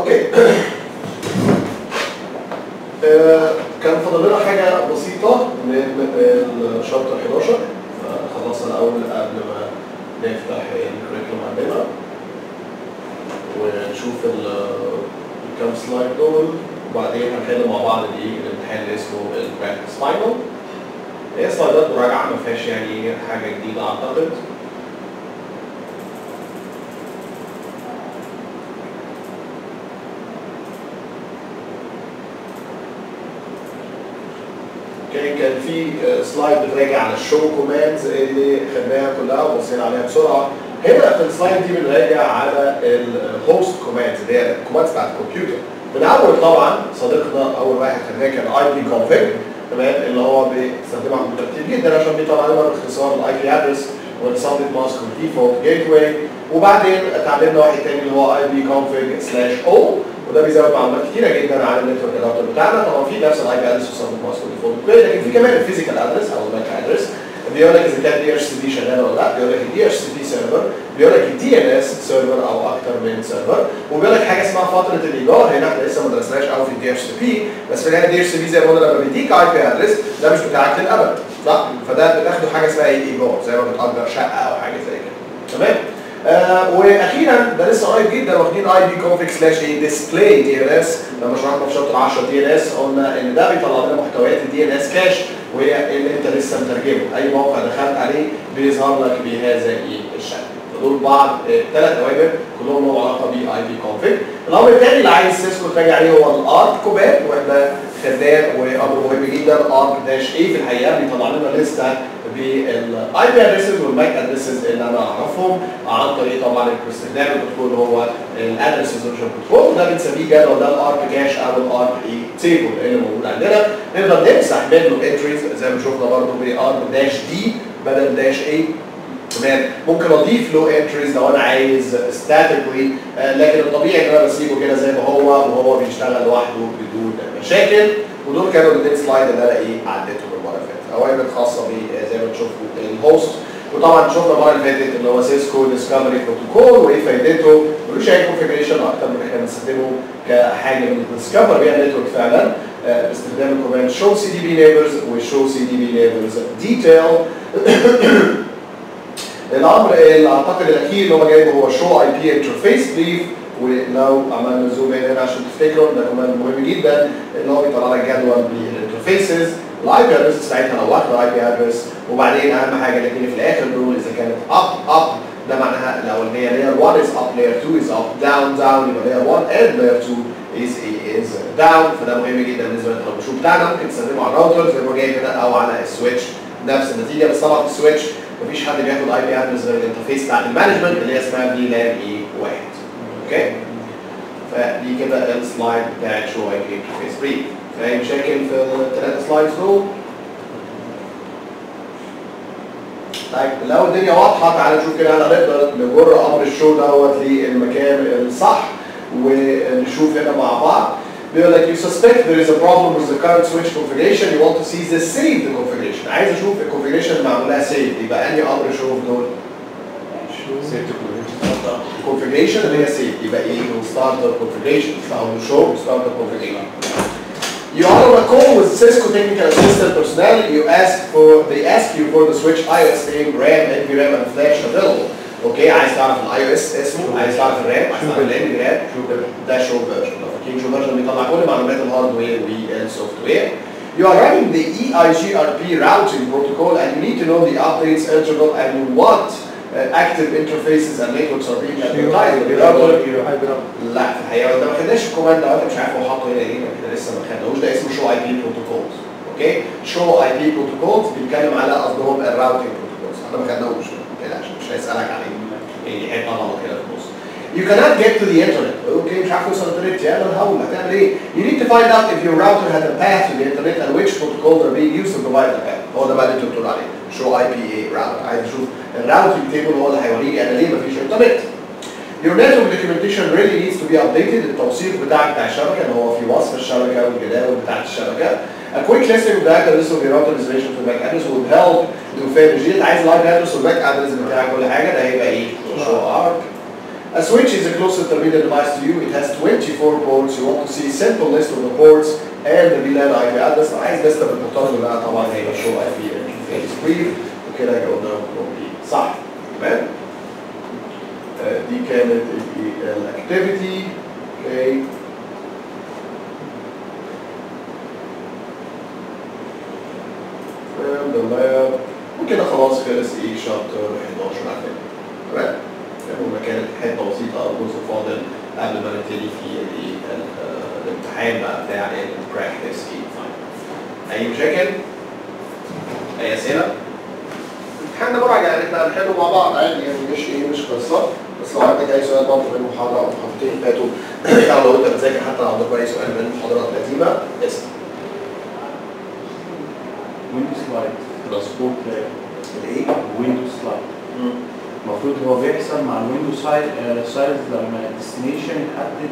اوكي آه، كان فاضل لنا حاجه بسيطه من الشابتر 11 خلصنا الاول قبل ما نفتح الكريكولم عندنا ونشوف ال- الكام سلايد دول وبعدين هنحل مع بعض الايه الامتحان اللي اسمه البراكتس فاينل هي سلايدات مراجعه ما فيهاش يعني حاجه جديده اعتقد اوكي كان في آه، سلايد بتراجع على الشو كوماندز اللي خدناها كلها وبصينا عليها بسرعه هنا في السلايد دي بنراجع على الهوست كوماندز اللي هي الكوماندز بتاعت الكمبيوتر بنعود طبعا صديقنا اول واحد خدناه كان اي بي كونفيج تمام اللي هو بيستخدمها على كمبيوتر كتير جدا عشان بيطلع لنا باختصار الاي بي ادرس والسبنت ماسك والديفولت جيت واي وبعدين اتعلمنا واحد تاني اللي هو اي بي كونفيج سلاش او وده بيزود معلومات كتيره جدا عن النتورك ادابتر بتاعنا طبعا في نفس الاي بي ادرس والسبنت ماسك والديفولت جيت واي لكن في كمان الفيزيكال ادرس او الماك ادرس بيقول لك اذا كان دي اتش سي بي شغال ولا لا بيقول لك الدي اتش سي بي سيرفر بيقول لك الدي ان اس سيرفر او اكتر من سيرفر وبيقول لك حاجه اسمها فتره الايجار هنا احنا لسه ما درسناش قوي في الدي اتش سي بي بس في النهايه الدي اتش سي بي زي ما قلنا لما بيديك اي بي ادرس ده مش بتاعك للابد صح فده بتاخده حاجه اسمها ايه ايجار زي ما بتاجر شقه او حاجه زي كده تمام آه واخيرا ده لسه قريب جدا واخدين اي بي كونفيج سلاش ايه ديسبلاي دي ان اس لما شرحنا في شابتر 10 دي ان اس قلنا ان ده بيطلع لنا محتويات الدي ان اس كاش وهي اللي انت لسه مترجمه اي موقع دخلت عليه بيظهر لك بهذا ايه الشكل فدول بعض ثلاث اوامر كلهم لهم علاقه باي بي كونفيج الامر الثاني اللي عايز سيسكو تراجع عليه هو الارك كوماند واحنا خدناه وامر مهم جدا ارك داش ايه في الحقيقه بيطلع لنا لسته بالاي بي ادريسز والماك ادريسز اللي انا اعرفهم عن طريق طبعا باستخدام البروتوكول هو الادرس ريزولوشن بروتوكول وده بنسميه جدول ده الارك كاش او الارك اي تيبل اللي موجود عندنا نقدر نمسح منه انتريز زي ما شفنا برضه بارك داش دي بدل داش اي تمام ممكن اضيف له انتريز لو انا عايز ستاتيكلي لكن الطبيعي ان انا بسيبه كده زي ما هو وهو بيشتغل لوحده بدون مشاكل ودول كانوا الاثنين سلايد اللي انا ايه عديتهم المره اللي فاتت اوامر خاصه ب زي ما تشوفوا الهوست وطبعا شفنا المره اللي فاتت اللي هو سيسكو ديسكفري بروتوكول وايه فايدته ملوش اي كونفجريشن اكتر من احنا بنستخدمه كحاجه من ديسكفر بيها النتورك فعلا آه، باستخدام الكوماند شو سي دي بي نيبرز وشو سي دي بي نيبرز ديتيل الامر اللي اعتقد الاخير اللي هو جايبه هو شو اي بي انترفيس ليف ولو عملنا زوم ان هنا عشان تفتكروا ده كمان مهم جدا ان هو بيطلع لك جدول بالانترفيسز الاي بي ادرس بتاعتها لو واخده اي بي ادرس وبعدين اهم حاجه الاثنين في الاخر دول اذا كانت اب اب ده معناها لو اللي هي layer 1 is up layer 2 is up down down يبقى layer 1 and layer 2 is is down فده مهم جدا بالنسبه للترابل بتاعنا ممكن تستخدمه على الراوتر زي ما هو جاي كده او على السويتش نفس النتيجه بس طبعا في السويتش مفيش حد بياخد اي بي ادرس غير الانترفيس بتاعت المانجمنت اللي هي اسمها في لان اي واحد اوكي فدي كده السلايد بتاعت شو اي بي انترفيس بريف فاي مشاكل في الثلاث سلايدز دول طيب لو الدنيا واضحه تعالى نشوف كده هل هنقدر نجر امر الشو دوت للمكان الصح ونشوف هنا مع بعض بيقول لك you suspect there is a problem with the current switch configuration you want to see the saved configuration عايز اشوف الكونفيجريشن اللي معمولها saved يبقى انهي امر شو في دول configuration اللي هي saved يبقى ايه starter configuration او show starter configuration You are on a call with Cisco technical assistant personnel. You ask for they ask you for the switch iOS name, RAM, NVRAM, and flash available. اوكي عايز تعرف الاي او اس اسمه عايز تعرف الرام عايز تعرف الان رام ده شو فيرجن لو فاكرين شو فيرجن بيطلع كل معلومات الهاردوير والسوفت وير You are running the EIGRP routing protocol and you need to know the updates interval and what uh, active interfaces and networks are being advertised with the router. لا في الحقيقه انت ما خدناش الكوماند ده انت مش عارف هو حاطه هنا ليه احنا لسه ما خدناهوش ده اسمه شو اي بي بروتوكولز اوكي شو اي بي بروتوكولز بيتكلم على قصدهم الراوتنج بروتوكولز احنا ما خدناهوش ما تقلقش مش هيسالك عليه يعني حته غلط كده في النص You cannot get to the internet. اوكي مش عارف توصل الانترنت يا انا هقول هتعمل ايه؟ You need to find out if your router has a path to the internet and which protocols are being used to provide the path. هو ده بقى اللي انت بتقول عليه. شو اي بي اي راوتر عايز اشوف الراوتنج تيبل هو اللي هيوريني انا ليه مفيش انترنت. Your network documentation really needs to be updated. التوصيف بتاعك بتاع الشبكه اللي هو في وصف الشبكه والجداول بتاعت الشبكه. A quick listing of the address of your router reservation to MAC address would help to finish it. عايز اللايف address والماك address بتاع كل حاجه ده هيبقى ايه؟ شو ارك A switch is a close intermediate device to you. It has 24 ports. You want to see simple list of the ports and the VLAN IP address. عايز لسه بالمقترن بقى طبعا هي شو اي بي انترفيس بريف وكده جاوبنا بروبلي صح تمام آه، دي كانت الاكتيفيتي اوكي and the lab وكده خلاص خلص ايه شابتر 11 على فكره تمام هما كانت حته بسيطه او جزء فاضل قبل ما نبتدي في الايه ال- آه، الامتحان بقى بتاع البراكتس ايه فاينل اي مشاكل؟ اي اسئله؟ الامتحان ده مراجعه يعني احنا هنحله مع بعض عادي يعني مش ايه مش قصه بس لو عندك اي سؤال برضه من المحاضره او محاضرتين فاتوا او لو انت بتذاكر حتى لو عندك اي سؤال من المحاضرات القديمه اسال ويندوز سلايد مظبوط الايه؟ ويندوز سلايد المفروض هو بيحصل مع الويندوز سايز لما الديستنيشن يحدد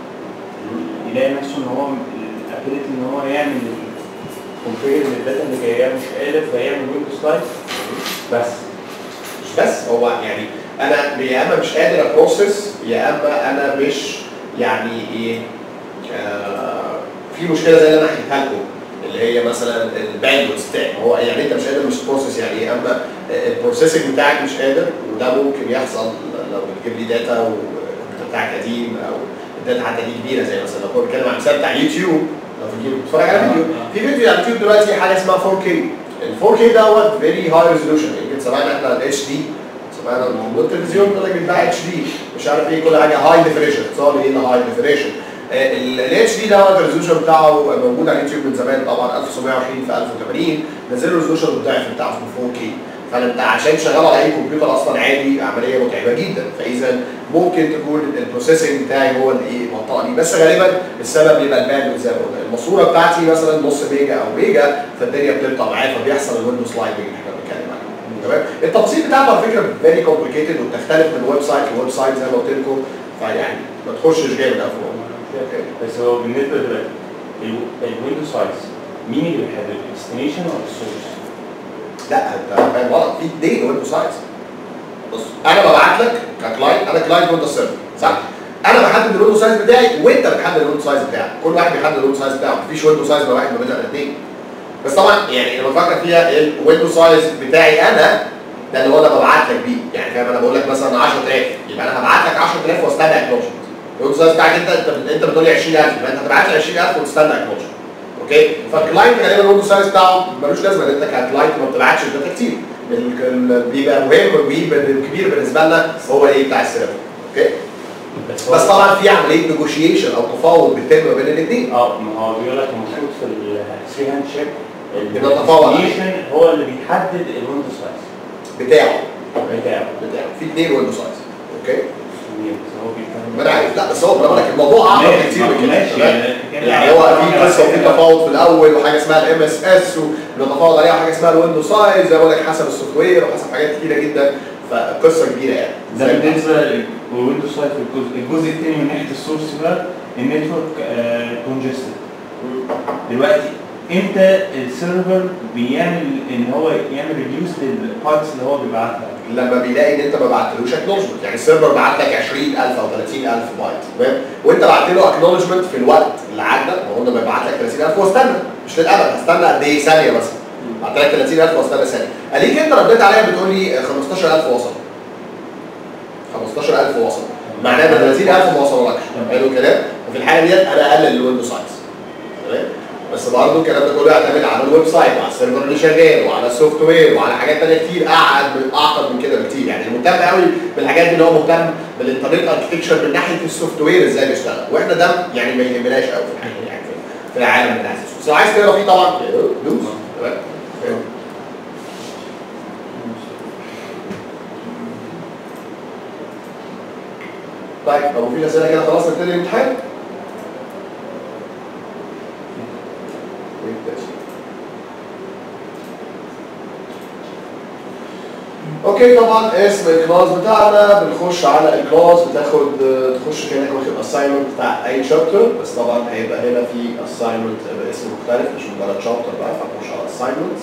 يلاقي نفسه ان هو الابيلتي ان هو يعمل كومبير للداتا اللي جايه مش قادر فيعمل ويندوز سلايد بس مش بس هو يعني انا يا اما مش قادر ابروسس يا اما انا مش يعني ايه آه في مشكله زي اللي انا حكيتها لكم اللي هي مثلا الباندويث بتاعي هو يعني انت مش قادر مش بروسس يعني ايه اما البروسيسنج بتاعك مش قادر وده ممكن يحصل لو بتجيب لي داتا والكمبيوتر بتاعك قديم او الداتا حتى دي كبيره زي مثلا لو كنا بنتكلم عن مثال بتاع يوتيوب لو بتجيب بتتفرج على فيديو في فيديو على اليوتيوب دلوقتي حاجه اسمها 4K ال 4K دوت فيري هاي ريزولوشن يمكن سمعنا احنا الاتش دي سمعنا الموضوع التلفزيون يقول لك بيتباع اتش دي مش عارف ايه كل حاجه هاي ديفينيشن اتصال ايه هاي ديفينيشن الاتش دي دوت الريزولوشن بتاعه موجود على اليوتيوب من زمان طبعا 1920 في 1080 نزلوا الريزولوشن الضعف بتاعه اسمه 4K فانت عشان شغال على اي كمبيوتر اصلا عادي عمليه متعبه جدا فاذا ممكن تكون البروسيسنج بتاعي هو اللي ايه المنطقه دي بس غالبا السبب بيبقى الباندويث زي ما قلنا الماسوره بتاعتي مثلا نص ميجا او ميجا فالدنيا بتقطع معايا فبيحصل الويندوز سلايدنج اللي احنا بنتكلم عنه تمام التفاصيل بتاعته على فكره فيري كومبليكيتد وبتختلف من ويب سايت لويب سايت زي ما قلت لكم فيعني ما تخشش جامد قوي في الموضوع. اوكي بس هو بالنسبه دلوقتي الويندوز سايز مين اللي بيحدد الديستنيشن ولا السورس؟ لا انت فاهم غلط في اثنين ويندوز سايز بص انا ببعت لك ككلاينت انا كلاينت وانت السيرفر صح؟ انا بحدد الويندوز سايز بتاعي وانت بتحدد الويندوز سايز بتاعك كل واحد بيحدد الويندوز سايز بتاعه مفيش ويندوز سايز ما واحد ما بين الاثنين بس طبعا يعني لما بفكر فيها الويندوز سايز بتاعي انا ده اللي هو انا ببعت لك بيه يعني فاهم انا بقول لك مثلا 10000 يبقى انا هبعت لك 10000 واستنى اكنولجمنت الويندوز سايز بتاعك انت انت انت بتقول لي 20000 يبقى انت هتبعت لي 20000 وتستنى اكنولجمنت اوكي فالكلاينت غالبا الويندوز سايز بتاعه ملوش لازمه لان انت ككلاينت ما بتبعتش داتا كتير ال- ال- بيبقى مهم والكبير بالنسبه لنا هو ايه بتاع السيرفر اوكي هو- بس طبعا في عمليه نيجوشيشن او تفاوض بيتم ما بين الاثنين اه ما هو بيقول لك المفروض في الثري هاند شيك بنتفاوض عليه. الديستنيشن هو اللي بيحدد الويندوز سايز بتاعه بتاعه بتاعه في اثنين ويندوز سايز اوكي بس هو بيفهم ما انا عارف لا بس هو بقول لك الموضوع اعمق ماشي، كتير من كده ماشي، تمام؟ يعني- يعني هو في قصه وفي تفاوض في الاول وحاجه اسمها الام اس اس وبنتفاوض عليها حاجه اسمها الويندوز سايز زي ما بقول لك حسب السوفت وير وحسب حاجات كتيره جدا فقصه كبيره يعني ده زي ما- بالنسبه للويندوز سايز الجزء الجزء الثاني من ناحيه السورس بقى النتورك كونجستد دلوقتي امتى السيرفر بيعمل ان هو يعمل ريديوس للبارتس اللي هو بيبعتها لما بيلاقي ان انت ما بعتلوش اكنولجمنت يعني السيرفر بعت لك 20000 او 30000 بايت تمام وانت بعت له اكنولجمنت في الوقت اللي عدى ما هو قلنا بيبعت لك 30000 واستنى مش للابد هستنى قد ايه ثانيه مثلا بعت لك 30000 واستنى ثانيه اديك انت رديت عليها بتقول لي 15000 وصل 15000 وصل معناه ان 30000 ما وصلولكش حلو الكلام وفي الحاله ديت انا اقلل الويندو سايز تمام بس برضه الكلام ده كله يعتمد على الويب سايت وعلى السيرفر اللي شغال وعلى السوفت وير وعلى حاجات ثانيه كتير اعقد من اعقد من كده بكتير يعني المهتم قوي بالحاجات دي اللي هو مهتم بالانترنت اركتكشر من ناحيه السوفت وير ازاي بيشتغل واحنا ده يعني ما يهمناش قوي في الحقيقه يعني في- في العالم بتاع السوفت بس لو عايز تقرا فيه طبعا دوس تمام طيب طب وفي اسئله كده خلاص نبتدي الامتحان اوكي طبعا اسم الكلاس بتاعنا بنخش على الكلاس بتاخد تخش كانك واخد اساينمنت بتاع اي شابتر بس طبعا هيبقى هنا في اساينمنت باسم مختلف مش مجرد شابتر بقى فنخش على اساينمنتس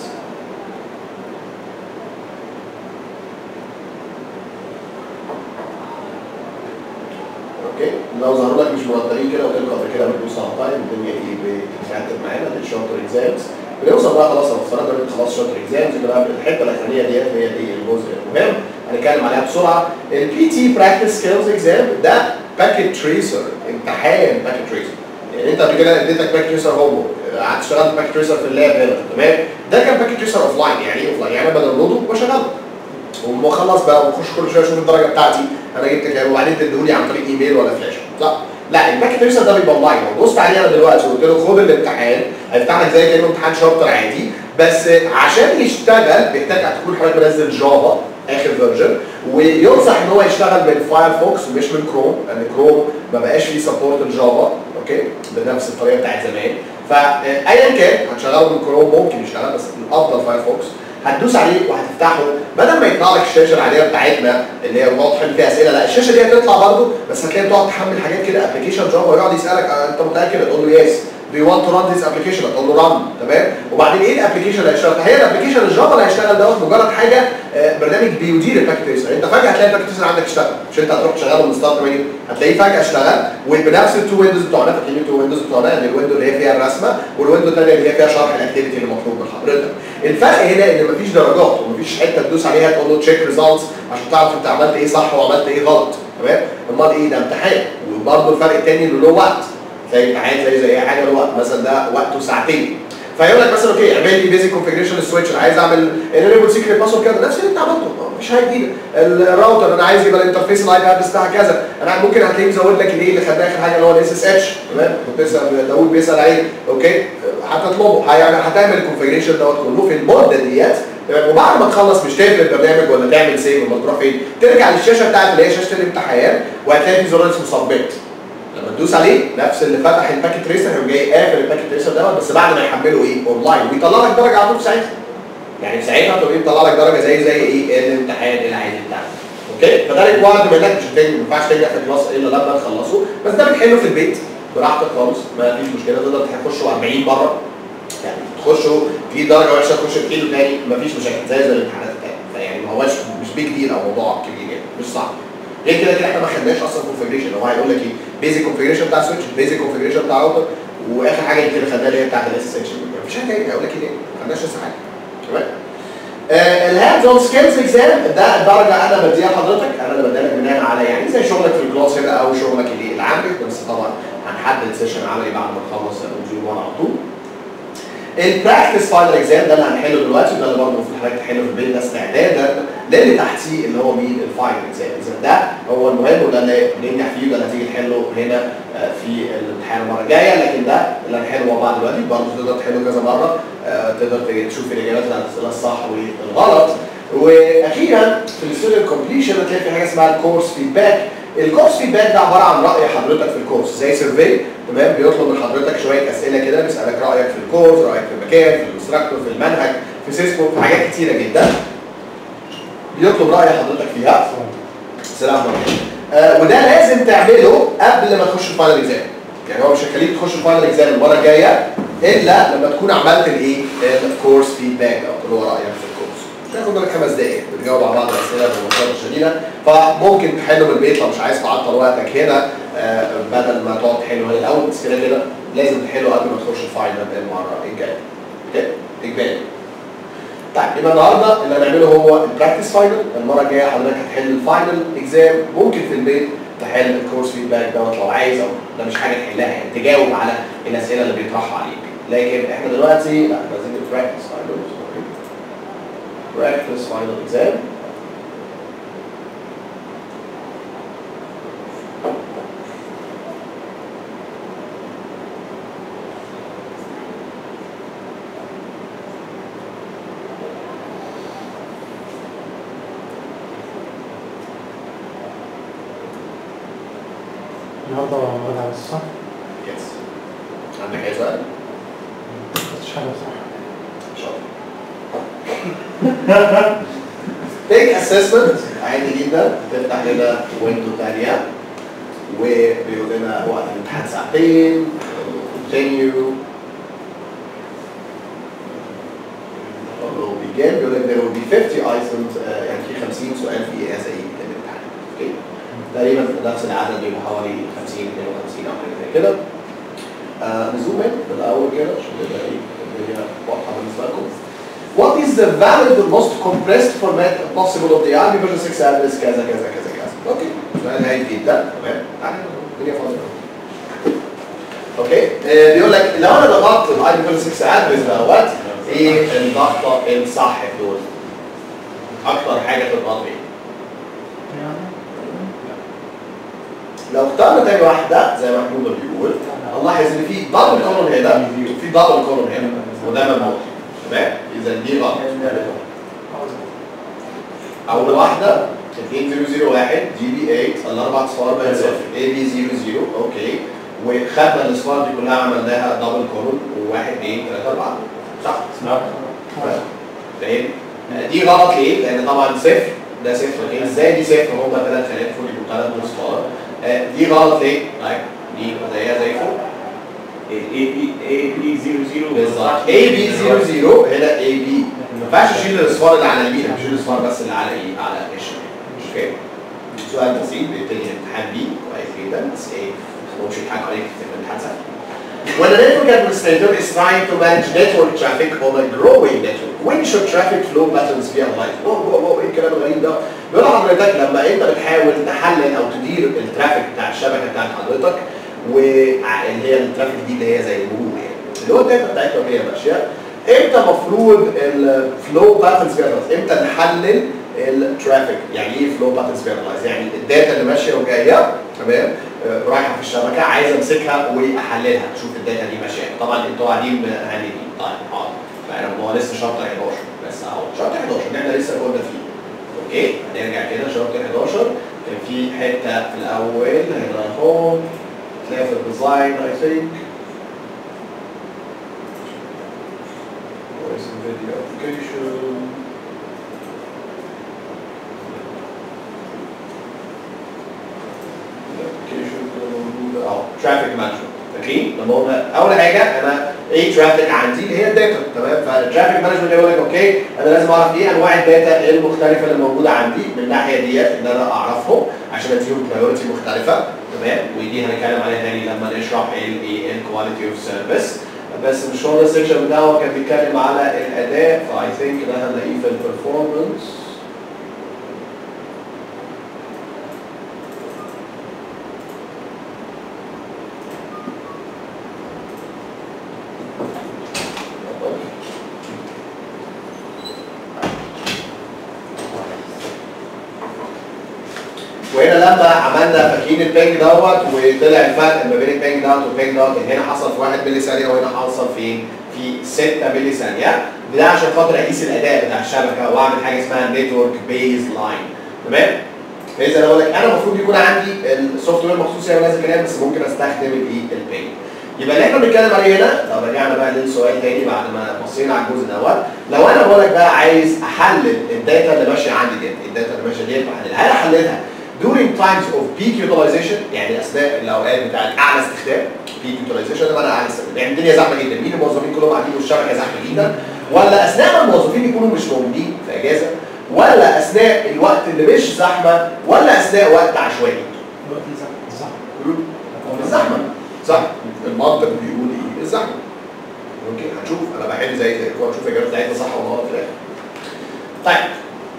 لو ظهروا لك مش مرتبين كده قلت لكم قبل كده بندوس على تايم الدنيا ايه بتترتب معانا للشورتر اكزامز بنوصل بقى خلاص لو افترضنا ان انت خلاص شورتر اكزامز يبقى بقى الحته الاخرانيه ديت هي دي الجزء المهم هنتكلم عليها بسرعه البي تي براكتس سكيلز اكزام ده باكيت تريسر امتحان باكيت تريسر يعني انت قبل كده اديتك باكيت تريسر هوم قعدت اشتغلت باكيت تريسر في اللاب هنا تمام ده كان باكيت تريسر اوف لاين يعني ايه اوف لاين يعني انا بدونلوده وبشغله وخلص بقى واخش كل شويه اشوف الدرجه بتاعتي انا جبت كام وبعدين تديهولي عن طريق ايميل ولا فلاش لا لا الباكيت تريسر ده بيبقى اونلاين لو دوست عليه انا دلوقتي وقلت له خد الامتحان هيفتح لك زي كانه امتحان شابتر عادي بس عشان يشتغل بيحتاج تكون حضرتك منزل جافا اخر فيرجن وينصح ان هو يشتغل من فايرفوكس مش من كروم لان كروم ما بقاش فيه سبورت الجافا اوكي بنفس الطريقه بتاعت زمان فايا كان هتشغله من كروم ممكن يشتغل بس الافضل فايرفوكس هتدوس عليه وهتفتحه بدل ما يطلع لك الشاشه العاديه بتاعتنا اللي هي بنقعد تحل فيها اسئله لا الشاشه دي هتطلع برضه بس هتلاقي بتقعد تحمل حاجات كده ابلكيشن جافا ويقعد يسالك آه، انت متاكد تقول له يس do you want to run this application هتقول له run تمام وبعدين ايه الابلكيشن اللي هيشتغل هي الابلكيشن الجافا اللي هيشتغل دوت مجرد حاجه آه، برنامج بيدير الباكيت تريسر انت فجاه هتلاقي الباكيت تريسر عندك اشتغل مش انت هتروح تشغله من ستارت منيو هتلاقيه فجاه اشتغل وبنفس التو ويندوز بتوعنا فاكرين التو ويندوز بتوعنا اللي الويندو اللي هي فيها الرسمه والويندو الثانيه اللي هي فيها شرح الاكتيفيتي اللي مطلوب من حضرتك الفرق هنا ان مفيش درجات ومفيش حته تدوس عليها تقول له تشيك ريزلتس عشان تعرف انت عملت ايه صح وعملت ايه غلط تمام امال ايه ده امتحان وبرضه الفرق الثاني انه له وقت زي امتحان زي زي اي حاجه له وقت مثلا ده وقته ساعتين فيقول لك مثلا اوكي اعمل لي بيزك كونفجريشن السويتش انا عايز اعمل انيبل سيكريت باسورد كده نفس اللي انت عملته مش حاجه جديده الراوتر انا عايز يبقى الانترفيس الاي بي ادرس بتاعها كذا انا ممكن هتلاقيه مزود لك الايه اللي خدناه اخر حاجه اللي هو الاس اس اتش تمام كنت بتسال داوود بيسال عليه اوكي هتطلبه هيعمل هتعمل الكونفجريشن دوت كله في المده ديت تمام وبعد ما تخلص مش تقفل البرنامج ولا تعمل سيف ولا تروح فين ترجع للشاشه بتاعت اللي هي شاشه الامتحان وهتلاقي في زرار اسمه سبميت لما تدوس عليه نفس اللي فتح الباكيت تريسر هيقوم جاي قافل الباكيت تريسر دوت بس بعد ما يحمله ايه اونلاين ويطلع لك درجه على طول في ساعتها يعني في ساعتها تقوم يطلع لك درجه زي زي ايه الامتحان العادي بتاعك اوكي فده ريكوايرد منك مش هتنجح ما ينفعش تنجح في الكلاس الا لما تخلصه بس ده بتحله في البيت براحتك خالص ما فيش مشكله تقدر تخشه 40 مره يعني تخشه في درجه وحشه تخش في كيلو تاني ما فيش مشاكل زي زي الامتحانات التانيه فيعني ما هوش مش بيج ديل او موضوع كبير يعني مش صعب غير كده كده احنا ما خدناش اصلا كونفجريشن هو هيقول لك ايه بيزك كونفجريشن بتاع سويتش بيزك كونفجريشن بتاع راوتر واخر حاجه يمكن خدناها اللي هي بتاعت الاس اس اتش مفيش حاجه تاني هيقول لك ايه ما خدناش لسه حاجه تمام الهاندز اون سكيلز اكزام ده الدرجه انا بديها لحضرتك انا اللي بديها لك بناء على يعني زي شغلك في الكلاس هنا او شغلك اللي العملي بس طبعا هنحدد سيشن عملي بعد ما نخلص الموديول 1 على طول البراكتس فاينل اكزام ده اللي هنحله دلوقتي وده اللي برضه المفروض حضرتك تحله في البيت ده استعدادا للي تحتيه اللي هو مين الفاينل اكزام اذا ده هو المهم وده اللي بننجح فيه وده اللي هتيجي تحله هنا آه، في الامتحان المره الجايه لكن ده اللي هنحله مع بعض دلوقتي برضه تقدر تحله كذا مره آه، تقدر تشوف الاجابات على الاسئله الصح والغلط واخيرا في الستودنت كومبليشن هتلاقي في حاجه اسمها الكورس فيدباك الكورس فيدباك ده عباره عن راي حضرتك في الكورس زي سيرفي تمام بيطلب من حضرتك شويه اسئله كده بيسالك رايك في الكورس رايك في المكان في الانستراكتور في المنهج في سيسكو في حاجات كتيره جدا بيطلب راي حضرتك فيها سلام عليكم آه وده لازم تعمله قبل ما تخش الفاينل اكزام يعني هو مش هيخليك تخش الفاينل اكزام المره الجايه الا لما تكون عملت الايه الكورس فيدباك او اللي هو رايك في الكورس تاخد لك خمس دقائق بتجاوب على بعض الاسئله ببساطه شديده فممكن تحله من البيت لو مش عايز تعطل وقتك هنا آه بدل ما تقعد تحله هنا الاول بس كده كده لازم تحله قبل ما تخش الفاينل المره الجايه اوكي اجباري طيب يبقى النهارده اللي هنعمله هو البراكتس فاينل المره الجايه حضرتك هتحل الفاينل اكزام ممكن في البيت تحل الكورس فيدباك دوت لو عايز او ده مش حاجه تحلها يعني تجاوب على الاسئله اللي بيطرحها عليك لكن احنا دلوقتي لا احنا عايزين البراكتس فاينل براكتس فاينل اكزام النهارده ولا صح؟ يس عندك اي سؤال؟ مش حاجه صح ان شاء الله تيك اسسمنت عادي جدا تفتح لنا ويندو ثانيه وبيقول لنا وقت الامتحان ساعتين continue will begin بيقول لك there will be 50 items آه، يعني في 50 سؤال في اسئله الامتحان اوكي تقريبا نفس العدد بيبقى حوالي 50 52 او حاجه زي كده آه نزوم ان في الاول كده عشان تبقى ايه الدنيا واضحه بالنسبه لكم What is the valid the most compressed format possible of the ARM version 6 address كذا كذا كذا كذا اوكي سؤال هايل جدا تمام تعالى الدنيا فاضيه اوكي آه بيقول لك لو انا ضغطت الاي فيرجن 6 ادرس دوت ايه الضغطه الصح في دول اكتر حاجه تضغط ايه لو اخترنا تاني واحده زي ما محمود ما بيقول نلاحظ ان في دبل كولون هنا وفي دبل كولون هنا وده ممنوع تمام اذا دي غلط اول واحده 2001 جي بي 8 الاربع اصفار بقت صفر اي بي 00 اوكي وخدنا الاصفار دي كلها عملناها دبل كولون وواحد اثنين ثلاثه اربعه صح؟ فاهم؟ دي غلط ليه؟ لان طبعا صفر ده صفر لكن ازاي دي صفر هم ثلاث خانات المفروض يبقوا ثلاث اصفار آه، دي غلط ليه؟ طيب دي زيها زي فوق اي بي 00 بالظبط اي بي 00 هنا اي بي ما ينفعش اشيل الاصفار اللي على اليمين بشيل الاصفار بس اللي على ايه؟ على الشمال اوكي سؤال بسيط بيبتدي الامتحان بيه كويس جدا بس ايه ما تخلوش يضحكوا عليك في الامتحان سهل When a network administrator is trying to manage network traffic on a growing network, when should traffic flow patterns be analyzed? واو واو واو ايه الكلام الغريب ده؟ بيقول لحضرتك لما انت بتحاول تحلل او تدير الترافيك بتاع الشبكه بتاعت حضرتك واللي هي الترافيك دي اللي هي زي المرور يعني اللي هو الداتا بتاعتنا وهي ماشيه امتى المفروض الفلو باترنز بيانلايز امتى نحلل الترافيك يعني ايه فلو باترنز بيانلايز يعني الداتا اللي ماشيه وجايه تمام آه، رايحه في الشبكه عايز امسكها واحللها اشوف الداتا دي ماشيه طبعا انتوا قاعدين هنيجي طيب حاضر يعني هو لسه شابتر 11 بس اهو شابتر 11 اللي احنا لسه كنا فيه اوكي هنرجع كده شابتر 11 كان في حته في الاول هنا اهو تلاقي في الديزاين اي ثينك voice and video application الابلكيشن كده موجوده اهو ترافيك مانجمنت فاكرين لما قلنا اول حاجه انا ايه ترافيك عندي اللي هي الداتا تمام فالترافيك مانجمنت يقول لك اوكي انا لازم اعرف ايه انواع الداتا المختلفه اللي موجوده عندي من الناحيه ديت ان انا اعرفهم عشان اديهم برايورتي مختلفه تمام ودي هنتكلم عليها تاني لما نشرح ايه الكواليتي اوف سيرفيس بس مش هو ده السكشن بتاعه كان بيتكلم على الاداء فاي ثينك ده هنلاقيه في البرفورمانس وهنا لما عملنا فاكرين البينج دوت وطلع الفرق ما بين البينج دوت والبينج دوت ان هنا حصل في 1 ملي ثانيه وهنا حصل فين؟ في 6 ملي ثانيه ده عشان خاطر اقيس الاداء بتاع الشبكه واعمل حاجه اسمها نتورك بيز لاين تمام؟ فاذا انا بقول لك انا المفروض يكون عندي السوفت وير مخصوص يعمل هذا الكلام بس ممكن استخدم الايه؟ البينج يبقى اللي احنا بنتكلم عليه هنا لو رجعنا بقى للسؤال تاني بعد ما بصينا على الجزء دوت لو انا بقول لك بقى عايز احلل الداتا اللي ماشيه عندي ديت الداتا اللي ماشيه ديت بحللها هل احللها during times of peak utilization يعني اثناء الاوقات بتاعت اعلى استخدام peak utilization ده انا اعلى استخدام يعني الدنيا زحمه جدا مين الموظفين كلهم قاعدين والشبكه زحمه جدا ولا اثناء ما الموظفين يكونوا مش موجودين في اجازه ولا اثناء الوقت اللي مش زحمه ولا اثناء وقت عشوائي الزحمه صح المنطق بيقول ايه الزحمه ممكن هنشوف انا بحل زي زي كده نشوف الاجابه بتاعتنا صح ولا غلط في الاخر طيب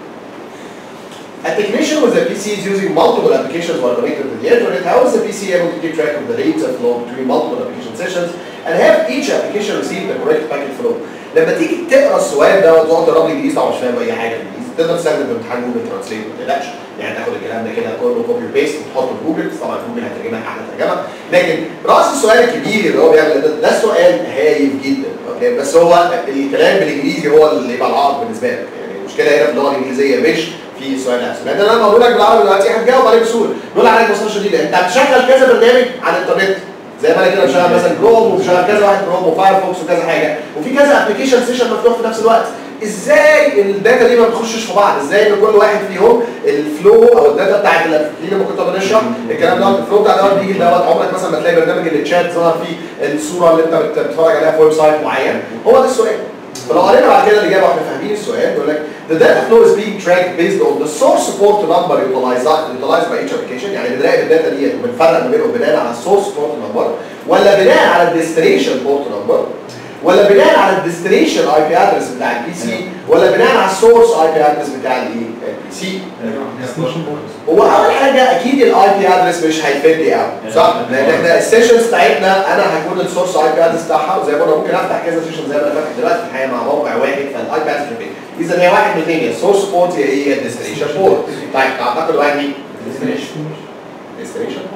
A technician with a PC is using multiple applications while connected to the internet. How is the PC able to keep track of the data flow between multiple application sessions and have each application receive the correct packet flow? لما تيجي تقرا السؤال ده وتقعد تقرا لي انجليزي طبعا مش فاهم اي حاجه انجليزي تقدر تستخدم في امتحان جوجل ترانسليت ما تقلقش يعني تاخد الكلام ده كده كله كوبي بيست وتحطه في جوجل طبعا جوجل هترجمها احلى ترجمه لكن راس السؤال الكبير اللي هو بيعمل ده, ده سؤال هايف جدا اوكي بس هو الكلام بالانجليزي هو اللي يبقى العائق بالنسبه لك يعني المشكله هنا في اللغه الانجليزيه مش في سؤال نفسه لان انا لما بقول لك بالعربي دلوقتي هتجاوب عليه بسهوله بقول عليك ببساطه شديده انت هتشغل كذا برنامج على الانترنت زي ما انا كده بشغل مثلا كروم وبشغل كذا واحد كروم وفايرفوكس وكذا حاجه وفي كذا ابلكيشن سيشن مفتوح في نفس الوقت ازاي الداتا دي ما بتخشش في بعض ازاي ان كل واحد فيهم الفلو او الداتا بتاعت الابلكيشن لما كنت بنشرح الكلام دوت الفلو بتاع دوت بيجي دوت عمرك مثلا ما تلاقي برنامج التشات ظهر فيه الصوره اللي انت بت- بتتفرج عليها في ويب سايت معين هو ده السؤال فلو قرينا بعد كده الاجابه واحنا فاهمين السؤال بيقول لك The data flow is being tracked based on the source port number utilized utilized by each application يعني بنراقب الداتا دي وبنفرق ما بينهم بناء على السورس بورت نمبر ولا بناء على الديستنيشن بورت نمبر ولا بناء على الديستنيشن اي بي ادرس بتاع البي سي ولا بناء على السورس اي بي ادرس بتاع الايه البي سي destination board. هو اول حاجه اكيد الاي بي ادرس مش هيفيدني قوي صح لان احنا السيشنز بتاعتنا انا هكون السورس اي بي ادرس بتاعها وزي ما انا ممكن افتح كذا سيشن زي ما انا فاتح دلوقتي في الحقيقه مع موقع واحد فالاي بي ادرس مش هيفيدني اذا هي واحد من الاثنين يا السورس بورت يا ايه الديستنيشن بورت طيب اعتقد واحد مين؟ ديستنيشن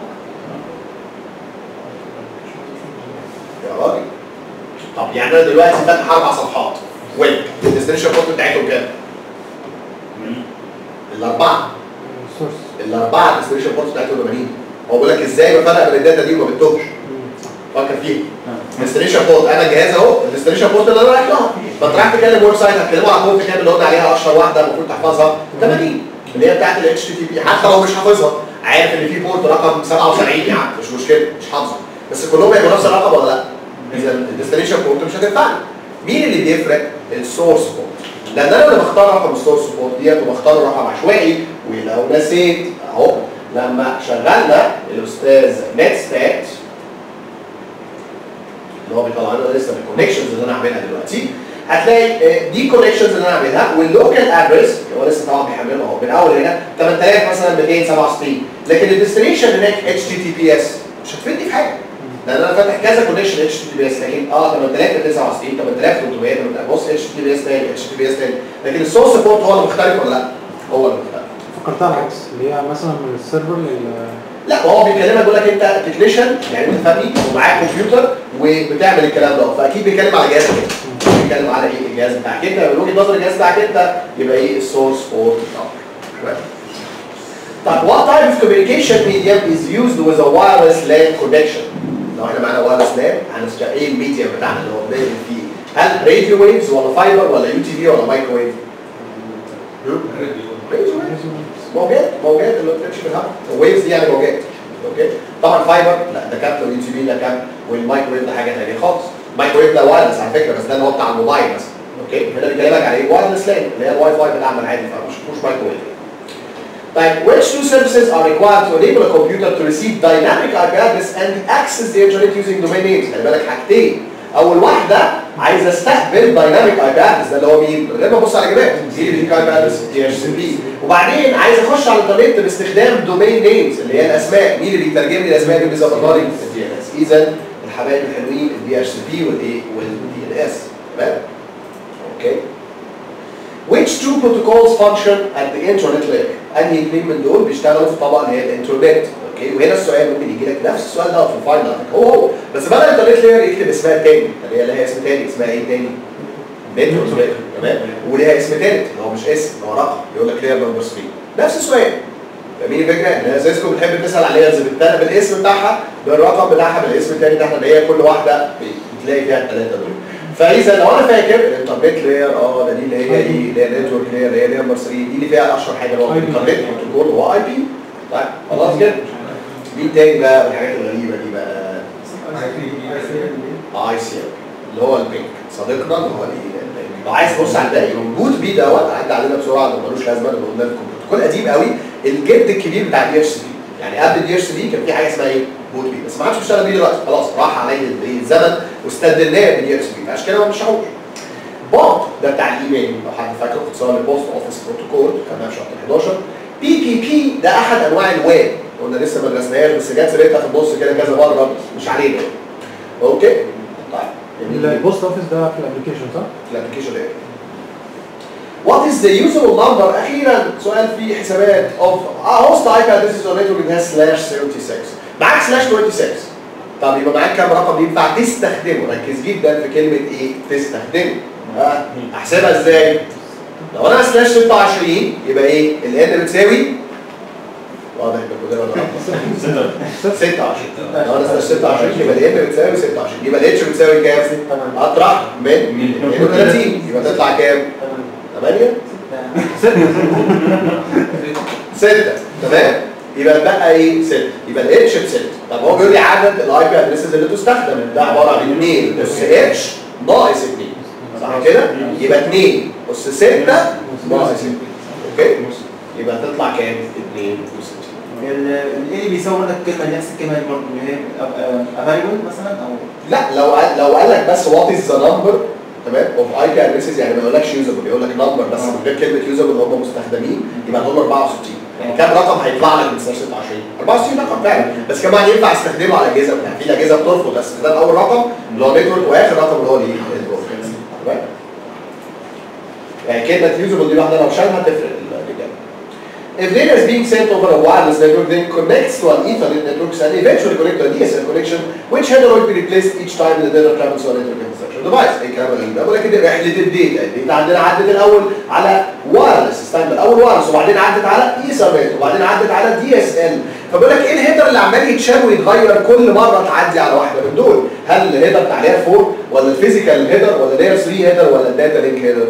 يا راجل طب يعني انا دلوقتي فاتح اربع صفحات ويب الديستنيشن بورت بتاعتهم كام؟ الاربعه source. الاربعه الديستنيشن بورت بتاعتهم 80 هو بيقول لك ازاي بفرق بين الداتا دي وما بتتوهش فكر فيها ديستنيشن بورت انا الجهاز اهو الديستنيشن بورت اللي انا رايح لها فانت رايح تكلم ويب سايت هتكلمه على بورت كام اللي قلنا عليها اشهر واحده المفروض تحفظها 80 اللي هي بتاعت الاتش تي بي حتى لو مش حافظها عارف ان في بورت رقم 77 يعني مش مشكله مش حافظه بس كلهم هيبقوا نفس الرقم ولا لا؟ اذا الديستنيشن بورت مش هتنفعني مين اللي بيفرق؟ السورس بورت لان انا اللي بختار رقم السورس بورت ديت وبختار رقم عشوائي ولو نسيت اهو لما شغلنا الاستاذ نت ستات اللي هو بيطلع لنا لسه الكونكشنز اللي انا عاملها دلوقتي هتلاقي آه، دي كونكشنز اللي انا عاملها واللوكال ادرس هو لسه طبعا بيحملها اهو من اول هنا 8000 مثلا 267 لكن الديستنيشن هناك اتش تي تي بي اس مش هتفيدني في حاجه لان انا فاتح كذا كونكشن اتش تي تي بي اس لكن اه 8269 8300 بص اتش تي بي اس تاني اتش تي بي اس تاني لكن السورس بورت هو اللي مختلف ولا لا؟ هو اللي مختلف فكرتها العكس اللي هي مثلا من السيرفر لل لا وهو بيكلمك بيقول لك انت تكنيشن يعني انت فني ومعاك كمبيوتر وبتعمل الكلام ده فاكيد بيتكلم على جهازك انت بيتكلم على ايه الجهاز بتاعك انت من وجهه نظر الجهاز بتاعك انت يبقى ايه السورس بورت بتاعك طب what type of communication medium is used with a wireless LAN connection لو احنا معانا wireless LAN هنستخدم ايه الميديم بتاعنا اللي هو بنعمل فيه هل راديو ويفز ولا فايبر ولا يو تي في ولا مايكرويف؟ راديو ويفز موجات موجات اللي بتمشي بالهواء الويفز دي يعني موجات اوكي طبعا فايبر لا ده كابل واليو تي بي ده كابل والمايكرويف ده حاجه ثانيه خالص المايكرويف ده وايرلس على فكره بس ده اللي هو بتاع الموبايل مثلا اوكي هنا بيكلمك على ايه وايرلس لان اللي هي الواي فاي بتاعنا العادي فمش مش مايكرويف طيب which two services are required to enable a computer to receive dynamic IP address and access the internet using domain names خلي بالك حاجتين اول واحده عايز استقبل دايناميك اي بي ادرس ده اللي هو مين؟ من غير ما ابص على اجابات دي اللي اي بي ادرس دي اتش سي بي وبعدين عايز اخش على الانترنت باستخدام دومين نيمز اللي هي الاسماء مين اللي بيترجم لي الاسماء اللي بيظبطها لي الدي ان اس اذا الحبايب الحلوين الدي اتش سي بي والايه والدي ان اس تمام اوكي Which two protocols function at the internet layer؟ أنهي اثنين من دول بيشتغلوا في طبقة اللي هي الانترنت اوكي وهنا السؤال ممكن يجي لك نفس السؤال ده في الفاينل على فكرة. هو هو بس بدل الانترنت لاير يكتب اسمها تاني اللي هي لها اسم تاني اسمها ايه تاني؟ نتورك لاير تمام وليها اسم تالت اللي هو مش اسم هو رقم يقول لك لاير نمبر 3 نفس السؤال فاهمين الفكره؟ ان زيسكو بتحب تسال عليها بالتالي بالاسم بتاعها بالرقم بتاعها بالاسم التاني بتاعها اللي هي كل واحده بتلاقي فيها الثلاثه دول فاذا لو انا فاكر الانترنت لاير اه ده دي اللي هي ايه اللي هي النتورك لاير اللي هي لاير نمبر 3 دي اللي فيها اشهر حاجه اللي هو IP. الانترنت بروتوكول هو اي بي طيب خلاص كده مين تاني بقى من الحاجات الغريبه دي بقى اي سي اللي هو البينك صديقنا اللي هو الايه لو عايز تبص على الباقي البوت بي دوت عدى علينا بسرعه اللي ملوش لازمه اللي قلنا لكم بروتوكول قديم قوي الجد الكبير بتاع دي اتش سي بي يعني قبل دي اتش سي بي كان في حاجه اسمها ايه؟ بوت بي بس ما عادش بيشتغل بيه دلوقتي خلاص راح عليه الايه الزمن واستبدلناه بدي اتش سي بي عشان كده ما بنشرحوش بوب ده بتاع الايميل لو حد فاكر اختصار البوست اوفيس بروتوكول كان في شهر 11 بي بي بي ده احد انواع الويب قلنا لسه ما درسناهاش بس جت سيرتها في النص كده كذا مره مش علينا اوكي طيب البوست اوفيس ده في الابلكيشن صح؟ الابلكيشن ايه What is the usable number أخيرا سؤال في حسابات of a host IP address on network that has slash 76 معاك slash 26 طب يبقى معاك كام رقم ينفع تستخدمه ركز جدا في كلمة ايه تستخدمه ها احسبها ازاي لو انا سلاش 26 يبقى ايه ال n بتساوي واضح ان كلنا ولا 26 لو انا سلاش 26 يبقى ال n بتساوي 26 يبقى ال h بتساوي كام اطرح من 32 يبقى تطلع كام 8 6 تمام يبقى بقى ايه 6 يبقى الاتش ب 6 طب هو بيقول لي عدد الاي بي ادريسز اللي تستخدم ده عباره عن 2 اس اتش ناقص 2 صح كده؟ يبقى 2 اس 6 ناقص 6 اوكي؟ يبقى تطلع كام؟ 2 اس 6 الايه بيساوي لك الكلمه دي نفس الكلمه دي برضه اللي هي افاريبل مثلا او لا لو قال لو قال لك بس وات از ذا نمبر تمام اوف اي بي ادريسز يعني ما يقولكش يوزابل يقول لك نمبر بس من غير كلمه يوزابل هم مستخدمين يبقى دول 64 يعني كام رقم هيطلع لك من 26 24 رقم فعلا بس كمان ينفع استخدمه على اجهزه يعني في اجهزه بترفض استخدام اول رقم اللي هو نتورك واخر رقم اللي هو الايه؟ البروكرز تمام يعني كلمه يوزابل دي لوحدها لو شالها تفرق الاجابه If data is being sent over a wireless network, then connects to an Ethernet network and eventually connect to a DSL connection, which header will be replaced each time the data travels to a network infrastructure device. اي كلام غريب ده ولكن رحله الداتا، الداتا عندنا عدت الاول على وايرلس ستاندرد اول وايرلس وبعدين عدت على ايثرنت وبعدين عدت على دي اس ال فبقول لك ايه الهيدر اللي عمال يتشال ويتغير كل مره تعدي على واحده من دول؟ هل الهيدر بتاع لاير 4 ولا الفيزيكال هيدر ولا لاير 3 هيدر ولا الداتا لينك هيدر؟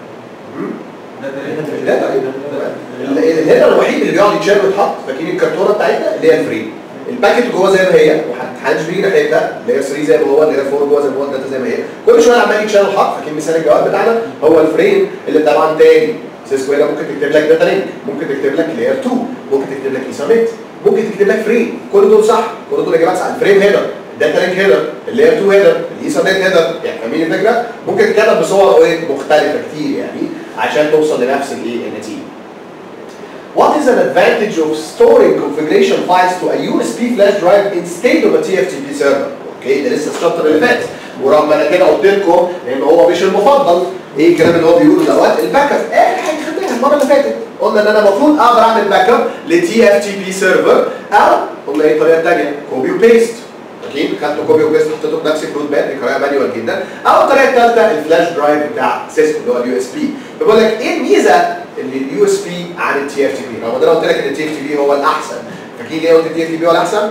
الداتا ال- الهيدر الوحيد اللي بيقعد يتشال ويتحط فاكرين الكرتونه بتاعتنا اللي هي الفري الباكت جوه زي ما هي ومحدش بيجي ناحيتها اللي هي 3 زي ما هو اللي هي 4 جوه زي ما هو الداتا زي ما هي كل شويه عمال يتشال ويتحط فاكرين مثال الجواب بتاعنا هو الفريم اللي طبعا تاني سيسكو هنا ممكن تكتب لك داتا لينك ممكن تكتب لك لاير 2 ممكن تكتب لك ايثرنت ممكن تكتب لك فريم كل دول صح كل دول اجابات صح الفريم هيدر الداتا لينك هيدر اللاير 2 هيدر الايثرنت هيدر يعني فاهمين الفكره ممكن تتكتب بصور ايه مختلفه كتير يعني عشان توصل لنفس الايه النتيجه What is an advantage of storing configuration files to a USB flash drive instead of a TFTP server? اوكي ده لسه الشابتر اللي فات ورغم انا كده قلت لكم ان هو مش المفضل ايه الكلام اللي هو بيقوله دوت الباك اب ايه حاجه خدناها المره اللي فاتت قلنا ان انا المفروض اقدر اعمل باك اب لتي اف تي بي سيرفر او قلنا ايه الطريقه الثانيه كوبي وبيست اكيد خدته كوبي وبيست حطيته بنفس الروت ماب دي طريقه مانيوال جدا او الطريقه الثالثه الفلاش درايف بتاع سيسكو اللي هو اليو اس بي بيقول لك ايه الميزه اللي اليو اس بي عن التي اف تي بي رغم ان انا قلت لك ان التي اف تي بي هو الاحسن فاكرين ليه قلت التي اف تي بي هو الاحسن؟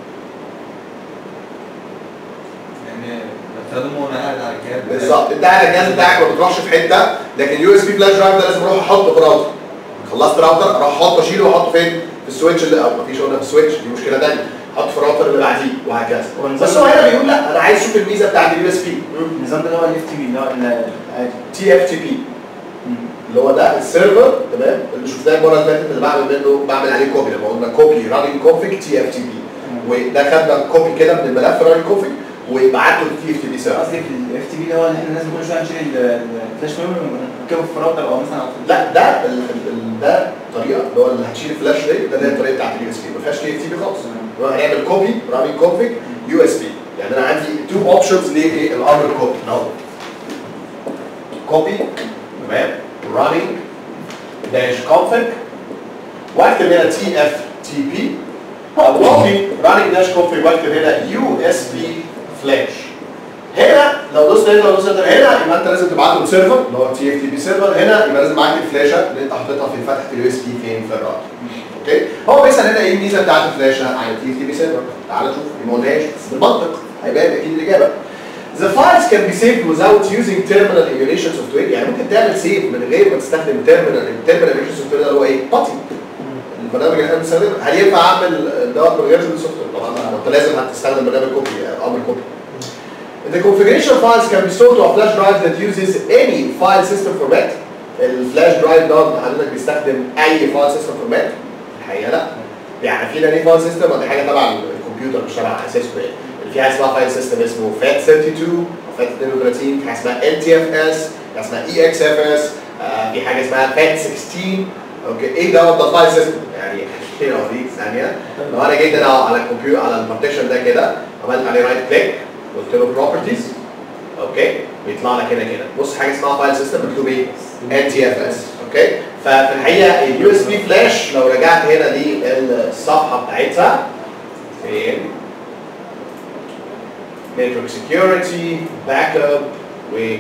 يعني بستخدمه وانا قاعد على الجهاز بالظبط انت قاعد الجهاز بتاعك ما بتروحش في حته لكن يو اس بي فلاش درايف ده لازم اروح احطه في راوتر خلصت راوتر اروح احطه اشيله واحطه فين؟ في السويتش اللي او مفيش قلنا في السويتش دي مشكله ثانيه احطه في الراوتر اللي بعديه وهكذا بس هو هنا بيقول لا انا عايز اشوف الميزه بتاعت اليو اس بي النظام ده اللي هو الاف تي بي اللي هو العادي تي اف تي بي اللي هو ده السيرفر تمام اللي شفناه المره اللي فاتت اللي بعمل منه بعمل عليه كوبي لما قلنا كوبي راننج كونفيج تي اف تي بي وده خدنا كوبي كده من الملف راننج كونفيج وبعته للتي اف تي بي سيرفر قصدي في الاف تي بي اللي هو ان احنا لازم كل شويه نشيل ال- الفلاش ميموري ونركبه في راوتر او مثلا أو في- لا ده ال ال ده طريقه اللي هو اللي هتشيل الفلاش دي ده اللي هي الطريقه بتاعت اليو اس بي ما فيهاش تي اف تي بي خالص هو هنعمل كوبي راننج كونفيج يو اس بي يعني انا عندي تو اوبشنز للامر كوبي اهو كوبي تمام راننج داش كونفيج واكتب هنا تي اف تي بي او كوبي راننج داش كونفيج واكتب هنا يو اس بي فلاش هنا لو دوست هنا لو دوست هنا هنا يبقى انت لازم تبعته لسيرفر اللي هو تي اف تي بي سيرفر هنا يبقى لازم معاك الفلاشه اللي انت حاططها في فتحه اليو اس بي فين في الراوتر اوكي هو بيسال هنا ايه الميزه بتاعت الفلاشه على التي اف تي بي سيرفر تعال نشوف ما قلناش بس بالمنطق هيبان اكيد الاجابه The files can be saved without using terminal emulation software يعني ممكن تعمل سيف من غير ما تستخدم terminal terminal emulation software ده اللي هو ايه؟ باتي البرنامج اللي احنا بنستخدمه هل ينفع اعمل دوت من غير السوفت وير؟ طبعا لا، انت لازم هتستخدم برنامج كوبي امر كوبي The configuration files can be stored to a flash drive that uses any file system format. الفلاش درايف ده حضرتك بيستخدم اي فايل سيستم فورمات؟ الحقيقه لا. يعني في ليه فايل سيستم ودي حاجه تبع الكمبيوتر مش تبع سيسكو يعني. في حاجه اسمها فايل سيستم اسمه فات 32 او فات 32 في حاجه اسمها ال تي اف اس في حاجه اسمها اي اكس اف اس في حاجه اسمها فات 16 اوكي ايه ده ده فايل سيستم يعني هنا اوريك ثانيه لو انا جيت هنا على الكمبيوتر على البارتيشن ده كده عملت عليه رايت كليك قلت له بروبرتيز اوكي بيطلع لك هنا كده بص حاجه اسمها فايل سيستم مكتوب ايه ان تي اف اس اوكي ففي الحقيقه اليو اس بي فلاش لو رجعت هنا للصفحه بتاعتها فين نتورك سكيورتي باك اب وال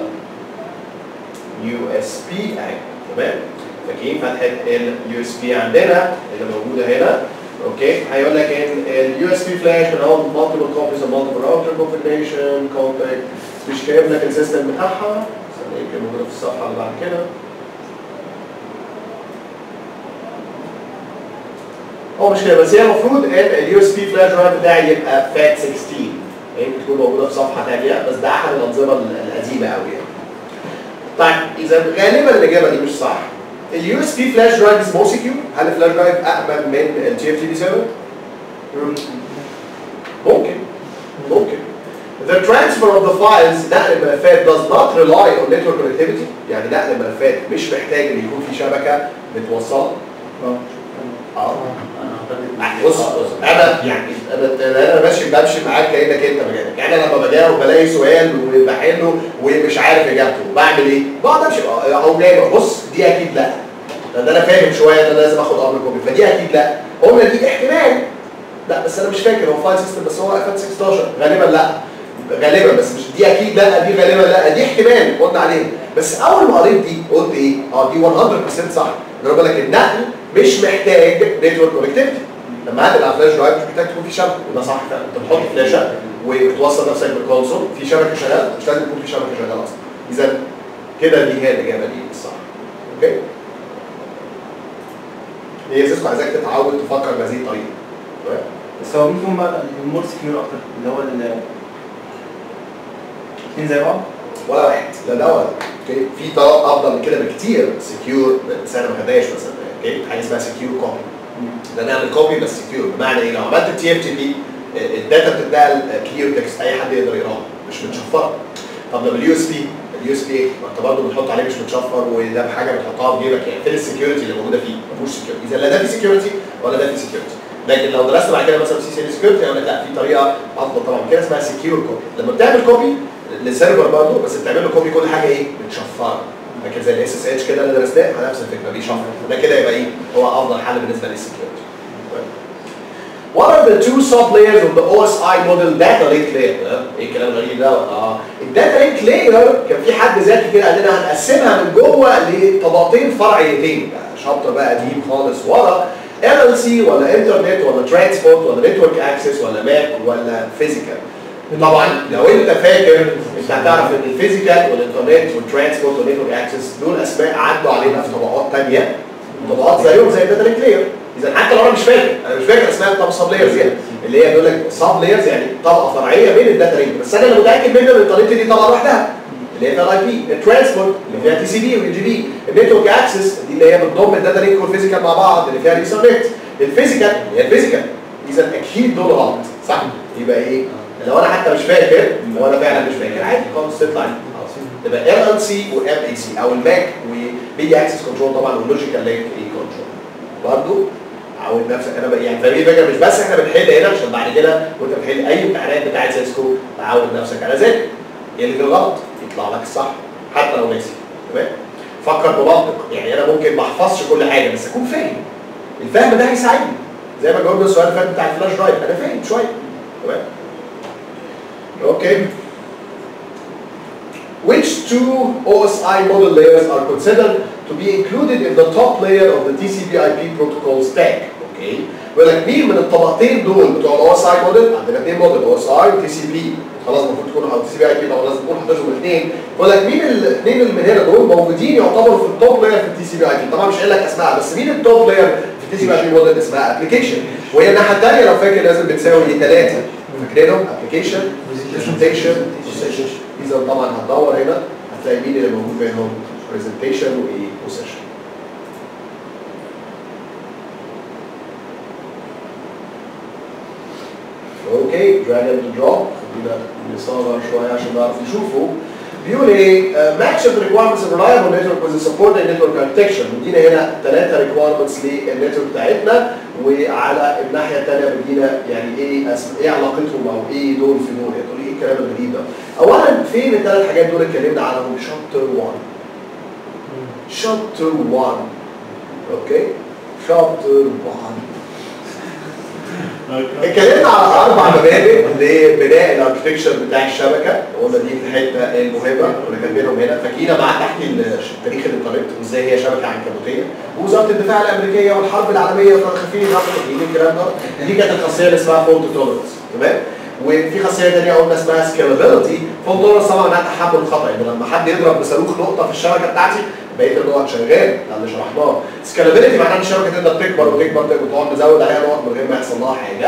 يو اس بي اهي تمام فاكرين فتحه اليو اس بي عندنا اللي موجوده هنا اوكي هيقول لك ان اليو اس بي فلاش من اول multiple copies of multiple router configuration config مش جايب لك السيستم بتاعها استنى يمكن موجوده في الصفحه اللي بعد كده هو مش كده بس هي المفروض ان اليو اس بي فلاش درايف بتاعي يبقى فات 16 يمكن تكون موجوده في صفحه ثانيه بس ده احد الانظمه القديمه قوي يعني طيب اذا غالبا الاجابه دي مش صح اليو اس بي فلاش درايف از مور سكيور هل الفلاش درايف امن من الجي اف تي دي سيرفر؟ ممكن ممكن The transfer of the files نقل الملفات does not rely on network connectivity يعني نقل الملفات مش محتاج ان يكون في شبكه متوصله اه بص بص انا يعني انا انا ماشي بمشي معاك كانك انت مكانك يعني انا لما بجاوب بلاقي سؤال وبحله ومش عارف اجابته بعمل ايه؟ بقعد امشي اهو جاي بص دي اكيد لا لان انا فاهم شويه ان انا لازم اخد امر كوبي فدي اكيد لا قلنا دي احتمال لا بس انا مش فاكر هو فايل سيستم بس هو اف 16 غالبا لا غالبا بس مش دي اكيد لا دي غالبا لا دي احتمال قلنا عليها بس اول ما قريت دي قلت ايه؟ اه دي 100% صح انا بقول لك النقل مش محتاج نتورك كونكتيفيتي لما هنقل على فلاش درايف مش محتاج تكون في شبكه وده صح فعلا انت بتحط فلاشه وبتوصل نفسك بالكونسول في شبكه شغاله مش لازم يكون في شبكه شغاله اصلا اذا كده دي هي الاجابه دي الصح اوكي هي سيسكو عايزاك تتعود تفكر بهذه الطريقه تمام بس هو مين فيهم بقى المور سكيور اكتر اللي هو ال الاثنين زي بعض ولا واحد لا ده ولا ده اوكي في طرق افضل من كده بكتير سكيور بس انا ما خدهاش مثلا اوكي حاجه اسمها سكيور كوبي ده نعمل كوبي بس سكيور بمعنى ايه لو عملت تي اف تي بي الداتا بتتنقل كلير تكست اي حد يقدر يقراها مش متشفره طب لما اليو اس بي اليو اس بي ما انت برضه بتحط عليه مش متشفر وده بحاجه بتحطها في جيبك يعني فين السكيورتي اللي موجوده فيه؟ ما فيهوش سكيورتي اذا لا ده في سكيورتي ولا ده في سكيورتي لكن لو درست بعد كده مثلا سي سي سكيورتي يقول لك لا في طريقه افضل طبعا من كده اسمها سكيور كوبي لما بتعمل كوبي للسيرفر برضه بس بتعمل له كوبي كل حاجه ايه؟ متشفره لكن زي الاس اس اتش كده اللي درسناه نفس الفكره بيشفر ده كده يبقى ايه؟ هو افضل حل بالنسبه للسكيورتي What are the two sub layers of the OSI model data link layer؟ ها؟ ايه الكلام الغريب ده؟ اه الداتا لينك لاير كان في حد ذكي كده قال لنا هنقسمها من جوه لطبقتين فرعيتين شابتر بقى قديم خالص ورا LLC ولا انترنت ولا ترانسبورت ولا نتورك اكسس ولا ماك ولا فيزيكال طبعا لو انت فاكر انت هتعرف ان الفيزيكال والانترنت والترانسبورت والنتورك اكسس دول اسماء عدوا علينا في طبقات ثانيه طبقات زيهم زي الداتا لينك لاير اذا حتى لو انا مش فاكر انا مش فاكر اسماء الطب سب لايرز يعني اللي هي بيقول لك سب لايرز يعني طبقه فرعيه بين الداتا لينك بس انا اللي متاكد منه ان طريقتي دي طبقه لوحدها اللي هي فيها الاي بي الترانسبورت اللي فيها تي سي بي والجي بي النتورك اكسس دي اللي هي بتضم الداتا لينك والفيزيكال مع بعض اللي فيها الايثرنت الفيزيكال اللي هي الفيزيكال اذا اكيد دول غلط صح يبقى ايه لو انا حتى مش فاكر لو انا فعلا مش فاكر عادي خلاص تطلع دي خلاص تبقى ال ال سي وام اي سي او الماك وبي اكسس كنترول طبعا واللوجيكال لينك اي كنترول برضه عود نفسك انا بقى يعني فاهمين الفكره مش بس احنا بنحل هنا عشان بعد كده وانت بتحل اي امتحانات بتاعت سيسكو تعود نفسك على ذلك يلغي الغلط يطلع لك الصح حتى لو ناسي تمام فكر بمنطق يعني انا ممكن ما احفظش كل حاجه بس اكون فاهم الفهم ده هيساعدني زي ما جاوبنا السؤال اللي فات بتاع الفلاش درايف انا فاهم شويه تمام اوكي Which two OSI model layers are considered to be included in the top layer of the TCP/IP protocol stack? اوكي بيقول لك مين من الطبقتين دول بتوع الاو اس اي موديل عندنا اثنين موديل او اس اي وتي سي بي خلاص المفروض تكونوا او تي سي بي اي بي طبعا لازم تكونوا حافظهم الاثنين بيقول لك مين الاثنين اللي من هنا دول موجودين يعتبروا في التوب لاير في التي سي بي اي بي طبعا مش قايل لك اسمها بس مين التوب لاير في التي سي بي اي بي موديل اسمها ابلكيشن وهي الناحيه الثانيه لو فاكر لازم بتساوي ثلاثه فاكرينهم ابلكيشن برزنتيشن اذا طبعا هتدور هنا هتلاقي مين اللي موجود بينهم برزنتيشن وايه وسيشن اوكي دراج اند دروب خلينا نصغر شويه عشان نعرف نشوفه بيقول ايه match of the requirements of reliable network with the supported network architecture مدينا هنا ثلاثه requirements للنتورك بتاعتنا وعلى الناحيه الثانيه مدينا يعني ايه أسم... ايه علاقتهم او ايه دول في دول يعني تقول ايه الكلام الغريب ده اولا فين الثلاث حاجات دول اتكلمنا عنهم شابتر 1 شابتر 1 اوكي شابتر 1 اتكلمنا على اربع مبادئ لبناء الاركتكشر بتاع الشبكه قلنا دي الحته المهمه كنا كاتبينهم هنا فاكرين معاك تحكي تاريخ الانترنت وازاي هي شبكه عنكبوتيه ووزاره الدفاع الامريكيه والحرب العالميه والخفيف الكلام ده دي كانت الخاصيه اللي اسمها فولت تولرنس تمام وفي خاصيه ثانيه قلنا اسمها سكيلابيلتي فولت تولرنس طبعا معناها تحمل الخطا يعني لما حد يضرب بصاروخ نقطه في الشبكه بتاعتي بقيت النقط شغال ده اللي شرحناه سكالابيلتي معناها ان الشبكه تقدر تكبر وتكبر وتقعد نزود عليها نقط من غير ما يحصل لها حاجه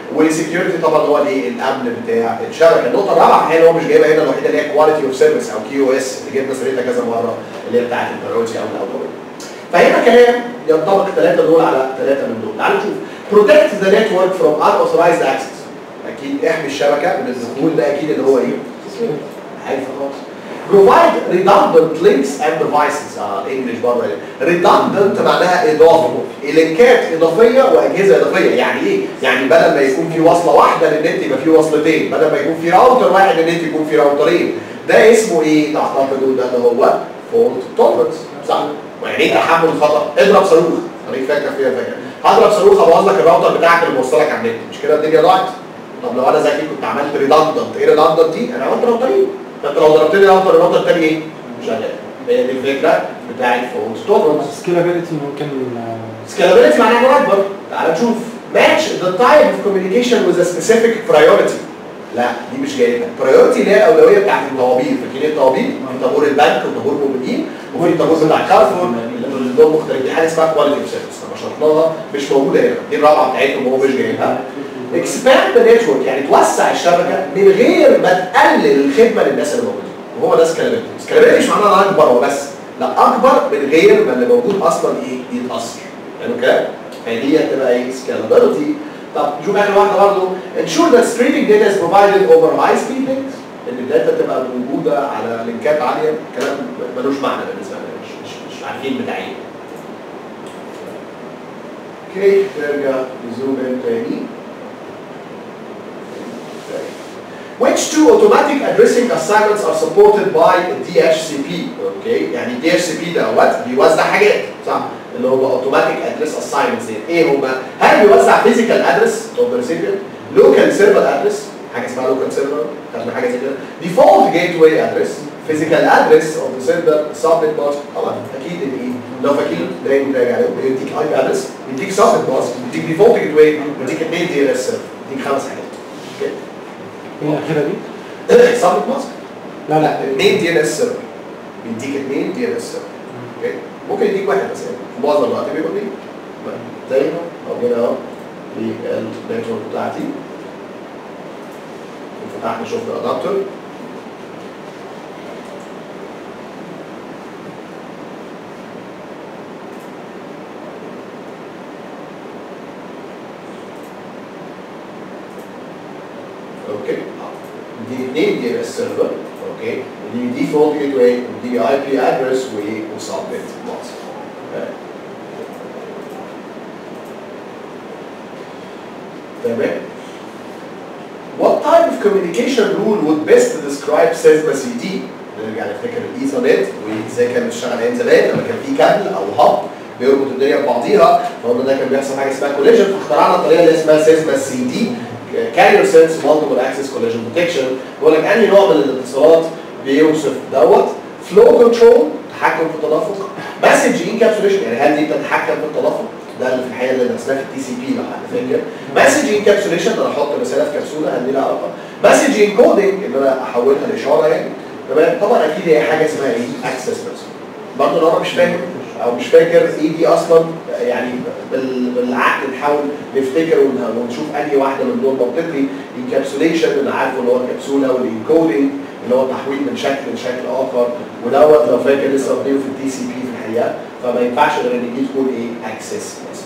والسكيورتي طبعا هو الايه الامن بتاع الشبكه النقطه الرابعه هي اللي هو مش جايبها هنا الوحيده اللي هي كواليتي اوف سيرفيس او كيو اس اللي جبنا سيرتها كذا مره اللي هي بتاعت البريورتي او الاولويه فهنا كلام ينطبق ثلاثه دول على ثلاثه من دول تعالوا نشوف protect the network from unauthorized access اكيد احمي الشبكه من الدخول ده اكيد اللي هو ايه؟ عارف خلاص provide redundant links and devices اه انجلش بره redundant معناها اضافي لينكات اضافيه واجهزه اضافيه يعني ايه؟ يعني بدل ما يكون في وصله واحده للنت يبقى في وصلتين بدل ما يكون في راوتر واحد للنت يكون في راوترين ده اسمه ايه تعتقدوا ده اللي هو فولت تولرنس صح؟ يعني ايه تحمل خطا؟ اضرب صاروخ خليك فاكر فيها فاكر هضرب صاروخ ابوظ لك الراوتر بتاعك اللي موصلك على النت مش كده الدنيا ضاعت؟ طب لو انا ذكي كنت عملت ريدندنت ايه ريدندنت دي؟ انا عملت راوترين فانت لو ضربت لي راوتر الراوتر الثاني ايه؟ شغال هي دي الفكره بتاعت فولت تولرنس سكيلابيلتي ممكن آه، scalability معناها انه اكبر تعال نشوف match the type of communication with a specific priority لا دي مش جايبها priority اللي هي الاولويه بتاعت الطوابير فاكرين الطوابير في طابور البنك وطابور الموبيلين وفي طابور بتاع كارفور اللي دول مختلفين حاجه اسمها كواليتي اوف سيرفيس لما شرحناها مش موجوده هنا دي الرابعه بتاعتهم هو مش جايبها expand the network يعني توسع الشبكه من غير ما تقلل الخدمه للناس اللي موجودين وهو ده scalability scalability مش معناها انها اكبر وبس لا اكبر من غير ما اللي موجود اصلا ايه يتاثر يعني كده فدي هتبقى ايه scalability طب نشوف اخر واحده برضه ensure that streaming data is provided over high speed links ان الداتا تبقى موجوده على لينكات عاليه كلام ملوش معنى بالنسبه لنا مش مش, مش عارفين بتاع ايه اوكي نرجع نزوم ان تاني Which two automatic addressing assignments are supported by DHCP اوكي يعني DHCP دوت بيوزع حاجات صح اللي هو automatic address assignments دي ايه هما هل بيوزع physical address of the recipient local server address حاجه اسمها local server خدنا حاجه زي كده default gateway address physical address of the server subnet mask طبعا اكيد الايه لو فاكرين دايما راجع عليهم بيديك اي ادرس بيديك subnet mask بيديك default gateway بيديك اثنين دي ال اس بيديك خمس حاجات اوكي ايه الاخيره دي؟ subnet mask لا لا لا اثنين دي ال اس سيرفر بيديك اثنين دي ال اس سيرفر اوكي ممكن يديك واحد بس يعني في معظم الوقت بيبقى اثنين زي ما او هنا اهو في النتورك بتاعتي فتحنا شفنا الادابتر اوكي دي اثنين دي اس سيرفر اوكي دي ديفولت جيت واي ودي اي بي ادرس وسبنت ماسك تمام What type of communication rule would best describe SESMA CD؟ نرجع نفتكر الايثرنت وازاي كان بيشتغل ايام زمان لما كان في كابل او هب بيربط الدنيا ببعضيها فقلنا ده كان بيحصل حاجه اسمها كوليجن فاخترعنا الطريقه اللي اسمها سيزما سي دي كارير سنس مالتيبل اكسس كوليجن بروتكشن بيقول لك انهي نوع من الاتصالات بيوصف دوت فلو كنترول تحكم في التدفق مسج انكابسوليشن يعني هل دي بتتحكم في التدفق ده اللي في الحقيقه اللي درسناه في التي سي بي لو حد فاكر مسج انكابسوليشن انا احط رساله في كبسوله هل دي لها علاقه مسج انكودنج ان انا احولها لاشاره يعني تمام طبعا اكيد هي حاجه اسمها ايه اكسس بس برضه لو انا مش فاهم او مش فاكر ايه دي اصلا يعني بال- بالعقل نحاول نفتكر ون- ونشوف انهي واحده من دول منطقي انكابسوليشن اللي عارفه اللي هو الكبسوله والانكودنج اللي هو تحويل من شكل لشكل اخر ودوت لو فاكر لسه واخدينه في التي سي بي في الحقيقه فما ينفعش غير ان دي تكون ايه اكسس بس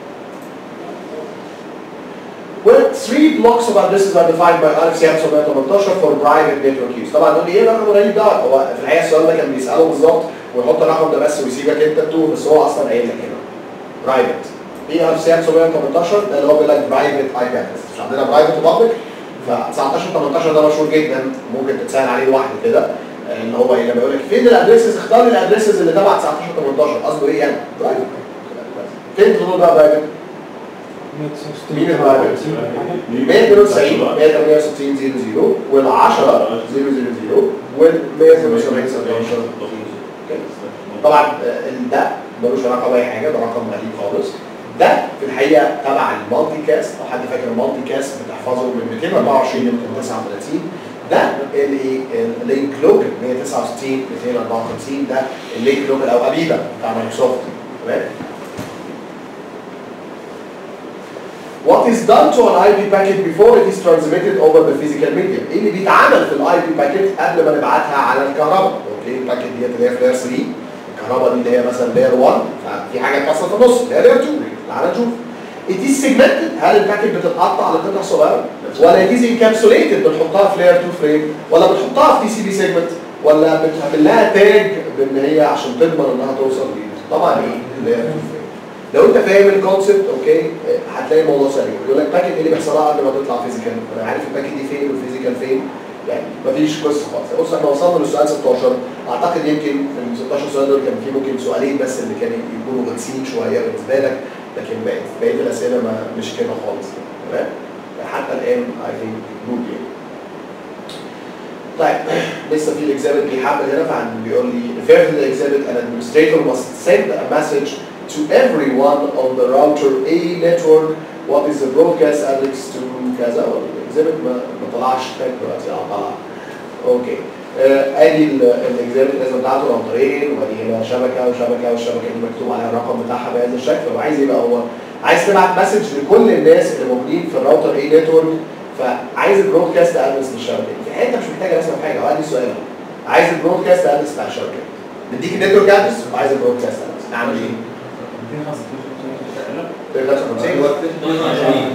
Well, three blocks of addresses are defined by RFC 918 for private network use. طبعا دول ايه رقم قليل ده هو في الحقيقه السؤال ده كان بيساله بالظبط ويحط الرقم ده بس ويسيبك انت تتوه بس هو اصلا قايل لك هنا. برايفت. ايه RFC 918 ده اللي هو بيقول لك برايفت اي بي ادرس مش عندنا برايفت وبابليك ف 19 18 ده مشهور جدا ممكن تتسال عليه لوحده كده اللي هو ايه لما يقول لك فين الادريسز اختار لي الادريسز اللي تبع 19 18 قصده ايه يعني؟ برايفت. فين تقول بقى برايفت؟ مين البرايفت؟ 192 168 00 وال 10 000 وال 178 17 طبعا آه، ده ملوش علاقه باي حاجه ده رقم غريب خالص ده في الحقيقه تبع المالتي كاست لو حد فاكر المالتي كاست بتحفظه من 224 ل 239 ده الايه اللينك لوج 169 254 ده اللينك لوج او ابيبا بتاع مايكروسوفت تمام what is done to an IP packet before it is transmitted over the physical medium ايه اللي بيتعمل في الاي بي باكيت قبل ما نبعتها على الكهرباء اوكي الباكيت ديت اللي هي في لاير 3 الكهرباء دي اللي هي مثلا لاير 1 ففي حاجه بتحصل في النص اللي هي لاير 2 تعالى نشوف it is segmented هل الباكيت بتتقطع على قطع صغيره ولا it is encapsulated بنحطها في لاير 2 فريم ولا بنحطها في تي سي بي سيجمنت ولا بتعمل لها تاج بان هي عشان تضمن انها توصل ليه طبعا ايه لاير 2 فريم لو انت فاهم الكونسبت اوكي اه، هتلاقي الموضوع سريع يقول لك باكيت ايه اللي بيحصلها قبل ما تطلع فيزيكال انا عارف الباكيت دي فين والفيزيكال فين يعني مفيش قصه خالص بص احنا وصلنا للسؤال 16 اعتقد يمكن في ال 16 سؤال دول كان في ممكن سؤالين بس اللي كانوا يكونوا غلسين شويه بالنسبه لك لكن بقيت بقيه الاسئله ما مش كده خالص تمام حتى الان اي ثينك جود يعني طيب لسه في الاكزامت بيحمل هنا فعن بيقول لي refer to the exhibit an administrator must send a message to everyone on the router A network what is the broadcast address to كذا الاكزامت ما ما طلعش فاك دلوقتي اه طلع اوكي آه، ادي الاكزامت لازم بتاعته راوترين وادي هنا شبكه وشبكه والشبكه دي مكتوب عليها الرقم بتاعها بهذا الشكل فهو عايز ايه بقى هو عايز تبعت مسج لكل الناس اللي موجودين في الراوتر اي نتورك فعايز البرودكاست ادرس للشبكه في حته مش محتاجه رسم حاجه هو ادي السؤال اهو. عايز البرودكاست ادرس بتاع الشبكه نديك النتورك ادرس وعايز البرودكاست ادرس نعمل ايه؟ 55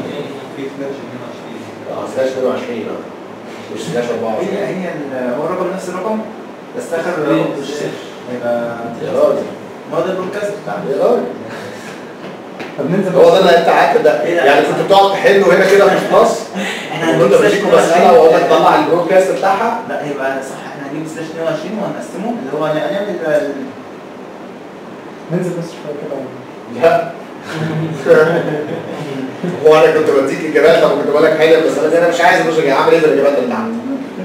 اه سلاش 22 اه مش سلاش 24 هي هي ال- هو الرقم نفس الرقم بس اخر رقم مش صفر هيبقى يا راجل ما هو ده البرودكاست بتاعنا يا راجل طب ننزل هو ده اللي انت قعدت ده يعني كنت بتقعد تحله هنا كده في النص احنا كنت هنجيب سلاش بديكوا مساله 22 واقول لك طلع البرودكاست بتاعها لا هيبقى صح احنا هنجيب سلاش 22 وهنقسمه اللي هو هنعمل ال- ننزل بس شويه كده لا هو انا كنت بديك اجابات لما كنت بقول لك حل المساله دي انا مش عايز ابص اعمل ايه الاجابات اللي تحت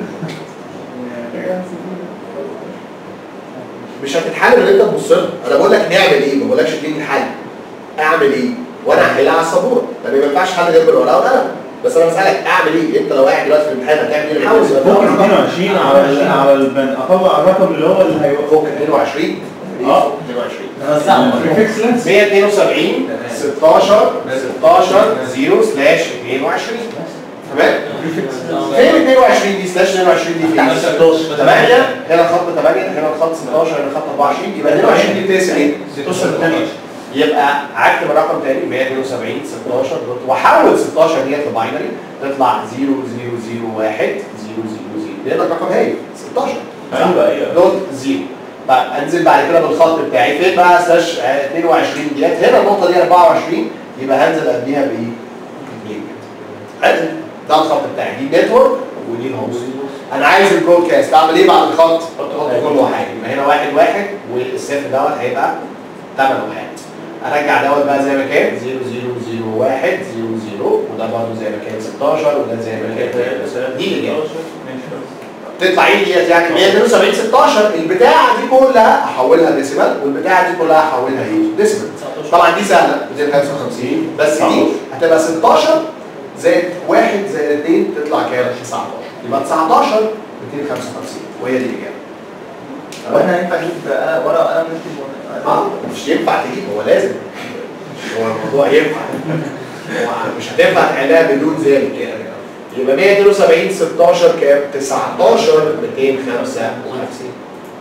مش هتتحل ان انت تبص لها انا بقول لك نعمل ايه ما بقولكش اديني الحل اعمل ايه وانا هحلها على السبوره لان ما ينفعش حل غير بالورقه والقلم بس انا بسالك اعمل ايه انت لو قاعد دلوقتي في الامتحان هتعمل ايه حاول فوق ال 22 على ال- على البن اطلع الرقم اللي هو اللي هيبقى فوق 22 اه 22 هنوزعهم بريفكس لينس 172 16 16 0 سلاش 22 تمام فين 22 دي سلاش 22 دي فين 8 هنا خط 8 هنا خط 16 هنا خط 24 يبقى 22 دي بتقسم ايه؟ 16 22 يبقى هكتب الرقم تاني 172 16 دوت واحول 16 ديت لباينري تطلع 0001 000 لان الرقم هايل 16 ايوه ايوه دوت زيرو طيب انزل بعد كده بالخط بتاعي فين بقى سلاش آه، 22 ديت هنا النقطه دي 24 يبقى هنزل قبليها بايه؟ بجيجا انزل ده الخط بتاعي دي نتورك ودي الهوست انا عايز البرودكاست اعمل ايه بعد الخط؟ احط كل واحد يبقى هنا واحد واحد والصفر دوت هيبقى 8 واحد ارجع دوت بقى زي ما كان 0001 00 وده برضه زي ما كان 16 وده زي ما كان دي الاجابه تطلع ايه ديت يعني 172 16 البتاعه دي كلها احولها ديسيمال والبتاعه دي كلها احولها ايه؟ ديسيمال طبعا دي سهله 255 بس دي هتبقى 16 زائد 1 زائد 2 تطلع كام؟ 19 يبقى 19 255 وهي دي الاجابه طب احنا ينفع نجيب آه، ورقه وقلم نكتب ورقة؟ اه مش ينفع تجيب هو لازم هو الموضوع ينفع هو مش هتنفع تحلها بدون ذلك يعني يبقى 172 16 كام 19 255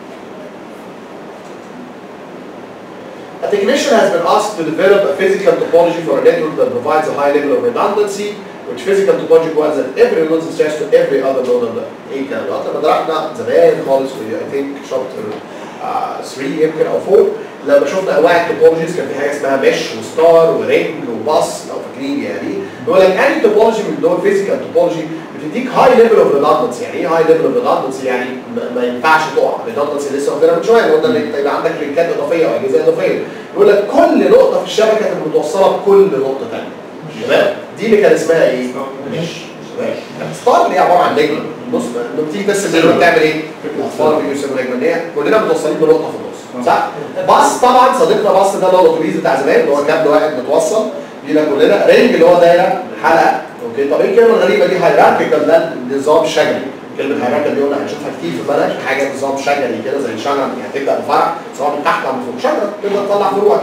A technician has been asked to develop a physical topology for a network that provides a high level of redundancy which physical topology requires that every node is attached to every other node of the ايه الكلام ده؟ لما درسنا زمان خالص في I think chapter 3 يمكن او 4 لما شفنا انواع التوبولوجيز كان في حاجه اسمها مش وستار ورينج وباص لو فاكرين يعني بيقول لك اني توبولوجي من دول فيزيكال توبولوجي بتديك هاي ليفل اوف ريدندنسي يعني ايه هاي ليفل اوف ريدندنسي يعني ما- ما ينفعش تقع ريدندنسي لسه واخدينها من شويه قلنا ان انت يبقى عندك لينكات اضافيه او اجهزه اضافيه بيقول لك كل نقطه في الشبكه تبقى متوصله بكل نقطه ثانيه تمام دي اللي كان اسمها ايه؟ مش ستار اللي هي عباره عن نجمه بص لما بتيجي بس النجمه بتعمل ايه؟ الاطفال بيسموا نجمه ان هي كلنا متوصلين بنقطه في النص صح؟ باص طبعا صديقنا باص ده اللي هو الاتوبيس بتاع زمان اللي هو كابل واحد متوصل بينا كلنا رينج اللي هو دايره حلقه اوكي طب ايه الكلمه الغريبه دي هيراركيكال ده نظام شجري كلمه هيراركيكال دي قلنا هنشوفها كتير في المنهج حاجه نظام شجري كده زي شجره يعني هتبدا بفرع سواء من تحت او من فوق شجره تبدا تطلع فروع كده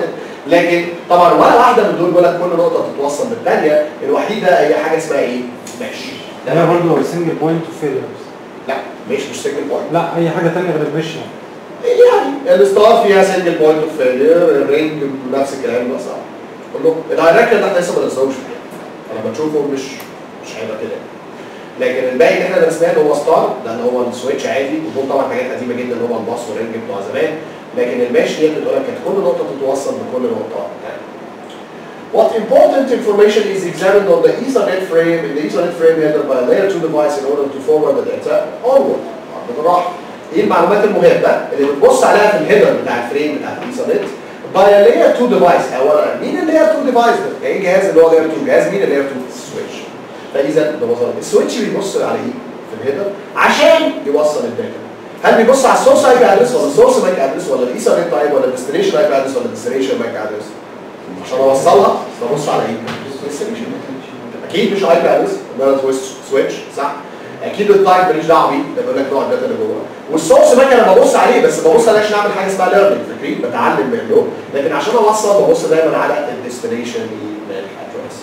لكن طبعا ولا واحده من دول بيقول لك كل نقطه تتوصل بالثانيه الوحيده هي حاجه اسمها ايه؟ ماشي ده برضه سنجل بوينت وفيلرز لا مش مش سنجل بوينت لا اي حاجه ثانيه غير المش يعني الستار فيها سنجل بوينت اوف فيلير الرينج نفس الكلام بس كله الدايركت ده احنا لسه ما درسناهوش لما تشوفه مش مش هيبقى كده لكن الباقي اللي احنا درسناه اللي هو ستار ده اللي هو السويتش عادي ودول طبعا حاجات قديمه جدا اللي هو الباص والرينج بتوع زمان لكن الماشي دي بتقول لك كانت كل نقطه تتوصل بكل نقطه تانية. What important information is examined on the Ethernet frame in the Ethernet frame header by a layer 2 device in order to forward the data onward. بالراحه. ايه المعلومات المهمه اللي بتبص عليها في الهيدر بتاع الفريم بتاع الايثرنت by a layer 2 device اولا مين اللاير 2 ديفايس ده؟ ايه الجهاز اللي هو لاير 2 جهاز مين اللاير 2 سويتش فاذا ببساطه السويتش بيبص على ايه في الهيدر عشان يوصل الداتا هل بيبص على السورس اي بي ادرس ولا السورس ماك ادرس ولا الايثرنت تايب ولا الديستنيشن اي بي ادرس ولا الديستنيشن ماك ادرس عشان اوصلها ببص على ايه؟ الديستنيشن اكيد مش اي بي ادرس ده سويتش صح اكيد التايب ماليش دعوه بيه ده بيقول لك نوع الداتا اللي جوه والسورس ماك انا ببص عليه بس ببص عليه عشان اعمل حاجه اسمها ليرنينج فاكرين بتعلم منه لكن عشان اوصل ببص دايما على الديستنيشن ايميل ادرس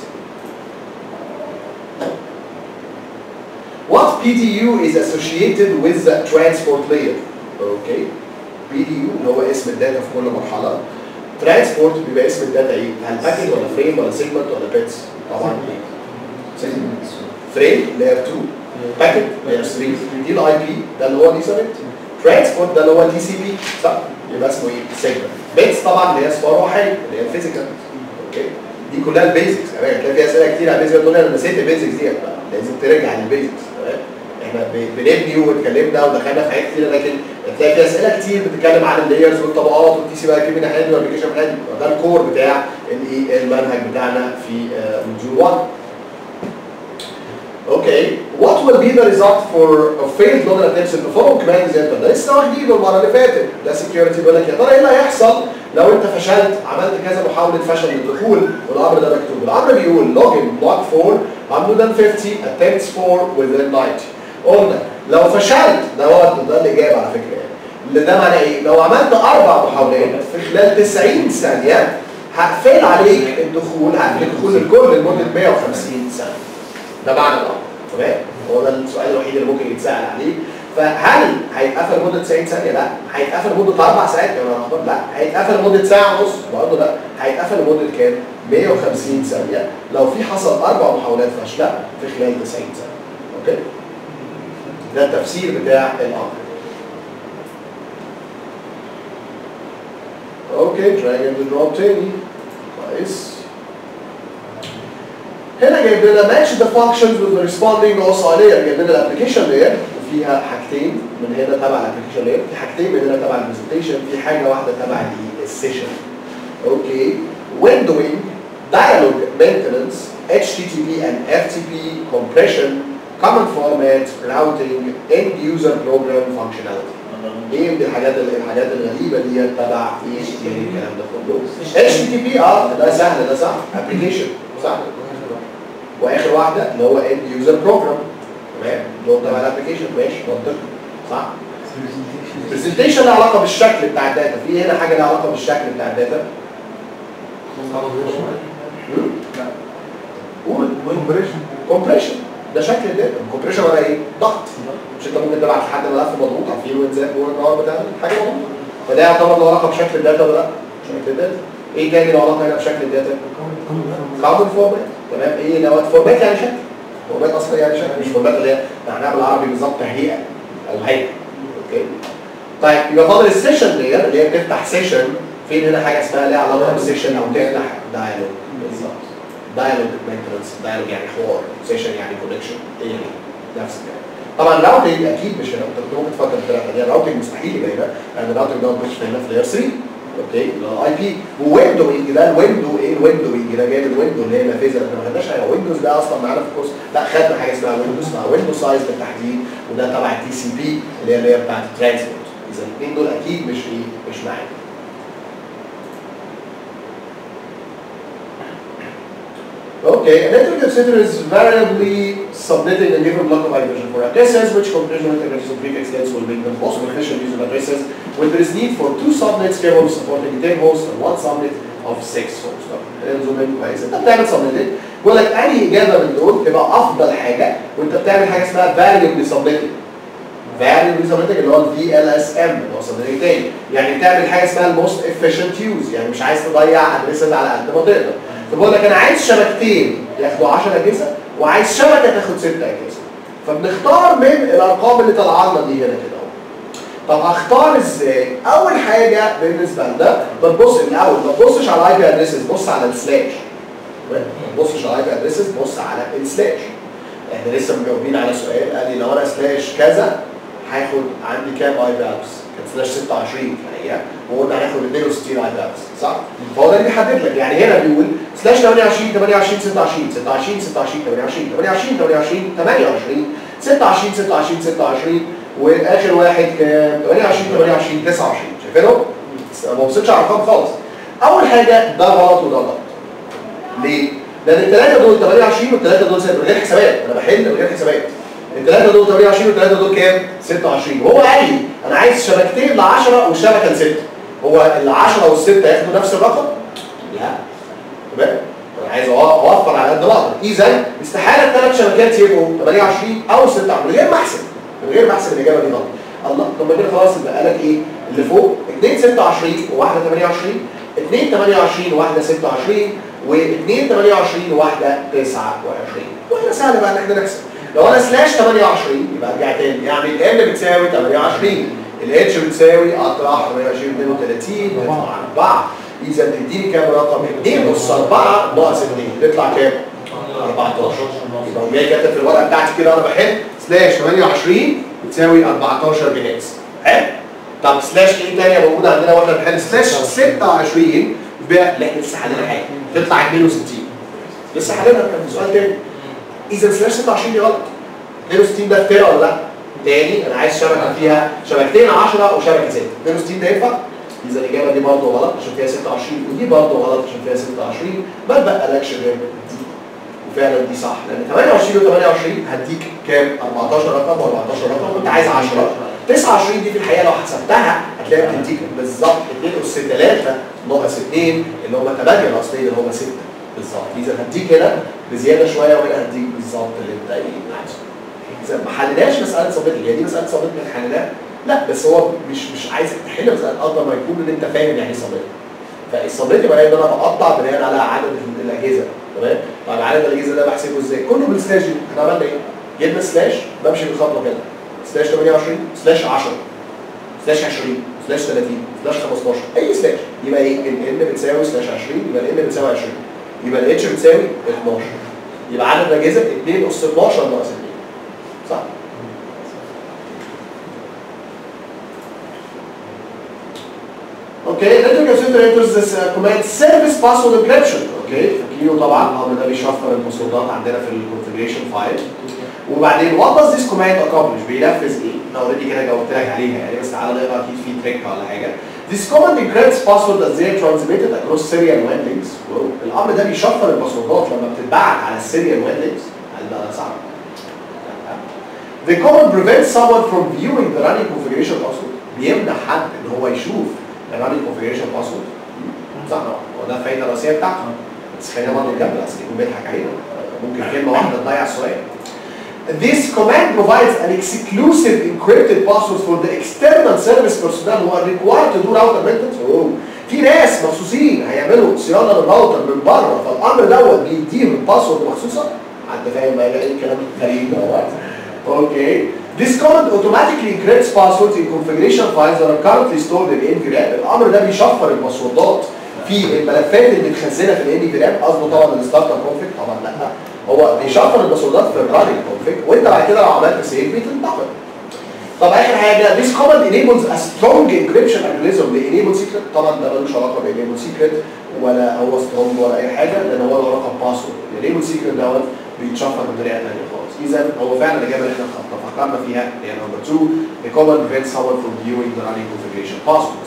What PDU is associated with the transport layer اوكي PDU اللي هو اسم الداتا في كل مرحله ترانسبورت بيبقى اسم الداتا ايه؟ هل باكيت ولا فريم ولا سيجمنت ولا بيتس؟ طبعا ايه؟ فريم لاير 2 باكيت لاير 3 دي الاي بي ده اللي هو الايثرنت ترانسبورت ده اللي هو التي سي بي صح؟ يبقى اسمه ايه؟ سيجمنت بيتس طبعا اللي هي اصفار وحي اللي هي الفيزيكال اوكي دي كلها البيزكس يعني كان في اسئله كتير على البيزكس تقول لي انا نسيت البيزكس دي لازم ترجع للبيزكس تمام احنا ب- بنبني واتكلمنا ودخلنا في حاجات كتير لكن تلاقي في اسئله كتير بتتكلم عن اللايرز والطبقات والتي سي بي اي بي من ناحيه والابلكيشن من ناحيه ده الكور بتاع الايه المنهج بتاعنا في موديول 1 اوكي what will be the result for a failed login attempts in the following commands انت ده لسه واخدينه المره اللي فاتت ده سكيورتي بيقول لك يا ترى ايه اللي هيحصل لو انت فشلت عملت كذا محاوله فشل للدخول والامر ده مكتوب الامر بيقول login block 4 150 attempts for within 90 قلنا لو فشلت ده هو ده الاجابه على فكره يعني اللي ده معناه ايه؟ لو عملت اربع محاولات في خلال 90 ثانيه هقفل عليك الدخول هقفل الدخول للكل لمده 150 ثانيه ده معنى الامر تمام هو ده السؤال الوحيد اللي ممكن يتسال عليه فهل هيتقفل لمده 90 ثانيه؟ لا هيتقفل لمده اربع ساعات يا نهار أبيض؟ لا هيتقفل لمده ساعه ونص برضه لا هيتقفل لمده كام؟ 150 ثانيه لو في حصل اربع محاولات فاشله في خلال 90 ثانيه اوكي؟ ده التفسير بتاع الامر اوكي دراج اند دروب تاني كويس هنا جايب لنا match the functions with the responding OSI layer جايب لنا الابلكيشن layer وفيها حاجتين من هنا تبع الابلكيشن layer في حاجتين من هنا تبع البرزنتيشن في حاجه واحده تبع السيشن اوكي windowing dialog maintenance HTTP and FTP compression common format routing end user program functionality ايه من الحاجات الحاجات الغريبه دي تبع ايه ايه الكلام ده كله اتش تي بي اه ده سهل ده صح ابلكيشن صح واخر واحده اللي هو اند يوزر بروجرام تمام اللي هو تبع الابلكيشن ماشي منطقي صح برزنتيشن لها علاقه بالشكل بتاع الداتا في هنا حاجه لها علاقه بالشكل بتاع الداتا قول كومبريشن كومبريشن ده شكل الداتا الكومبريشن ولا ايه ضغط مش انت ممكن تبعت لحد ملف مضغوط او في وينزات جوه النهار بتاع حاجه مضغوطه فده يعتبر له علاقه بشكل الداتا ولا لا؟ شكل الداتا ايه تاني له علاقه هنا بشكل الداتا؟ كومن فورمات تمام ايه دوت فورمات يعني شكل فورمات اصلا يعني شكل مش فورمات اللي هي معناها بالعربي بالظبط تهيئه او هيئه اوكي طيب يبقى فاضل السيشن ديت اللي هي بتفتح سيشن فين هنا حاجه اسمها ليها علاقه بالسيشن او تفتح دايلوج بالظبط دايلوج مينتنس دايلوج يعني حوار سيشن يعني كونكشن هي دي نفس الكلام طبعا الراوتنج اكيد مش هنا انت كنت ممكن تفكر بطريقه ثانيه الراوتنج مستحيل يبقى هنا لان الراوتنج ده مش هنا في لاير 3 اوكي الاي بي وويندوينج ده الويندو ايه الويندوينج ده جاي من الويندو اللي هي نافذه احنا ما خدناش حاجه ويندوز ده اصلا معانا في الكورس لا خدنا حاجه اسمها ويندوز اسمها ويندو سايز بالتحديد وده تبع التي سي بي اللي هي اللي هي بتاعت الترانسبورت اذا الاثنين دول اكيد مش ايه مش معانا Okay, a network etc. is variably subnetting a given block of hydrogen for addresses, which compression integrations of prefix lengths will make them most efficient use of addresses when there is need for two subnets capable of supporting 10 hosts and one subnet اوف 6 هوست انزل منه كويس انت بتعمل سبميتد بيقول لك اي اجابه من دول تبقى افضل حاجه وانت بتعمل حاجه اسمها فاريبل سبميتد فاريبل سبميتد اللي هو الفي ال اس ام اللي هو سبميتد تاني يعني بتعمل حاجه اسمها الموست افيشنت يوز يعني مش عايز تضيع ادريسز على قد ما تقدر فبقول لك انا عايز شبكتين ياخدوا 10 اجهزه وعايز شبكه تاخد 6 اجهزه فبنختار من الارقام اللي طالعه لنا دي هنا كده اهو طب هختار ازاي؟ اول حاجه بالنسبه لده بتبص الاول ما تبصش على الاي بي ادريسز بص على السلاش ما تبصش على الاي بي ادريسز بص على السلاش احنا لسه مجاوبين على سؤال قال لي لو انا سلاش كذا هاخد عندي كام اي بي ادرس؟ كان سلاش 26 في الحقيقه وقلنا هناخد 62 اي بي ادرس صح؟ فهو ده اللي بيحدد لك يعني هنا بيقول سلاش 28 28 26 26 26 28 28 28 28 26 26 26 واخر واحد كام 28 28 29 شايفينهم؟ ما بصيتش على الارقام خالص اول حاجه ده غلط وده غلط ليه؟ لان الثلاثه دول 28 والثلاثه دول 6 من غير حسابات انا بحل من غير حسابات الثلاثه دول 28 والثلاثه دول كام؟ 26 وهو قال لي انا عايز شبكتين ل 10 وشبكه ل 6 هو ال 10 وال 6 ياخدوا نفس الرقم؟ لا تمام؟ انا عايز أو- اوفر على قد ما اقدر اذا استحاله الثلاث شبكات يبقوا 28 او 6 من غير ما احسب من غير ما احسب الاجابه دي غلط الله طب ما كده خلاص يبقى قال لك ايه اللي فوق 2 26 وواحده 28 2 28 وواحده 26 و2 28 وواحده 29 واحنا سهل بقى ان احنا نحسب لو انا سلاش 28 يبقى ارجع تاني يعني ال بتساوي 28 الاتش بتساوي اطرح 28 32 تطلع 4 اذا تديني كام رقم 2 نص 4 ناقص 2 تطلع كام 14 يبقى جاي كاتب في الورقه بتاعتي كده انا بحل سلاش 28 بتساوي 14 بهكس حلو طب سلاش ايه تانية موجودة عندنا واحنا بنحل سلاش 26 بقى لا احنا لسه حلينا حاجة تطلع 62 لسه حلينا كان سؤال تاني اذا سلاش 26 دي غلط 62 ده اختيار ولا لا؟ تاني انا عايز شبكة فيها شبكتين 10 وشبكة 6 62 ده ينفع؟ اذا الاجابة دي برضه غلط عشان فيها 26 ودي برضه غلط عشان فيها 26 ما بقالكش غير دي وفعلا دي صح لان 28 و 28 هديك كام 14 رقم و14 رقم وانت عايز 10 29 دي في الحقيقه لو حسبتها هتلاقيها بتديك بالظبط 2 اس 3 ناقص 2 اللي هم 8 ناقص 2 اللي هم 6 بالظبط اذا هديك هنا بزياده شويه وهنا هديك بالظبط اللي انت ايه عايزه اذا ما حلناش مساله صابت هي دي مساله صابت من حلناها لا بس هو مش مش عايزك تحل مساله قدر ما يكون ان انت فاهم يعني ايه صابت فالصابت يبقى ان انا بقطع بناء على عدد الاجهزه تمام طب عدد الاجهزه ده بحسبه ازاي كله بالسلاش دي احنا عملنا ايه جبنا سلاش بمشي بالخطوه كده سلاش 28 سلاش 10 سلاش 20 سلاش 30 سلاش 15 اي سلاش يبقى ايه ال ان بتساوي سلاش 20 يبقى ال ان بتساوي 20 يبقى الاتش بتساوي 12 يبقى عدد الاجهزه 2 اس 12 ناقص 2 صح اوكي network computer enters this uh, command service password encryption اوكي فاكرينه طبعا الامر ده بيشفر الباسوردات عندنا في الكونفجريشن فايل وبعدين what does this command accomplish بينفذ ايه؟ انا اوريدي كده جاوبت لك عليها يعني بس تعالى نقرا اكيد في تريك ولا حاجه This command encrypts password as they are transmitted across serial WAN links واو. الامر ده بيشفر الباسوردات لما بتتبعت على السيريال WAN links هل ده صح؟ لا. The command prevents someone from viewing the running configuration password بيمنع حد ان هو يشوف الرانينج configuration password صح هو ده الفايده الرئيسيه بتاعته بس خلينا برضه نكمل اصل يكون بيضحك علينا ممكن كلمه واحده تضيع السؤال This command provides an exclusive encrypted password for the external service personnel who are required to do router maintenance. أوه. في ناس مخصوصين هيعملوا صيانه للراوتر من بره فالامر دوت بيديهم باسورد مخصوصه حد فاهم بقى ايه الكلام الغريب دوت اوكي This command automatically encrypts passwords in configuration files that are currently stored in NVRAM. الامر ده بيشفر الباسوردات في الملفات اللي متخزنه في الان في رام قصده طبعا الستارتر كونفيج طبعا لا هو بيشفر الباسوردات في الراننج كونفيج وانت بعد كده لو عملت سيف بتنتقل طب اخر حاجه this command enables a strong encryption algorithm ل enable secret طبعا ده ملوش علاقه ب enable secret ولا هو strong ولا اي حاجه لان هو له علاقه بباسورد enable secret دوت بيتشفر بطريقه ثانيه خالص اذا هو فعلا الاجابه اللي احنا فكرنا فيها هي نمبر 2 the command prevents someone from viewing the running configuration passwords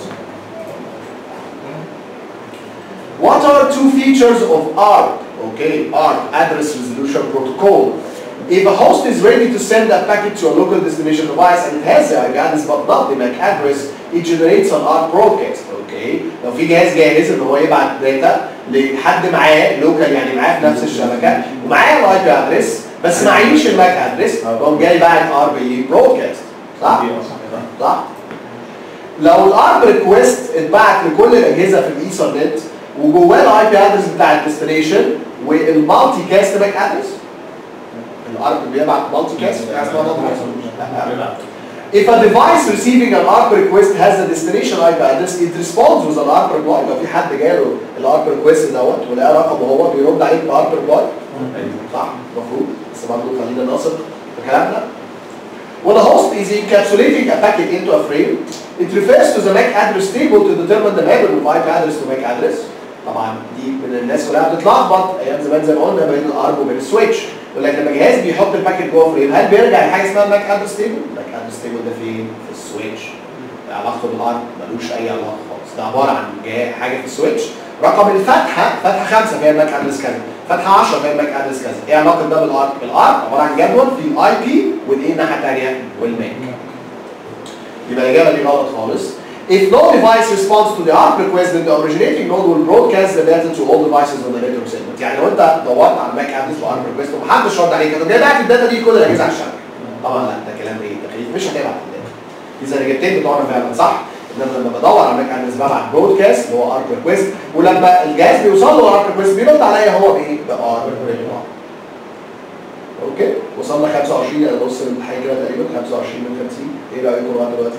What are two features of ARP? Okay, ARP, Address Resolution Protocol. If a host is ready to send a packet to a local destination device and it has the IP address but not the MAC address, it generates an ARP broadcast. Okay. اوكي لو في جهاز جاهز ان هو يبعت داتا لحد معاه لوكال يعني معاه في نفس الشبكه ومعاه الاي بي ادرس بس معيش الماك ادرس يقوم جاي باعت ار بي برودكاست صح؟ دي صح صح؟ لو الارب ريكويست اتبعت لكل الاجهزه في الايثرنت وجواه الاي بي ادرس بتاع الديستنيشن والمالتي كاست باك ادرس الارب بيبعت مالتي كاست في حاجه اسمها multi cast. If a device receiving an ARP request has the destination IP address, it responds with an ARP reply. لو في حد جاله الARP request دوت ولقى رقمه هو بيرد عليك بARP reply. صح المفروض بس برضه خلينا نثق في كلامنا. When a host is encapsulating a packet into a frame, it refers to the MAC address table to determine the mapping of IP address to MAC address. طبعا دي من الناس كلها بتتلخبط ايام زمان زي ما قلنا بين الارب وبين السويتش يقول لك لما جهاز بيحط الباكيت جوه فريم هل بيرجع لحاجه اسمها الماك ادرس تيبل؟ الماك ادرس تيبل ده فين؟ في السويتش علاقته بالارب ملوش اي علاقه خالص ده عباره عن جا- حاجه في السويتش رقم الفتحه فتحه خمسه فيها الماك ادرس كذا فتحه 10 فيها الماك ادرس كذا ايه علاقه ده بالارب؟ الارب عباره عن جدول فيه الاي بي والايه الناحيه الثانيه والماك يبقى الاجابه دي غلط خالص If no device responds to the ARP request, then the originating node will broadcast the data to all devices on the network segment. يعني لو انت دورت على الماك ادرس وارب ريكويست ومحدش رد عليك هتقوم جاي باعت الداتا دي لكل الاجهزه على الشبكه. طبعا لا ده كلام ايه؟ تخليف مش هتبعت الداتا. اذا الاجابتين بتوعنا فعلا صح انما لما بدور على الماك ادرس ببعت برودكاست اللي هو ارب ريكويست ولما الجهاز بيوصل له ارب ريكويست بيرد عليا هو بايه؟ بارب ريكويست. اوكي وصلنا 25 انا بص الامتحان كده تقريبا 25 من 50 ايه رايكم لغايه دلوقتي؟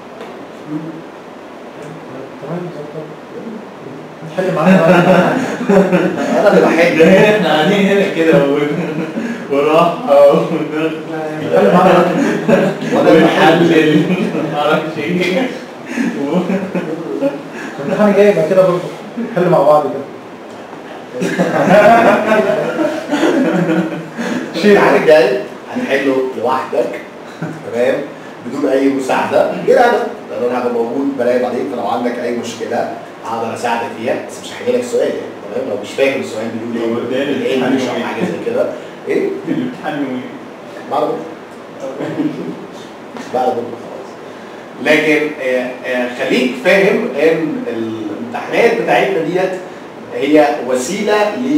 تمام حل معانا انا اللي بحب احنا قاعدين هنا كده و- وراحة حل معانا وانا اللي بحب ونحلل معرفش ايه و- الامتحان جاي يبقى كده برضه نحل مع بعض كده شيء الامتحان الجاي هنحله لوحدك تمام بدون اي مساعده غير انا لان انا هبقى موجود براقب عليك فلو عندك اي مشكله هقدر اساعدك فيها بس مش هحكي لك السؤال يعني تمام لو مش فاهم السؤال بيقول هو ايه ده اللي بالانجلش او بيتعلم حاجه زي كده ايه الامتحان يومين بعد بكره بعد بكره خلاص لكن آه، آه، خليك فاهم ان الامتحانات بتاعتنا ديت هي وسيله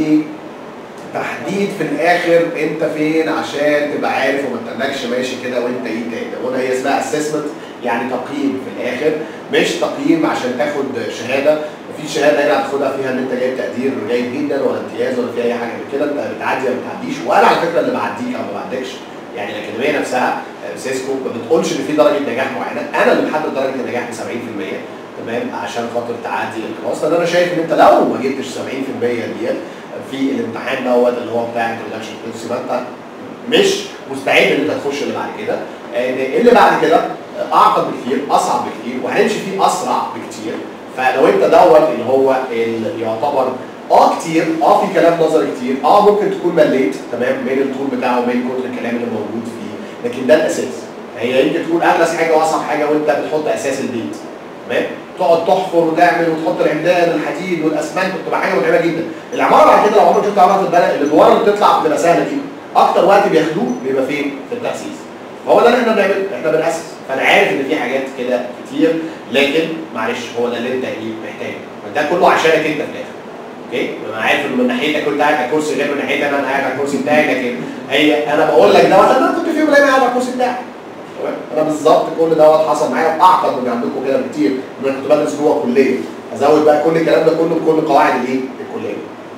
لتحديد في الاخر انت فين عشان تبقى عارف وما تتنكش ماشي كده وانت ايه تاني وانا هي اسمها اسسمنت يعني تقييم في الاخر مش تقييم عشان تاخد شهاده وفي شهاده هنا هتاخدها فيها ان انت جايب تقدير جيد جدا ولا امتياز ولا في اي حاجه من كده انت بتعدي ولا ما بتعديش وانا على فكره اللي بعديك او ما بعدكش يعني الاكاديميه نفسها آه، سيسكو ما بتقولش ان في درجه نجاح معينه انا اللي بحدد درجه النجاح ب 70% تمام عشان خاطر تعدي الكلاس لان انا شايف ان انت لو ما جبتش 70% ديت في الامتحان دوت اللي هو بتاع انتروداكشن كورس يبقى انت مش مستعد ان انت تخش اللي بعد كده آه، اللي بعد كده آه، اعقد بكتير اصعب بكتير وهنمشي فيه اسرع بكتير فلو انت دوت اللي هو اللي يعتبر اه كتير اه في كلام نظري كتير اه ممكن تكون مليت تمام من الطول بتاعه ومن كتر الكلام اللي موجود فيه لكن ده الاساس هي يمكن تكون اغلس حاجه واصعب حاجه وانت بتحط اساس البيت تمام تقعد تحفر وتعمل وتحط العمدان الحديد والاسمنت بتبقى حاجه متعبه جدا العماره بعد كده لو عمرك شفت عماره البلد الادوار اللي بتطلع بتبقى سهله جدا اكتر وقت بياخدوه بيبقى فين في التاسيس فهو ده اللي احنا بنعمله احنا بناسس فانا عارف ان في حاجات كده كتير لكن معلش هو ده اللي انت ايه محتاجه ده كله عشانك انت في الاخر اوكي انا عارف ان من ناحيتك كنت قاعد على الكرسي غير من ناحيتي انا انا قاعد على الكرسي بتاعي لكن هي انا بقول لك دوت انا كنت في يوم من الايام قاعد على الكرسي بتاعي تمام انا بالظبط كل دوت حصل معايا واعقد من عندكم كده بكتير ان انا كنت بدرس جوه كليه ازود بقى كل الكلام ده كله بكل قواعد الايه الكليه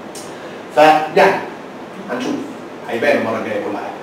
فيعني هنشوف هيبان المره الجايه كل حاجه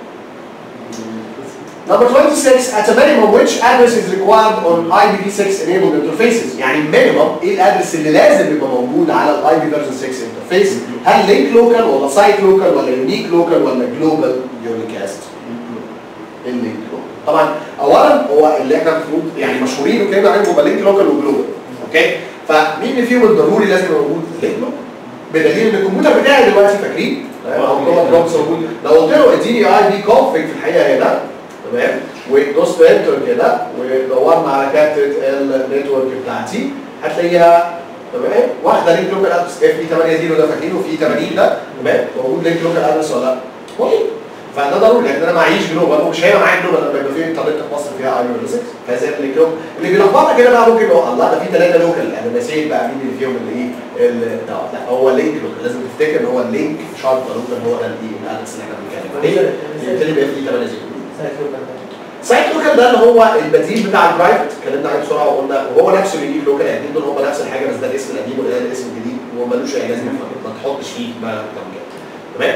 Number 26 at a minimum which address is required on IPv6 enabled interfaces يعني minimum ايه الادرس اللي لازم يبقى موجود على الاي بي فيرجن 6 انترفيس هل لينك لوكال ولا سايت لوكال ولا يونيك لوكال ولا جلوبال يونيكاست اللينك لوكال طبعا اولا هو اللي احنا المفروض يعني مشهورين وكده عليهم هو لينك لوكال وجلوبال اوكي فمين اللي فيهم الضروري لازم يبقى موجود لينك لوكال بدليل ان الكمبيوتر بتاعي دلوقتي فاكرين او كوماند برومبس موجود لو قلت له اديني اي بي كونفج في الحقيقه هنا تمام ودوست انتر كده ودورنا على كارتة النتورك بتاعتي هتلاقيها تمام واخده لينك لوكال ادرس اف اي 8 0 ده فاكرينه في 80 ده تمام موجود لينك لوكال ادرس ولا لا؟ موجود فده ضروري لان انا معيش جلوبال ومش هيبقى معايا جلوبال لما يبقى في انترنت في مصر فيها اي بي 6 فزي اللي جلوبال اللي بيلخبطك هنا بقى ممكن يقول الله ده في ثلاثه لوكال انا نسيت بقى مين اللي فيهم اللي ايه ال- ده لا هو لينك لوكال لازم تفتكر ان هو اللينك شرط لوكال هو ده الايه الادرس اللي احنا بنتكلم عليه يبتدي بقى فيه 8 0 سايت لوكال ده اللي هو البديل بتاع البرايفت اتكلمنا عليه بسرعه وقلنا وهو نفسه اللي يجيب لوكال الاثنين دول هم نفس الحاجه بس ده الاسم القديم وده الاسم الجديد ومالوش اي لازمه ما تحطش فيه ما اكتر من كده تمام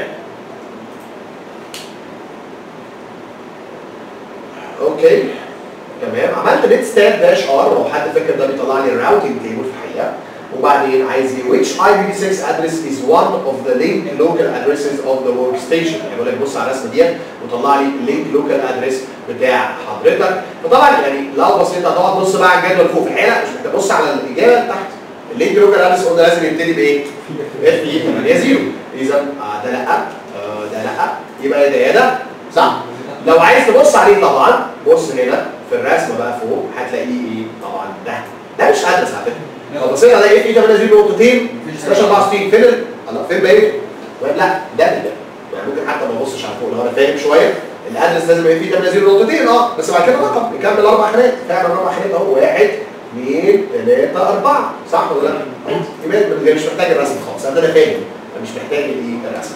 اوكي تمام عملت نت ستات داش ار لو حد فاكر ده بيطلع لي الراوتنج تيبل في الحقيقه وبعدين عايز ايه which IPv6 address is one of the linked local addresses of the workstation يعني بيقول لك بص على الرسمه ديت وطلع لي اللينك لوكال ادرس بتاع حضرتك فطبعا يعني لو بصيت هتقعد تبص بقى على الجدول فوق في الحقيقه مش محتاج تبص على الاجابه اللي تحت اللينك لوكال ادرس قلنا لازم يبتدي بايه؟ اف اي 8 0 اذا آه ده لا آه ده لا يبقى يا ده يا ده صح؟ لو عايز تبص عليه طبعا بص هنا في الرسمه بقى فوق هتلاقيه ايه؟ طبعا ده ده مش ادرس على فكره لو بصيت على ايه في 8 0 نقطتين 16 64 فين ال- الله فين بقيت؟ لا ده ده يعني ممكن حتى ما ابصش على فوق لو انا فاهم شويه الادرس لازم يبقى فيه 8 0 نقطتين اه بس بعد كده رقم نكمل اربع حالات فعلا اربع حالات اهو واحد اثنين ثلاثة أربعة صح ولا لا؟ يبقى يبقى مش محتاج الرسم خالص أنا أنا فاهم فمش محتاج الإيه الرسم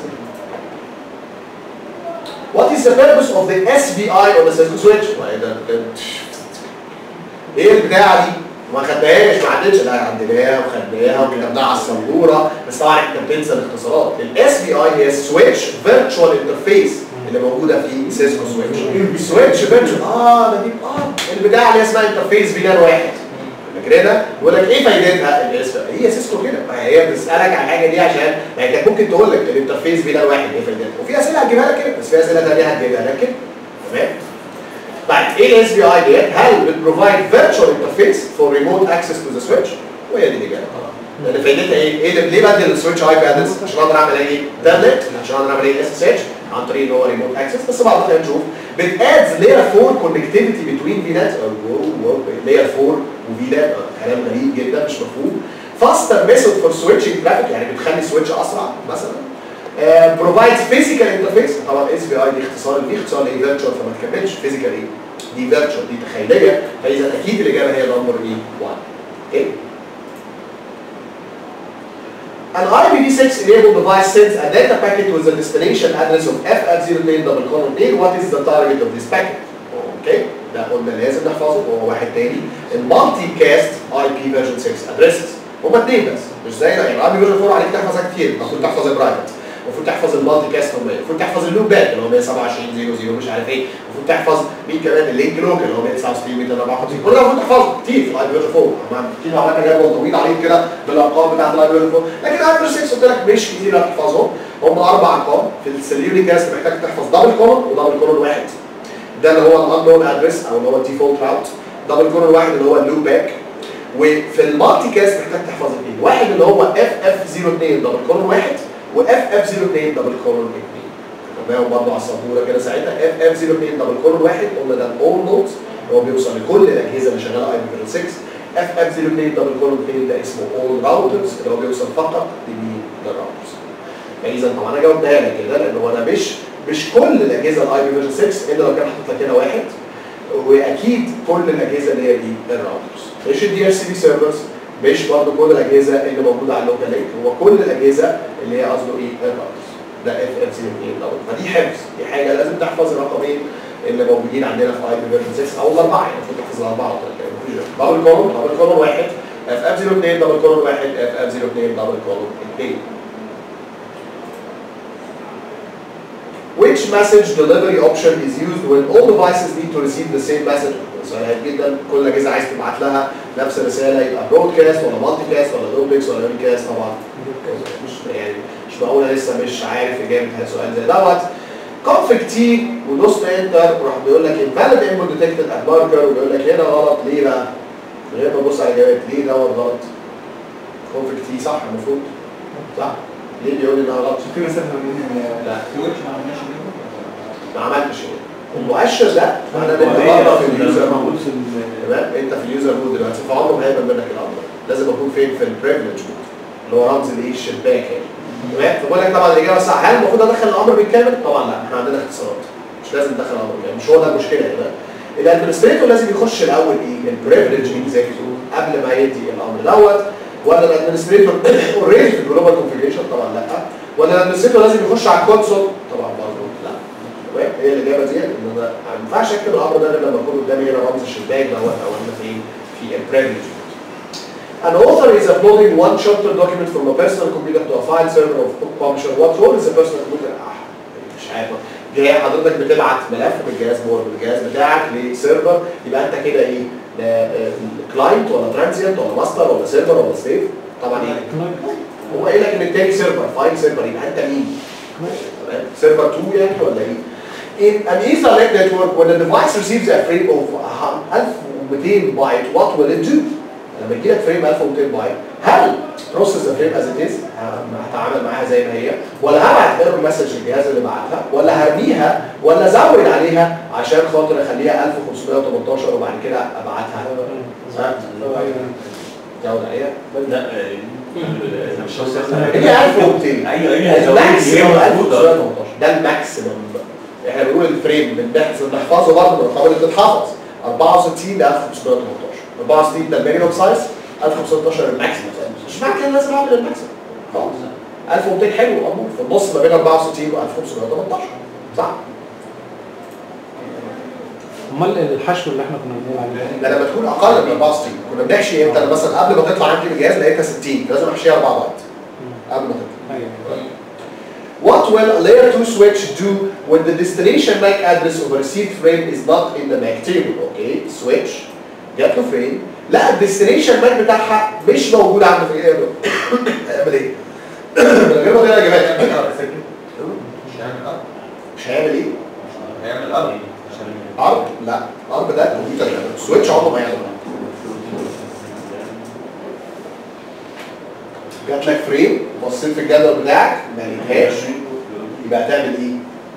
What is the purpose of the SVI on the Cisco switch؟ ما هي ده ده- ايه البتاعه دي؟ ما خدناهاش ما عدتش لا عديناها وخدناها وكتبناها على السبوره بس طبعا انت بتنسى الاختصارات الاس بي اي هي سويتش فيرتشوال انترفيس اللي موجوده في سيسكو سويتش سويتش فيرتشوال اه ده دي اه البتاعه اللي اسمها انترفيس فيلان واحد فاكر كده يقول لك ايه فايدتها الاسم هي سيسكو كده ما هي بتسالك على الحاجه دي عشان ما هي كانت ممكن تقول لك الانترفيس فيلان واحد ايه فايدتها وفي اسئله هتجيبها لك كده بس في اسئله ثانيه هتجيبها لك كده تمام طيب ايه الاس بي اي ديت؟ هل بتبروفايد فيرتشوال انترفيس فور ريموت اكسس تو ذا سويتش؟ وهي دي الاجابه لان فايدتها ايه؟ ايه ده ليه بدل السويتش اي بي ادرس؟ عشان اقدر اعمل ايه؟ تابلت عشان اقدر اعمل ايه؟ اس اس اتش عن طريق ان هو ريموت اكسس بس بعد كده نشوف بتادز لاير 4 كونكتيفيتي بتوين فيلات لاير 4 وفيلات كلام غريب جدا مش مفهوم فاستر ميثود فور سويتشنج ترافيك يعني بتخلي السويتش اسرع مثلا بروفايدز فيزيكال انترفيس طبعا اس بي اي دي اختصار دي اختصار لايه فيرتشوال فما تكملش فيزيكال ايه دي فيرتشوال دي تخيليه فاذا اكيد الاجابه هي نمبر ايه 1 اوكي An IPv6 enabled device sends a data packet with the destination address of FF02 double colon 8 what is the target of this packet اوكي ده قلنا لازم نحفظه وهو واحد تاني المالتي كاست اي بي فيرجن 6 ادريسز هما اثنين بس مش زي يعني الاي بي فيرجن 4 عليك تحفظها كتير المفروض تحفظ البرايفت المفروض تحفظ المالتي كاست هم المفروض تحفظ اللوب باك اللي هو 127 00 مش عارف ايه المفروض تحفظ مين كمان اللينك لوك اللي هو 169 254 كل ده المفروض تحفظه كتير في الاي بي فيرجن 4 طبعا كتير عملنا جدول طويل عليه كده بالارقام بتاعت الاي بي فيرجن 4 لكن الاي بي 6 قلت لك مش كتير هتحفظهم هم اربع ارقام في السليوني كاست محتاج تحفظ دبل كولون ودبل كولون واحد ده اللي هو الانون ادرس او اللي هو الديفولت راوت دبل كولون واحد اللي هو اللوب باك وفي المالتي كاست محتاج تحفظ اثنين واحد اللي هو اف اف 02 دبل كولون واحد واف اف 02 دبل كولون اثنين خدناهم برضه على السبوره كده ساعتها اف اف 02 دبل كولون واحد قلنا ده الاول نوت اللي هو بيوصل لكل الاجهزه اللي شغاله اي بي 6 اف اف 02 دبل كولون اثنين ده اسمه اول راوترز اللي هو بيوصل فقط لمين للراوترز اذا طبعا انا جاوبتها لك كده لان هو انا مش مش كل الاجهزه الاي بي فيرجن 6 الا لو كان حاطط لك هنا واحد واكيد كل الاجهزه اللي هي دي الراوترز مش الدي اتش سي بي سيرفرز مش برضه كل الاجهزه اللي موجوده على اللوكال لينك هو كل الاجهزه اللي هي قصده ايه الراوترز ده اف اف 02 دوت فدي حفظ دي حاجه لازم تحفظ الرقمين اللي موجودين عندنا في اي بي فيرجن 6 او الاربعه يعني المفروض تحفظ الاربعه دبل كولون دبل كولون واحد اف اف 02 دبل كولون واحد اف اف 02 دبل كولون اثنين Which message delivery option is used when all devices need to receive the same message? سؤال جدا كل اجهزه عايز تبعت لها نفس الرساله يبقى برودكاست ولا مالتي كاست ولا دوبلكس ولا كاست طبعا مش يعني مش معقوله لسه مش عارف اجابه السؤال زي دوت config تي ودوست انتر وراح بيقول لك invalid input detected at marker وبيقول لك هنا غلط ليه بقى؟ من غير ما تبص على الاجابات ليه دوت غلط؟ config تي صح المفروض صح؟ ليه بيقول لي انها غلط؟ في مسافه بين لا. السويتش ما عملناش كده ما عملتش كده المؤشر ده معناه ان انت بره في اليوزر مود موجود في ال- تمام انت في اليوزر مود دلوقتي فعمره ما هيقبل منك الامر لازم اكون فين في البريفليج مود اللي هو رمز الايه الشباك يعني تمام فبقول لك طبعا الاجابه الصح هل المفروض ادخل الامر بالكامل؟ طبعا لا احنا عندنا اختصارات مش لازم ندخل الامر بالكامل مش هو ده المشكله هنا الادمنستريتور لازم يخش الاول ايه؟ البريفليج اكزيكتيف قبل ما يدي الامر دوت ولا الادمنستريتور اوريدي في الجلوبال كونفيجريشن طبعا لا ولا الادمنستريتور لازم يخش على الكونسول طبعا برضه لا تمام هي الاجابه دي ان انا ما ينفعش اكتب الامر ده غير لما يكون قدامي هنا رمز الشباك دوت او انا فين في البريفليج An author is uploading one chapter document from a personal computer to a file server of book publisher. What role is the personal computer? آه مش عارف جاي حضرتك بتبعت ملف من الجهاز بور من الجهاز بتاعك لسيرفر يبقى انت كده ايه؟ كلاينت ولا ترانزيانت ولا ماستر ولا سيرفر ولا سيف؟ طبعا ايه؟ هو قايل لك ان التاني سيرفر فايل سيرفر يبقى انت مين؟ تمام؟ سيرفر 2 يعني ولا ايه؟ In an Ethernet network, when the device receives a frame of 1200 byte, what will it do? لما يجي لك فريم 1200 بايت هل بروسيس ذا فريم از ات از هتعامل معاها زي ما هي ولا هبعت ايرور مسج للجهاز اللي بعتها ولا هرميها ولا ازود عليها عشان خاطر اخليها 1518 وبعد كده ابعتها ها؟ زود عليها لا اذا مش هوصل هي 1200 ايوه ايوه الماكسيمم هي المفروض 1518 ده الماكسيمم احنا بنقول الفريم بنحفظ بنحفظه برضه من الارقام اللي بتتحفظ 64 ل 1518 64 ده المينيمم سايز 1015 الماكسيمم سايز مش معنى كده لازم اعمل الماكسيمم خالص 1200 حلو قبول في النص ما بين 64 و 1518 صح امال الحشو اللي احنا كنا بنقول عليه ده لما تكون اقل من 64 كنا بنحشي امتى أنا مثلا قبل ما تطلع عندي من الجهاز لقيتها 60 لازم احشيها 4 بايت قبل ما تطلع ايوه What will a layer 2 switch do when the destination MAC address of a received frame is not in the MAC table? Okay, switch جات له فريم لا الديستنيشن ماك بتاعها مش موجود عنده في الايه هيعمل ايه؟ من غير ما تقرا اجابات مش هيعمل ايه؟ هيعمل ارض ارب لا ارب ده الكمبيوتر اللي يعمله. السويتش عمره ما يعمل جات لك فريم بصيت في الجدول بتاعك ما لقيتهاش يبقى هتعمل ايه؟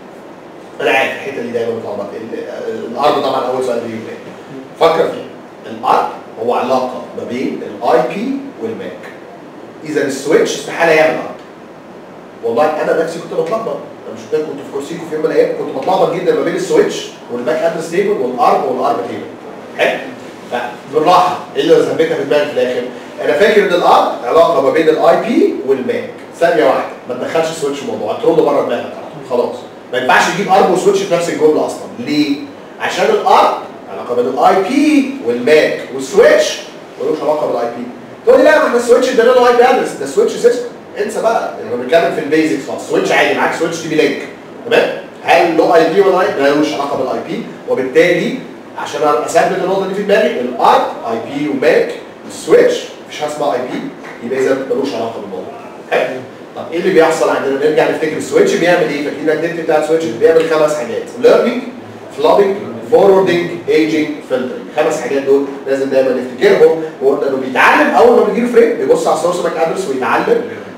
انا عارف الحته دي دايما بتلخبط ال- الارض طبعا اول سؤال بيجي في بالي. فكر فيها الارض هو علاقه ما بين الاي بي والماك اذا السويتش استحاله يعمل ارض والله انا نفسي كنت بتلخبط انا مش قلت لكم كنت في كورسيكو في يوم من الايام كنت بتلخبط جدا ما بين السويتش والماك ادرس تيبل والارب والارب تيبل حلو فبالراحه ايه اللي ثبتها في دماغي في الاخر انا فاكر ان الارب علاقه ما بين الاي بي والماك ثانيه واحده ما تدخلش سويتش في الموضوع هترد بره دماغك على طول. خلاص ما ينفعش تجيب ارب وسويتش في نفس الجمله اصلا ليه؟ عشان الارب علاقه بين الاي بي والماك والسويتش ملوش علاقه بالاي بي تقول لي لا ما احنا السويتش ادينا له اي بي ادرس ده سويتش سيستم انسى بقى احنا بنتكلم في البيزكس خالص سويتش عادي معاك سويتش تي بي لينك تمام هل له اي بي ولا اي ملوش علاقه بالاي بي وبالتالي عشان اثبت النقطه دي في دماغي الارب اي بي وماك السويتش مفيش حاجه اسمها اي بي يبقى اذا ملوش علاقه بالموضوع حلو طب ايه اللي بيحصل عندنا نرجع نفتكر السويتش بيعمل ايه فاكرين الاكتيفيتي بتاع السويتش بيعمل خمس حاجات ليرنينج فلوبينج فورwarding ايجينج فلترنج خمس حاجات دول لازم دايما نفتكرهم وقلنا انه بيتعلم اول ما بيجيله فريم بيبص على السورس ماك ادرس ويتعلم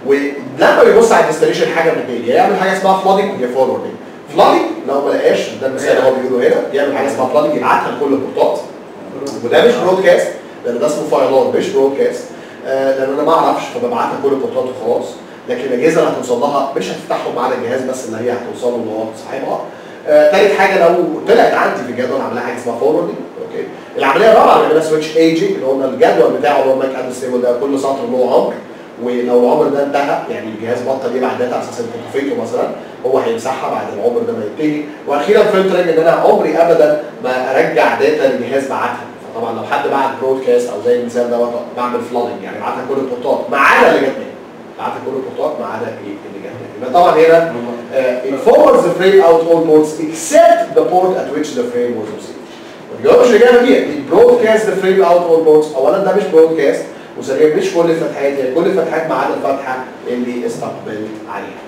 ولما بيبص على الديستنيشن حاجه من اثنين يا يعمل حاجه اسمها فلودنج يا فورwarding فلودنج لو ما لقاش ده المثال اللي هو بيقوله هنا يعمل حاجه اسمها فلودنج يبعتها لكل البورتات وده مش برودكاست لان ده اسمه فايلات مش برودكاست آه لان انا ما اعرفش فببعتها كل البورتات وخلاص لكن الاجهزه اللي هتوصل لها مش هتفتحهم على الجهاز بس اللي هي هتوصل له اللي هو صاحبها آه، تالت حاجه لو طلعت عندي في الجدول عاملها حاجه اسمها فورwarding اوكي العمليه الرابعه اللي بنعملها سويتش ايجنج اللي قلنا الجدول بتاعه اللي هو ماك ادرس تيبل ده كل سطر له عمر ولو العمر ده انتهى يعني الجهاز بطل يبعت داتا على اساس انت طفيته مثلا هو هيمسحها بعد العمر ده ما ينتهي واخيرا فلترنج ان انا عمري ابدا ما ارجع داتا للجهاز بعتها فطبعا لو حد بعت برودكاست او زي المثال دوت بعمل فلودنج يعني بعتها كل البورتات ما عدا اللي جت مني بعتها كل البورتات ما عدا ايه اللي جت مني يبقى طبعا هنا uh, it forwards the frame out all ports except the port at which the frame was received. ما تجاوبش الإجابة دي it broadcast the frame out all ports أولا ده مش broadcast وثانيا مش كل الفتحات هي كل الفتحات ما عدا الفتحة اللي استقبلت عليها.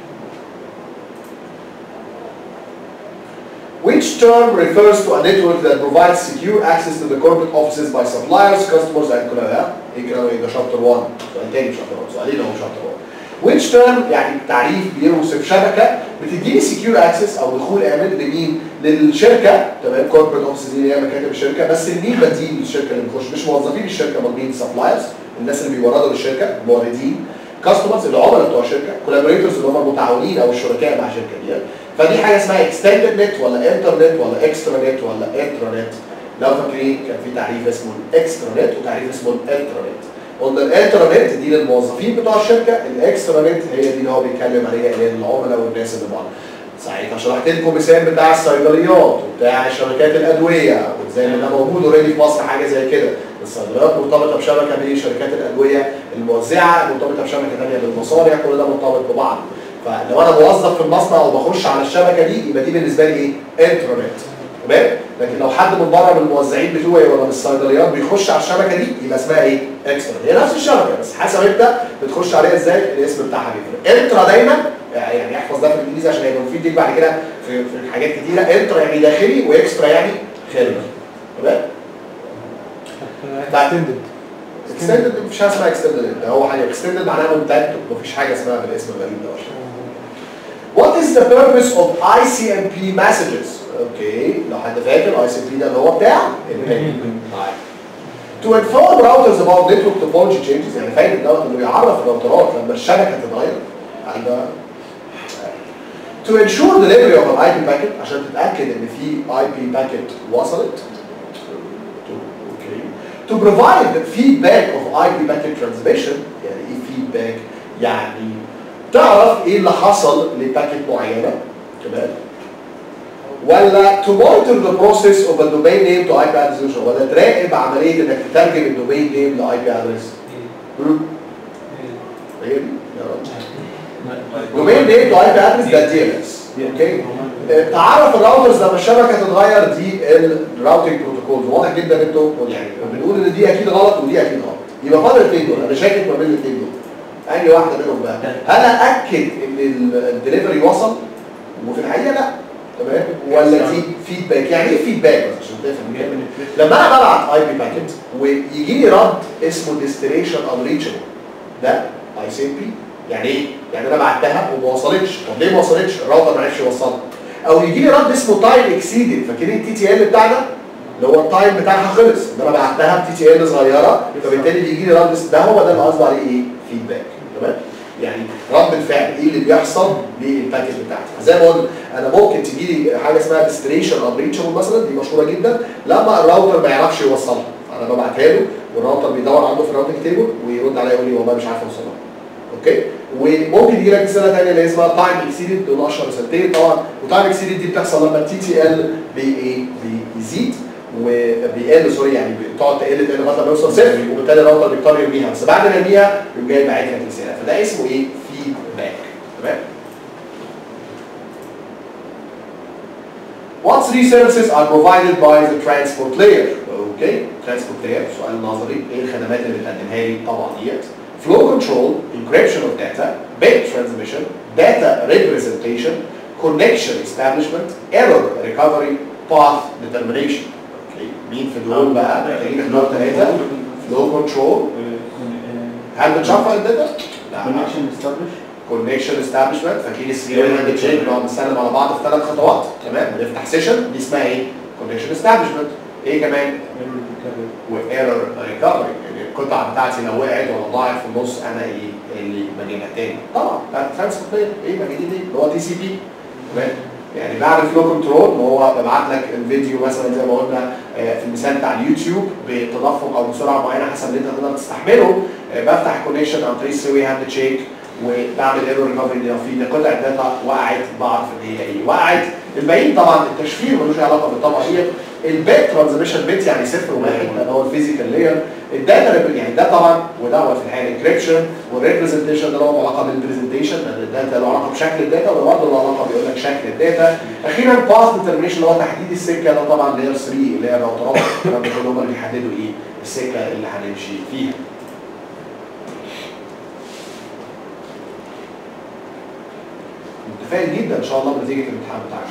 Which term refers to a network that provides secure access to the corporate offices by suppliers, customers and كلها ايه كده ده شابتر 1 سؤال تاني شابتر 1 سؤالين اهو شابتر 1 which term يعني تعريف بيوصف شبكه بتديني سكيور اكسس او دخول امن لمين؟ للشركه تمام كوربريت اوفيس دي اللي هي مكاتب الشركه بس مين بديل للشركه اللي بتخش مش موظفين الشركه امال مين سبلايرز الناس اللي بيوردوا للشركه موردين كاستمرز العملاء بتوع الشركه كولابوريتورز اللي هم المتعاونين او الشركاء مع الشركه دي فدي حاجه اسمها اكستندد نت ولا انترنت ولا اكسترا نت ولا انترا نت لو فاكرين كان في تعريف اسمه الاكسترا نت وتعريف اسمه الانترا نت قلنا الانترا نت دي للموظفين بتوع الشركه الاكسترا نت هي دي اللي هو بيتكلم عليها اللي هي العملاء والناس اللي بره ساعتها شرحت لكم مثال بتاع الصيدليات وبتاع شركات الادويه وزي ما ده موجود اوريدي في مصر حاجه زي كده الصيدليات مرتبطه بشبكه بشركات الادويه الموزعه مرتبطه بشبكه ثانيه بالمصانع كل ده مرتبط ببعض فلو انا موظف في المصنع وبخش على الشبكه دي يبقى دي بالنسبه لي ايه؟ انترنت تمام؟ لكن لو حد من بره من الموزعين بتوعي ولا من الصيدليات بيخش على الشبكه دي يبقى اسمها ايه؟ اكسترا هي نفس الشبكه بس حسب انت بتخش عليها ازاي الاسم بتاعها بيفرق انترا دايما يعني احفظ ده في الانجليزي عشان هيبقى مفيد ليك بعد كده في, في حاجات كتيره انترا يعني داخلي واكسترا يعني خارجي تمام؟ اكستندد اكستندد مفيش حاجه اسمها اكستندد ده هو حاجه اكستندد معناها ممتد مفيش حاجه اسمها بالاسم الغريب ده اصلا What is the purpose of ICMP messages? اوكي لو حد فاكر ICMP ده اللي هو بتاع البينج طيب To inform routers about network topology changes يعني فايدة دوت انه يعرف الراوترات لما الشبكة تتغير يعني ده To ensure delivery of an IP packet عشان تتأكد ان في IP packet وصلت اوكي To provide feedback of IP packet transmission يعني ايه feedback؟ يعني تعرف ايه اللي حصل لباكيت معينة تمام ولا to monitor the process of a domain name to IP address resolution ولا تراقب عملية انك تترجم الدومين نيم ل IP address مم. هي دي يا رب دومين نيم تو اي بي ادرس ده دي ال اس اوكي آه، تعرف الراوترز لما الشبكه تتغير دي الراوتنج بروتوكولز واضح جدا انتوا يعني بنقول ان دي اكيد غلط ودي اكيد غلط يبقى فاضل الاثنين دول انا شاكك ما بين الاثنين دول انهي واحده منهم بقى هل اكد ان الدليفري وصل وفي الحقيقه لا تمام ولا دي فيدباك يعني ايه فيدباك بس عشان تفهم لما انا ببعت اي بي باكيت ويجي لي رد اسمه ديستنيشن انريتشبل ده اي سي بي يعني ايه؟ يعني انا بعتها وما وصلتش طب ليه ما وصلتش؟ الراوتر ما عرفش يوصلها او يجي لي رد اسمه تايم اكسيدد فاكرين التي تي ال بتاعنا؟ اللي هو التايم بتاعها خلص ان انا بعتها بتي تي ال صغيره فبالتالي بيجي لي رد ده هو ده اللي قصدي عليه ايه؟ فيدباك تمام؟ يعني رد الفعل ايه اللي بيحصل للباكج بتاعتي زي ما قلنا انا ممكن تجي لي حاجه اسمها ديستنيشن انريتشبل مثلا دي مشهوره جدا لما الراوتر ما يعرفش يوصلها انا ببعتها له والراوتر بيدور عنده في الراوتنج تيبل ويرد عليا يقول لي والله مش عارف اوصلها اوكي وممكن يجي لك رساله ثانيه اللي اسمها تايم اكسيدد دول اشهر رسالتين طبعا وتايم اكسيدد دي بتحصل لما التي تي ال بي ايه بيزيد وبيقل سوري يعني بتقعد تقل تقل لغايه لما يوصل صفر وبالتالي الراوتر بيضطر يرميها بس بعد ما يرميها يقوم جاي باعت لك رساله فده اسمه ايه؟ فيدباك تمام؟ What three services are provided by the transport layer? اوكي transport layer سؤال نظري ايه الخدمات اللي بتقدمها لي طبعا ديت flow control encryption of data bit transmission data representation connection establishment error recovery path determination اوكي مين في دول بقى محتاجين في دول ثلاثه flow control هل بتشفر الداتا؟ لا كونكشن استابلش كونكشن استابلشمنت فاكرين السيريال هاند تشيك بنقعد نسلم على بعض في ثلاث خطوات تمام بنفتح سيشن دي اسمها ايه؟ كونكشن استابلشمنت ايه كمان؟ وايرور ريكفري يعني القطعه بتاعتي لو وقعت ولا ضاعت في النص انا ايه اللي بجيبها تاني طبعا بتاعت ترانسبورت ايه بجيب دي اللي هو تي سي بي تمام يعني بعد فلو كنترول ما هو ببعت لك الفيديو مثلا زي ما قلنا آه، في المثال بتاع اليوتيوب بتدفق او بسرعه معينه حسب اللي انت تقدر تستحمله آه، بفتح الكونكشن عن طريق سوي هاند تشيك وبعمل ايرور ريكفري لو في قطعه داتا وقعت بعرف ان هي ايه وقعت الباقيين طبعا التشفير ملوش علاقه بالطبقه دي البيت ترانزميشن بيت يعني صفر وواحد ده هو الفيزيكال لاير الداتا ريب- يعني ده طبعا ودوت في الحقيقه انكريبشن والريبريزنتيشن ده له علاقه بالبرزنتيشن لان الداتا له علاقه بشكل الداتا وده برضه له علاقه بيقول لك شكل الداتا اخيرا باث ديترميشن اللي هو تحديد السكه ده طبعا لاير 3 اللي هي الراوترات الكلام ده كله هم اللي بيحددوا ايه السكه اللي هنمشي فيها متفائل جدا ان شاء الله بنتيجه الامتحان بتاعك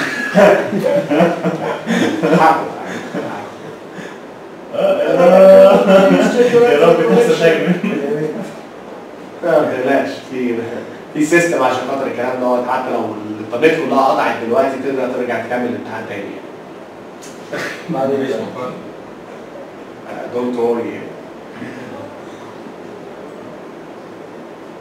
الامتحان بتاعك. يا رب تحصل حاجه لا ما تقلقش في في سيستم عشان خاطر الكلام دوت حتى لو الانترنت كلها قطعت دلوقتي تقدر ترجع تكمل الامتحان تاني بعد دونت وري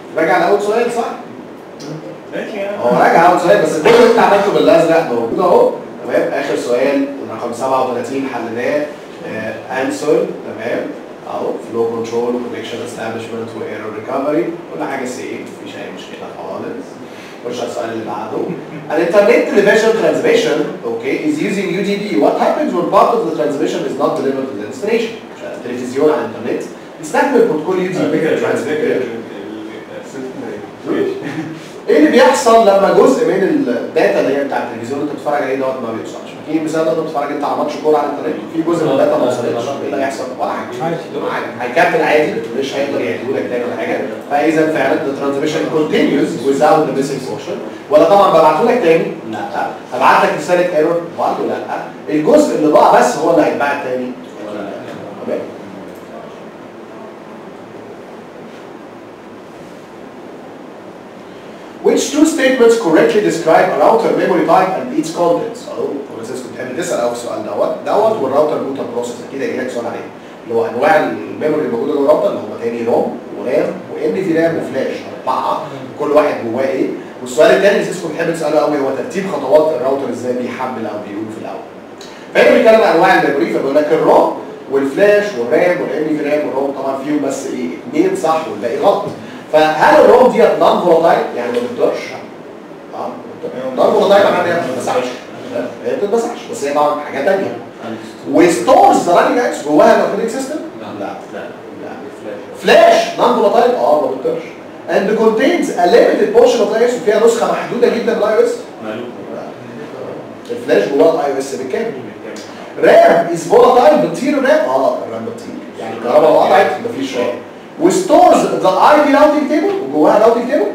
راجع لاول سؤال صح؟ ماشي يا هو راجع اول سؤال بس كل اللي انت عملته بالازرق موجود اهو تمام اخر سؤال رقم 37 حليناه انسر تمام اهو فلو كنترول كونكشن استابلشمنت وايرور ريكفري كل حاجه سيف مفيش اي مشكله خالص خش على السؤال اللي بعده An internet television transmission okay is using UDP what happens when part of the transmission is not delivered to the destination التلفزيون على الانترنت بيستخدم بروتوكول يو دي بي ايه اللي بيحصل لما جزء من الداتا اللي هي بتاع التلفزيون اللي انت بتتفرج عليه دوت ما بيوصلش في مثال انت بتتفرج انت على ماتش كوره على الانترنت في جزء من الداتا ما وصلتش ايه اللي هيحصل ولا حاجه عادي. عادي. هيكمل عادي مش هيقدر يعيده لك تاني ولا حاجه فاذا فعلا the transmission continues without the missing portion ولا طبعا ببعته لك تاني لا هبعت لك رساله ايرور برضه لا الجزء اللي ضاع بس هو اللي هيتبعت تاني ولا لا تمام Which two statements correctly describe a router memory type and its contents؟ اهو هو اساس كنت قبل تسال اول سؤال دوت دوت والراوتر بوتر بروسيس اكيد هيجي لك سؤال عليه اللي هو انواع الميموري اللي موجوده جوه الراوتر اللي هم تاني روم ورام وان في رام وفلاش اربعه كل واحد جواه ايه والسؤال الثاني اللي سيسكو بتحب تساله قوي هو ترتيب خطوات الراوتر ازاي بيحمل او بيقول في الاول فهنا بيتكلم عن انواع الميموري فبيقول لك الروم والفلاش والرام والان في رام والروم طبعا فيهم بس ايه اثنين صح والباقي غلط فهل الروم ديت نون فولاتايل يعني ما بتقدرش اه نون فولاتايل معناها ان هي ما بتتمسحش هي ما بتتمسحش بس هي طبعا حاجه ثانيه وستورز ذا راننج اكس جواها الاوبريتنج سيستم لا لا لا فلاش نون فولاتايل اه ما بتقدرش and contains a limited portion of iOS وفيها نسخه محدوده جدا من iOS مالوف الفلاش جواه الاي او اس بالكامل رام از فولاتايل بتطير الرام اه الرام بتطير يعني الكهرباء قطعت مفيش رام وستورز ذا اي بي راوتنج تيبل وجواها راوتنج تيبل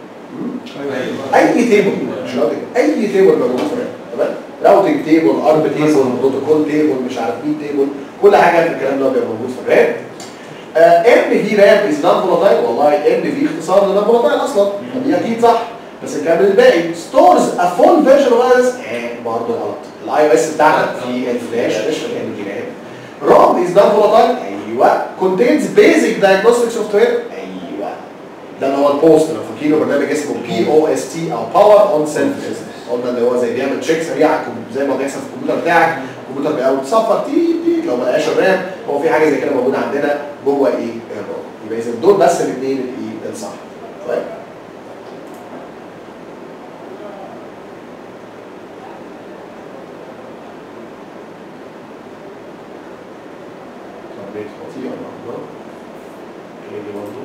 اي تيبل مش راوتنج اي تيبل موجود في الرام تمام راوتنج تيبل ارب تيبل بروتوكول تيبل مش عارف مين تيبل كل حاجه في الكلام ده بيبقى موجود في الرام ام في رام از نون فولاتايل والله ام في اختصار لنون فولاتايل اصلا دي اكيد صح بس نكمل الباقي ستورز ا فول فيرجن اوف اس برضه غلط الاي او اس بتاعنا في الفلاش مش في الام في رام روم از نون فولاتايل ايوه كونتينز بيزك دايجنوستيك سوفت وير ايوه ده اللي هو البوست لو فاكرينه برنامج اسمه بي او اس تي او باور اون سيلف قلنا اللي هو زي بيعمل تشيك سريع على الكمبيوتر زي ما بيحصل في الكمبيوتر بتاعك الكمبيوتر بيقوم تصفر تي تي لو ما لقاش الرام هو في حاجه زي كده موجوده عندنا جوه ايه الرام يبقى اذا دول بس الاثنين الايه الصح طيب طب بيت بطيء النهارده اوكي دي برضه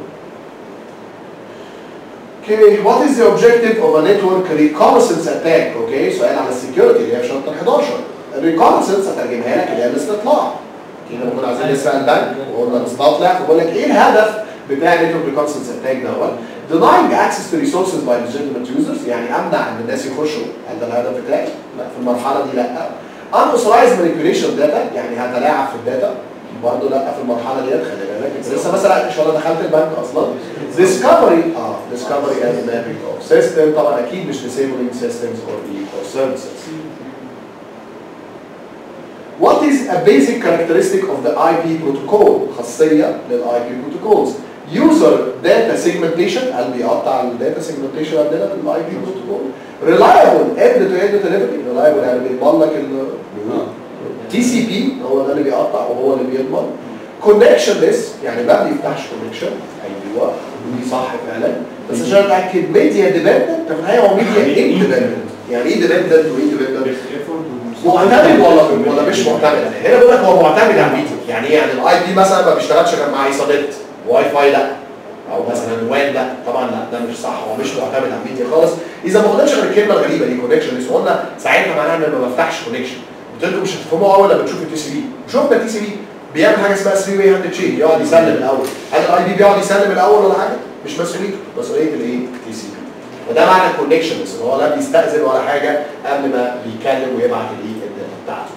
Okay, what is the objective of a network reconnaissance attack? Okay, سؤال على السكيورتي اللي هي في شابتر 11. الريكونسنس هترجمها لك اللي هي الاستطلاع. كده لما كنا عايزين نسرق البنك وقلنا نستطلع فبقول لك ايه الهدف بتاع النتورك ريكونسنس اتاك دوت؟ denying access to resources by legitimate users يعني امنع ان الناس يخشوا هل ده الهدف بتاعي؟ لا في المرحله دي لا. unauthorized manipulation data يعني هتلاعب في الداتا برضه لا في المرحله ديت خلي بالك انت لسه ما سرقتش ولا دخلت البنك اصلا discovery اه discovery and mapping of system طبعا اكيد مش disabling systems or or services What is a basic characteristic of the IP protocol خاصية لل IP protocols user data segmentation قال بيقطع الداتا segmentation عندنا في ال IP protocol reliable end to end delivery reliable يعني بيضمن لك ال تي سي بي هو ده اللي بيقطع وهو اللي بيضمن كونكشنلess يعني ما بيفتحش كونكشن ايوه دي صح فعلا بس عشان اتاكد ميديا ديبندنت في النهايه هو ميديا اندبندنت يعني ايه ديبندنت وايه ديبندنت معتمد ولا ولا مش معتمد هنا بقول لك هو معتمد على الميديا يعني ايه يعني الاي بي مثلا ما بيشتغلش غير مع ايثرنت واي فاي لا او مثلا وان لا طبعا لا ده مش صح هو مش معتمد على الميديا خالص اذا ما فضلش غير الكلمه الغريبه دي كونكشن قلنا ساعتها معناها ان ما بفتحش كونكشن قلت لكم مش هتفهموا اول لما تشوفوا التي سي بي شفنا التي سي بي بيعمل حاجه اسمها 3 واي هاند تشين يقعد يسلم الاول هل الاي بي بيقعد يسلم الاول ولا حاجه مش مسؤوليته مسؤوليه الايه التي سي بي وده معنى الكونكشن بس هو لا بيستاذن ولا حاجه قبل ما بيتكلم ويبعت الايه الداتا بتاعته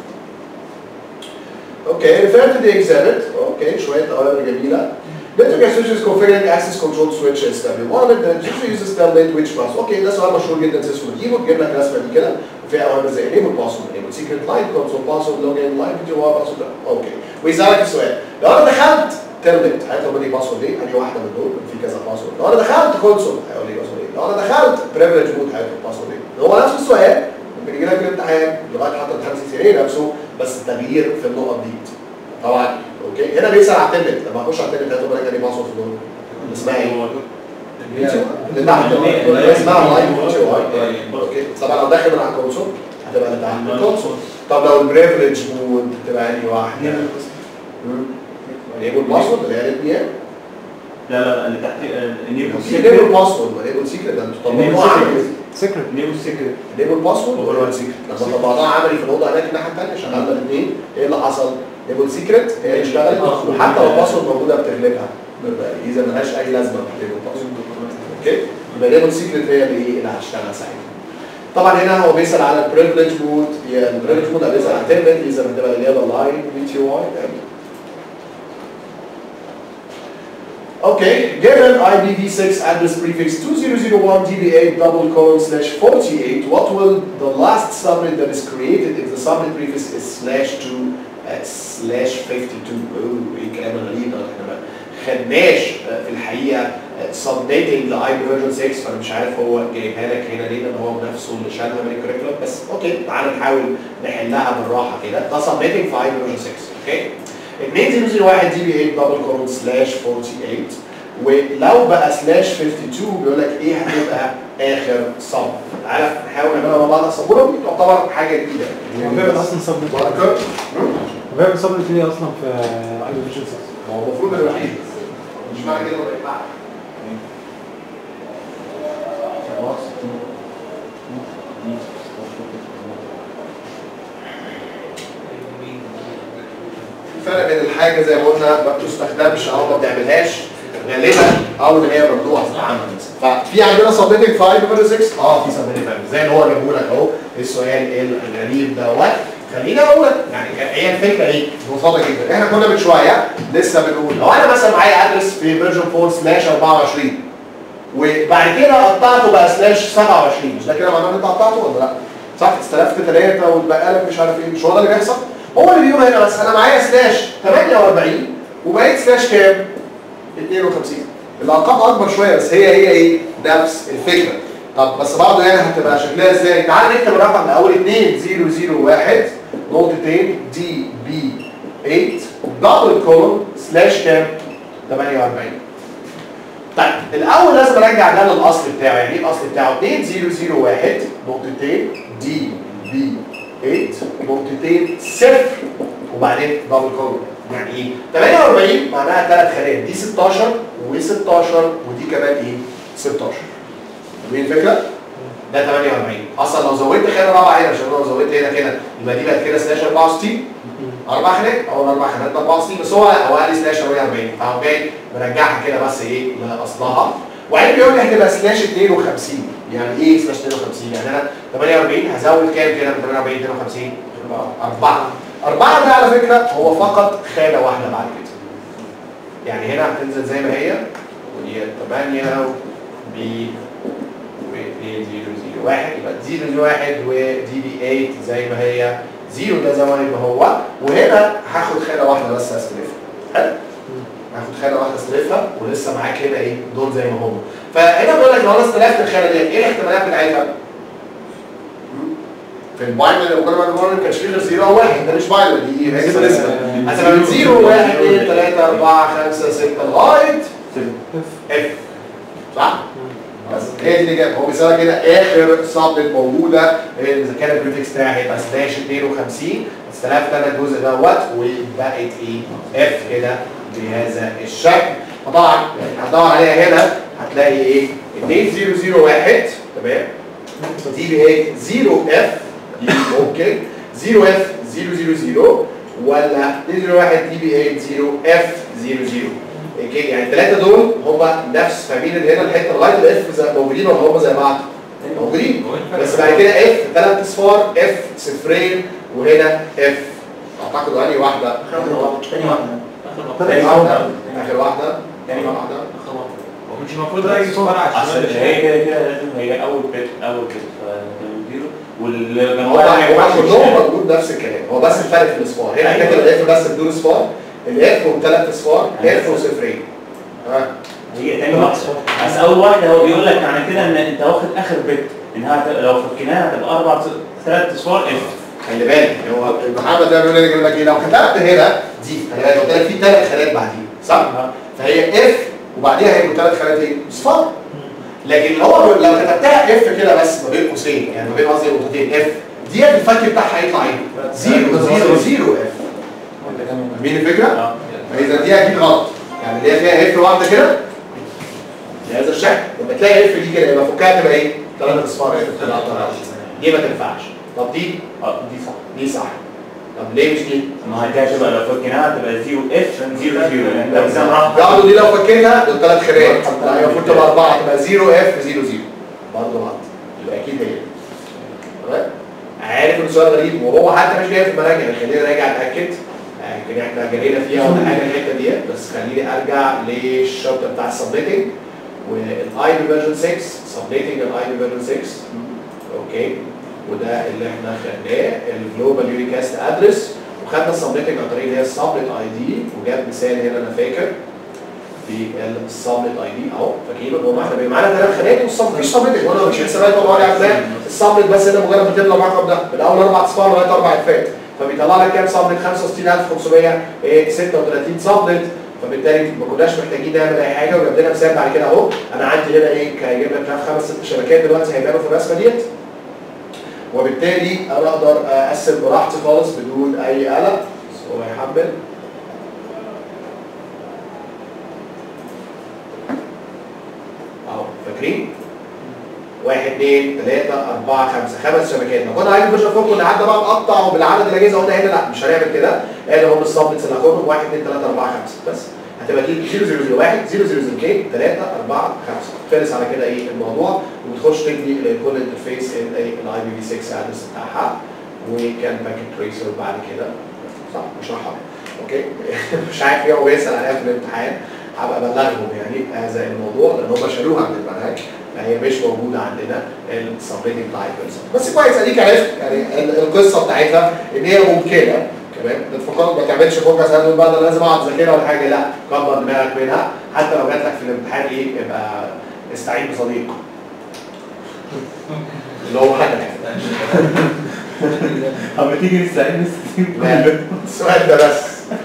اوكي refer to the exhibit اوكي شويه اوامر جميله Network switches configuring access control switch is step 1 and then switch uses telnet which pass اوكي ده سؤال مشهور جدا سيسكو بتجيبه تجيب لك الرسمه دي كده وفيها اوامر زي enable password enable secret line console password login line video password اوكي ويسالك السؤال لو انا دخلت تلنت هيطلب مني باسورد ايه؟ انهي واحده من دول في كذا باسورد لو انا دخلت كونسول هيقول لي باسورد ايه؟ لو انا دخلت بريفليج مود هيطلب باسورد ايه؟ هو نفس السؤال ممكن يجي لك في الامتحان لغايه حتى الامتحان سي نفسه بس التغيير في النقط دي طبعا اوكي هنا بيسال على التلنت لما اخش على التلنت هيطلب منك انهي باسورد في دول اسمها ايه؟ اللي تحت اللي اسمها لايف فيتشر اوكي طبعا لو داخل من على الكونسول هتبقى اللي تحت الكونسول طب لو البريفليج مود تبقى انهي واحده؟ انيبل باسورد اللي هي البي ام لا لا لا اللي تحت انيبل انيبل باسورد انيبل سيكريت ده انتوا طبقوها عملي سيكريت انيبل سيكريت انيبل باسورد ولا سيكريت لما طبقناها عملي في الاوضه هناك الناحيه الثانيه شغلنا الاثنين ايه اللي حصل؟ انيبل سيكريت هي اللي اشتغلت وحتى لو الباسورد موجوده بتغلبها اذا ملهاش اي لازمه في انيبل باسورد اوكي يبقى انيبل سيكريت هي اللي ايه اللي هتشتغل ساعتها طبعا هنا هو بيسال على البريفليج مود هي البريفليج مود بيسال على تيرمنت اذا بتبقى الاجابه لاين بي تي واي Okay, given IPv6 address prefix 2001 DB8 double colon slash 48, what will the last subnet that is created if the subnet prefix is slash 2 uh, slash 52 اوه ايه الكلام الغريب ده احنا ما خدناش آه، في الحقيقه آه، subnetting ل IP version 6 فانا مش عارف هو جايبها لك هنا ليه لان هو بنفسه اللي شالها من الكريكولم بس اوكي تعال نحاول نحلها بالراحه كده ده subnetting في IP version 6 اوكي 2001 دي بي 8 دبل كولون سلاش 48 ولو بقى سلاش 52 بيقول لك ايه هتبقى اخر صب تعالى نحاول نعملها مع بعض السبوره دي تعتبر حاجه جديده هو بيعمل اصلا سبنت بركه هو بيعمل سبنت ليه اصلا في اي بي فيجن 6 هو المفروض انه الوحيد مش معنى كده ولا ينفع الفرق بين الحاجه زي ما قلنا ما بتستخدمش او ما بتعملهاش غالبا او ان هي ممنوعه في العمل ففي عندنا سبنتنج في اي بي 6 اه في سبنتنج زي اللي هو جابه لك اهو السؤال الغريب دوت خليني اقول لك يعني كان- هي الفكره ايه؟ ببساطه جدا احنا كنا من شويه لسه بنقول لو انا مثلا معايا ادرس في فيرجن 4 سلاش 24 وبعد كده قطعته بقى سلاش 27 مش ده كده معناه ان انت قطعته ولا لا؟ صح استلفت ثلاثه واتبقى لك مش عارف ايه مش هو ده اللي بيحصل؟ هو اللي بيقول هنا بس انا معايا سلاش 48 وبقيت سلاش كام؟ 52 الارقام اكبر شويه بس هي هي ايه؟ نفس الفكره طب بس برضه يعني هتبقى شكلها ازاي؟ تعال نكتب الرقم الاول 2001 نقطتين دي بي 8 دبل كولون سلاش كام؟ 48 طيب الاول لازم ارجع ده للاصل بتاعه يعني ايه الاصل بتاعه 2001 نقطتين دي بي 8 نقطتين صفر وبعدين دبل كولون يعني ايه 48 معناها ثلاث خانات دي 16 و16 ودي كمان ايه 16 فاهمين الفكره ده 48 اصلا لو زودت خانه رابعه هنا عشان لو زودت هنا كده يبقى دي بقت كده سلاش 64 اربع خانات او اربع خانات 64 بس هو هو قال لي سلاش 48 فهو جاي مرجعها كده بس ايه لاصلها وبعدين بيقول لي هتبقى سلاش 52 يعني ايه سلاش 52 يعني انا 48 هزود كام كده من 48 52 أربعة أربعة ده على فكرة هو فقط خانة واحدة بعد كده يعني هنا هتنزل زي ما هي ودي 8 و B و 2 0 0 1 يبقى 0 0 1 ودي بي 8 زي ما هي 0 ده زي ما يبقى هو وهنا هاخد خانة واحدة بس استلفها حلو هاخد خانة واحدة استلفها ولسه معاك هنا ايه دول زي ما هم فهنا بيقول لك لو انا استلفت الخانة دي ايه الاحتمالات بتاعتها؟ في الباينري اللي كنا بنقول ما كانش فيه غير 0 او 1 ده مش باينري دي هي كده لسه هتبقى من 0 1 2 3 4 5 6 لغايه اف صح؟ بس هي دي الاجابه هو بيسالك هنا اخر صابت موجوده اذا كان البريفكس بتاعي هيبقى سلاش 52 استلفت انا الجزء دوت وبقت ايه اف كده بهذا الشكل فطبعا يعني هدور عليها هنا هتلاقي ايه 2001 تمام دي بي 0 اف اوكي 0 اف 000 ولا 201 دي بي 8 0 اف 00 اوكي يعني الثلاثه دول هم نفس فاهمين ان هنا الحته لغايه الاف زي موجودين ولا هم زي بعض؟ موجودين بس بعد كده اف ثلاث اصفار اف صفرين وهنا اف اعتقد انهي واحده؟ تاني واحدة تاني واحده اخر واحده تاني واحده هو مش المفروض ده يجي فرع على اصل الشمال هي كده كده لازم هي اول بيت اول بيت فزيرو واللي هو جنبها ما هو ينفعش كلهم يشتغل. موجود نفس الكلام هو بس الفرق في الاصفار هنا كده الاف بس بدون اصفار الاف وثلاث اصفار اف وصفرين ها هي تاني واحده بس اول واحده هو بيقول لك معنى كده ان انت واخد اخر بت انها هت- لو فكيناها هتبقى اربع ثلاث اصفار اف خلي بالك هو محمد ده بيقول لك يقول لك ايه لو كتبت هنا دي خلي بالك قلت لك في ثلاث خانات بعدين صح؟ فهي اف وبعديها هيبقوا ثلاث خانات ايه؟ اصفار لكن هو بيقول- لو كتبتها اف كده بس ما بين قوسين يعني ما بين قصدي نقطتين اف ديت الفك بتاعها هيطلع ايه؟ زيرو زيرو زيرو اف فاهمين الفكره؟ اه فاذا دي اكيد غلط يعني اللي هي فيها اف واحده كده بهذا الشكل لما تلاقي اف دي كده يبقى فكها تبقى ايه؟ ثلاث اصفار اف تبقى طلعت. دي ما تنفعش طب دي اه دي صح دي صح طب ليه مش دي؟ ما هي دي هتبقى لو فكيناها هتبقى زيرو اف زيرو زيرو يعني انت مثلا راح برضه دي لو فكيتها دول ثلاث خانات لا هي المفروض تبقى اربعه تبقى 0 اف 0 0 برضه غلط يبقى اكيد هي تمام عارف ان السؤال غريب وهو حتى مش جاي في المراجع يعني خلينا نراجع اتاكد آه، يمكن احنا جرينا فيها ولا حاجه الحته ديت بس خليني ارجع للشابتر بتاع السبميتنج والاي بي فيرجن 6 سبميتنج الاي بي فيرجن 6 اوكي وده اللي احنا خدناه الجلوبال يونيكاست ادرس وخدنا السبميتنج عن طريق اللي هي السبميت اي دي وجاب مثال هنا انا فاكر في السبميت اي دي اهو فاكرين ان هم احنا بيبقى معانا ثلاث خانات والسبميت مفيش سبميت وانا مش حسابات ولا ولا عارفاه السبميت بس هنا مجرد بتملى الرقم ده من اول اربع اصفار لغايه اربع افات فبيطلع لك كام سبميت 65536 سبميت فبالتالي ما كناش محتاجين نعمل اي حاجه وجاب لنا مثال بعد كده اهو انا عندي هنا ايه هيجيب لك مش عارف خمس ست شبكات دلوقتي هيبانوا في الرسمه ديت وبالتالي انا اقدر اقسم براحتي خالص بدون اي قلق بس هو يحمل اهو فاكرين؟ واحد اثنين ثلاثة أربعة خمسة خمس شبكات لو كنا عايزين فيرجن فور كنا قعدنا بقى نقطع وبالعدد الأجهزة قلنا هنا لا مش هنعمل كده هنا هم السبنتس اللي هاخدهم واحد اثنين ثلاثة أربعة خمسة بس هتبقى دي 0001 0002 3 4 5 خلص على كده ايه الموضوع وبتخش تبني كل انترفيس الاي بي في 6 ادرس بتاعها وكان باكيت تريسر بعد كده صح مش هشرحها اوكي مش عارف ايه هو بيسال عليها في الامتحان هبقى ابلغهم يعني هذا الموضوع لان هم شالوها من المنهج فهي مش موجوده عندنا السبريتنج تايبرز بس كويس اديك عرفت يعني ال- القصه بتاعتها ان هي ممكنه كمان الفقرات ما تعملش فوكس هتقول بقى ده لازم اقعد اذاكرها ولا حاجه لا كبر دماغك منها حتى لو جات لك في الامتحان ايه يبقى استعين بصديق اللي هو حاجه يعني اما تيجي نستعين لا، السؤال ده بس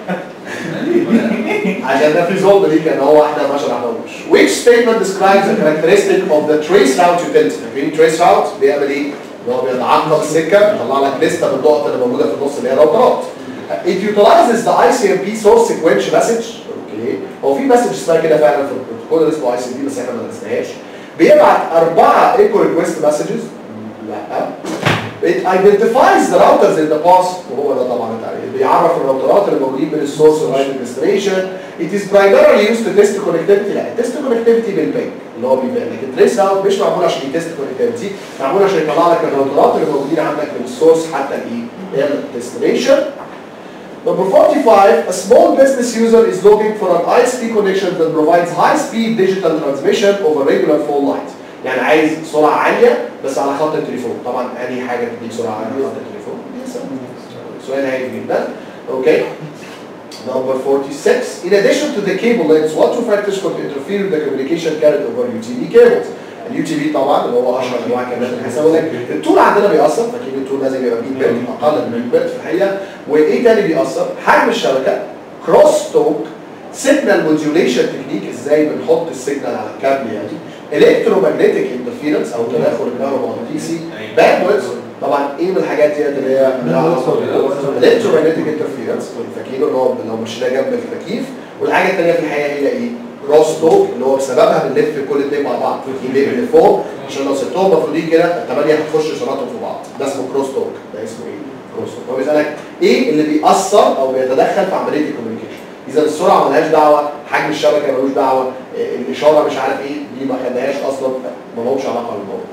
عشان ده في ظلم ليك ان هو احنا ما شرحناهوش. Which statement describes the characteristic of the trace route utility؟ فاكرين trace route بيعمل ايه؟ ان هو بيتعقب السكه بيطلع لك لسته بالنقط اللي موجوده في النص اللي هي راوترات. It utilizes the ICMP source sequence message اوكي هو في مسج اسمها كده فعلا في البروتوكول اللي اسمه ICMP بس احنا ما درسناهاش بيبعت اربعه ايكو ريكويست مسجز لا It identifies the routers in the past وهو ده طبعا التعريف بيعرف الراوترات اللي موجودين بين السورس واللاين ديستنيشن It is primarily used to test connectivity لا التست connectivity بالبنك اللي هو بيبان لكن التريس اوت مش معمول عشان يتست connectivity معمول عشان يطلع لك الراوترات اللي موجودين عندك من السورس حتى الايه الديستنيشن Number 45, a small business user is looking for an ISP connection that provides high-speed digital transmission over regular phone lines. يعني عايز سرعة عالية بس على خط التليفون. طبعا أي حاجة تديك سرعة عالية على خط التليفون. سؤال هايل جدا. Okay. Number 46, in addition to the cable lengths, what two factors could interfere with the communication carried over UTV cables? اليو تي في طبعا اللي هو اشهر انواع كمان الحساب لك الطول عندنا بيأثر فاكيد الطول لازم يبقى 100 بت اقل من 100 بت في الحقيقه وايه تاني بيأثر؟ حجم الشبكه كروس توك سيجنال موديوليشن تكنيك ازاي بنحط السيجنال على الكابل يعني الكترومagnetic انترفيرنس او تداخل الكهرومغناطيسي باندويث طبعا ايه من الحاجات دي اللي هي الكترومagnetic انترفيرنس فاكرينه اللي هو لو مشينا جنب التكييف والحاجه الثانيه في الحقيقه هي ايه؟ كروس توك اللي هو بسببها بنلف كل اثنين مع بعض ليه من فوق عشان لو سبتهم مفروضين كده الثمانيه هتخش اشاراتهم في بعض ده اسمه كروس توك ده اسمه ايه؟ كروس توك هو بيسالك ايه اللي بيأثر او بيتدخل في عمليه الكوميونيكيشن اذا السرعه ملهاش دعوه حجم الشبكه ملوش دعوه إيه، الاشاره مش عارف ايه دي ما خدناهاش اصلا ما لهمش علاقه بالموضوع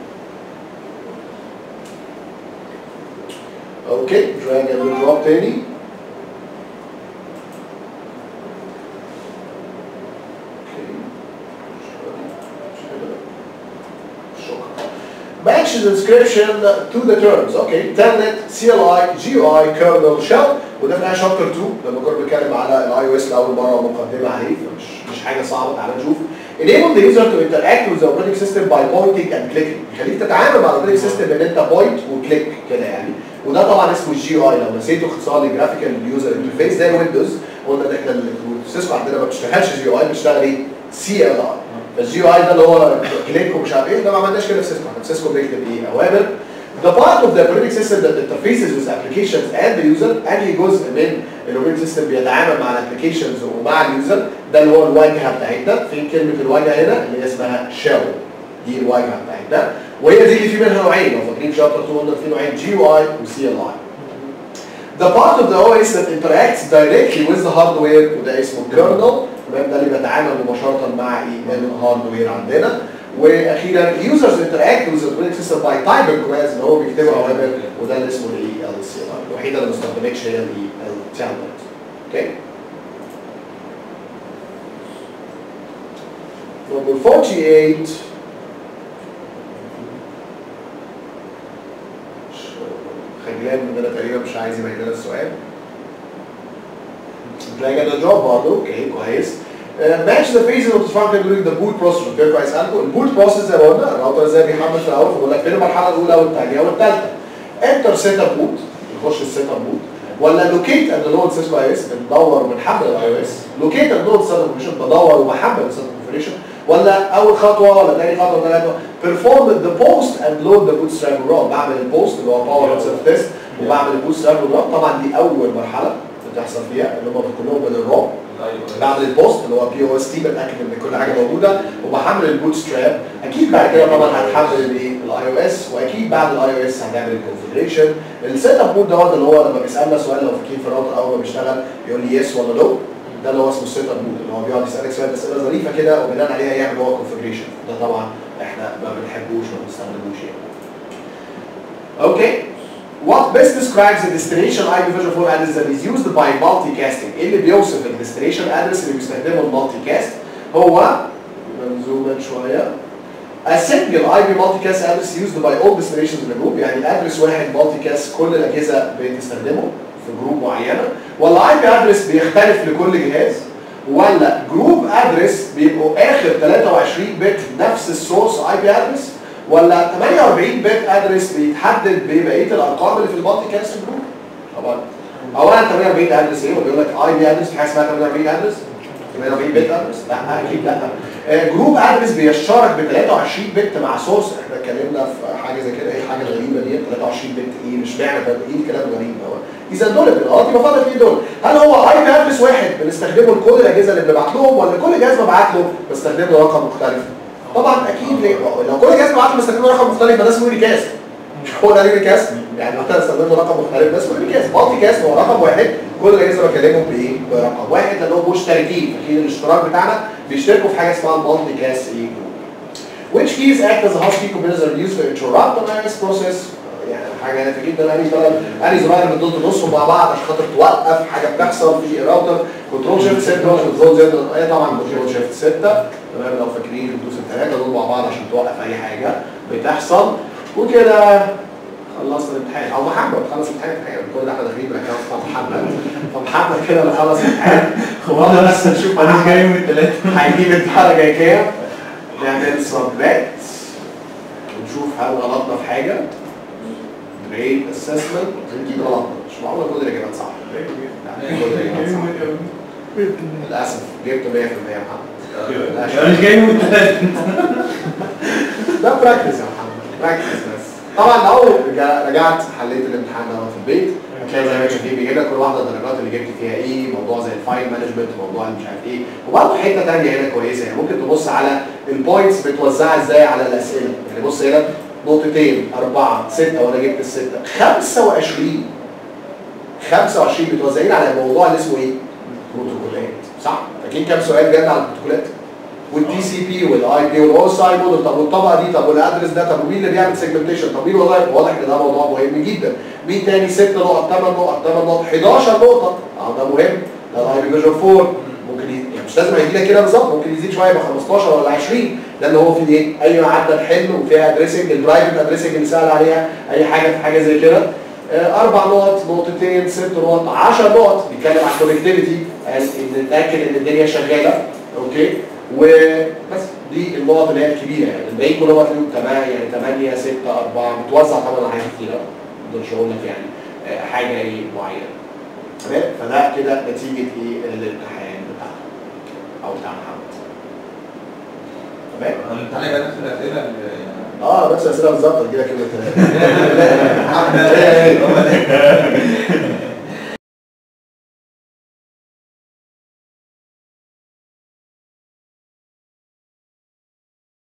اوكي مش هنعمل جواب تاني شكرا. Match match the description to the terms اوكي telnet CLI GUI kernel shell وده في شابتر 2 لما كنا بنتكلم على الاي او اس لاول مره ومقدمه عليه فمش مش حاجه صعبه تعالى نشوف enable the user to interact with the operating system by pointing and clicking يخليك تتعامل مع الاوبريتنج سيستم ان انت بوينت وكليك كده يعني وده طبعا اسمه الجي اي لو نسيته اختصار لجرافيكال يوزر انترفيس زي ويندوز قلنا ان احنا السيسكو عندنا ما بتشتغلش جي اي بتشتغل ايه؟ سي ال اي فالجي اي ده اللي هو كليك ومش عارف ايه ده ما عملناش كده في سيسكو احنا في سيسكو بنكتب ايه اوامر The part of the operating system that interfaces with applications and the user انهي جزء من الاوبريتنج سيستم بيتعامل مع الابلكيشنز ومع اليوزر ده اللي هو الواجهه بتاعتنا فين كلمه الواجهه هنا اللي هي اسمها شيل دي الواجهه بتاعتنا وهي دي اللي في منها نوعين لو فاكرين في شابتر 2 قلنا في نوعين جي يو اي وسي ال اي The part of the OS that interacts directly with the hardware وده اسمه kernel تمام ده اللي بيتعامل مباشرة مع ايه الهاردوير عندنا واخيرا users interact with the operating system by typing commands اللي هو بيكتبوا اوامر وده اللي اسمه الاي ال سي ال الوحيده اللي ما استخدمتش هي الاي ال تابلت اوكي Number 48 خجلان مننا تقريبا مش عايز يبين لنا السؤال تلاقي ده جواب برضه اوكي كويس ماتش ذا فيز اوف فانكشن during the boot process اوكي كويس قالكم البوت بروسيس زي ما قلنا الراوتر ازاي بيحمل في الاول فبقول لك فين المرحله الاولى والثانيه والثالثه انتر سيت اب بوت نخش السيت اب بوت ولا لوكيت اند لود سيسكو اي اس بندور وبنحمل الاي او اس لوكيت اند لود سيستم كونفيجريشن بدور وبحمل السيستم كونفيجريشن ولا اول خطوه ولا ثاني خطوه ولا ثالث perform the post and load the bootstrap run بعمل البوست اللي هو باور سيلف تيست وبعمل البوتستراب run طبعا دي اول مرحله بتحصل فيها اللي هم كلهم من الرو بعمل البوست اللي هو بي او اس تي بتاكد ان كل حاجه موجوده وبحمل البوت ستراب اكيد بعد كده طبعا هتحمل الايه الاي او اس واكيد بعد الاي او اس هنعمل الكونفجريشن السيت اب مود دوت اللي هو لما بيسالنا سؤال لو فاكرين في الراوتر اول ما بيشتغل يقول لي يس ولا نو ده اللي هو اسمه السيت اب مود اللي هو بيقعد يسالك سؤال اسئله ظريفه كده وبناء عليها يعمل هو كونفجريشن ده طبعا احنا ما بنحبوش ما بنستخدموش يعني اوكي What best describes the destination IP virtual address that is used by multicasting؟ ايه اللي بيوصف ال destination address اللي بيستخدمه المالتيكاست؟ هو نزوم in شوية A single IP multicast address used by all destinations in the group يعني الادرس واحد multicast كل الاجهزة بتستخدمه في جروب معينة ولا IP address بيختلف لكل جهاز ولا جروب ادرس بيبقوا اخر 23 بت نفس السورس IP address ولا 48 بت ادرس بيتحدد ببقيه الارقام اللي في المالتي كاست جروب طبعا اولا 48 ادرس ايه وبيقول لك اي بي ادرس في حاجه اسمها 48 ادرس 48 بت ادرس لا اكيد لا آه، جروب ادرس بيشترك ب 23 بت مع سورس احنا اتكلمنا في حاجه زي كده ايه الحاجه الغريبه دي 23 بت ايه مش معنى ده ايه الكلام الغريب ده اذا دول اه يبقى فاضل ايه دول هل هو اي بي ادرس واحد بنستخدمه لكل الاجهزه اللي بنبعت لهم ولا كل جهاز ببعت له بستخدم له رقم مختلف طبعا اكيد ليه؟ لو كل جهاز بعت له بستخدم له رقم مختلف يبقى ده اسمه ريكاس مش هو ده ريكاس يعني لو انا استخدمت رقم مختلف ده اسمه ريكاس مالتي كاس هو رقم واحد كل الاجهزه بكلمهم بايه؟ برقم واحد لانهم مشتركين اكيد الاشتراك بتاعنا بيشتركوا في حاجه اسمها المالتي كاس ايه جروب which keys act as a house key combiners are used to interrupt the iOS process يعني حاجه انا في جدا اني طلب اني زراير من ضد نصهم مع بعض عشان خاطر توقف حاجه بتحصل في راوتر كنترول شيفت 6 كنترول زد اي طبعا كنترول شيفت 6 تمام لو فاكرين بتدوس الثلاثه دول مع بعض عشان توقف اي حاجه بتحصل وكده خلصنا الامتحان او محمد خلص الامتحان امتحان كل ده احنا داخلين بالاكونت بتاع محمد فمحمد كده اللي خلص الامتحان خلاص بس نشوف انا جاي من الثلاثه هيجيب الدرجه جاي كام نعمل سبميت ونشوف هل غلطنا في حاجه جريد اسسمنت نجيب غلطنا مش معقول كل الاجابات صح لا، كل الإجابات صح. للاسف جبت 100% يا محمد لا، انا مش جاي من الثلاثه ده براكتس يا محمد براكتس بس طبعا لو رجع- رجعت حليت الامتحان ده في البيت هتلاقي زي ما كان فيه بيجيب لك كل واحده الدرجات اللي جبت فيها ايه موضوع زي الفايل مانجمنت موضوع مش عارف ايه وبرضه حته ثانيه هنا كويسه يعني ممكن تبص على البوينتس متوزعه ازاي على الاسئله يعني بص هنا نقطتين أربعة ستة وأنا جبت الستة 25 25 متوزعين على الموضوع اللي اسمه إيه؟ بروتوكولات صح؟ أكيد كام سؤال جاي على البروتوكولات؟ والتي سي بي والاي بي والاو اس اي موديل طب والطبقه دي طب والادرس ده طب ومين اللي بيعمل سيجمنتيشن طب مين والله واضح ان ده موضوع مهم جدا مين تاني 6 نقط 8 نقط 8 نقط 11 نقطه اه ده مهم ده الاي بي فيجن 4 ممكن ي... يعني مش لازم هيجي لك كده بالظبط ممكن يزيد شويه يبقى 15 ولا 20 لان هو في ايه اي معدل حلو وفيها ادريسنج البرايفت ادريسنج اللي سال عليها اي حاجه في حاجه زي كده آه، اربع نقط نقطتين ست نقط 10 نقط بيتكلم عن الكونكتيفيتي ان نتاكد ان الدنيا شغاله اوكي وبس دي النقط اللي هي الكبيره يعني الباقي كلهم هتلاقيهم 8 يعني 8 6 4 متوزع طبعا على حاجات كتيره ما اقدرش اقول لك يعني آه، حاجه ايه معينه تمام فده كده نتيجه ايه الامتحان بتاعنا او بتاع محمد تمام الامتحان يبقى نفس الاسئله اللي يعني اه بس اسئله بالظبط هتجي لك كده هو ده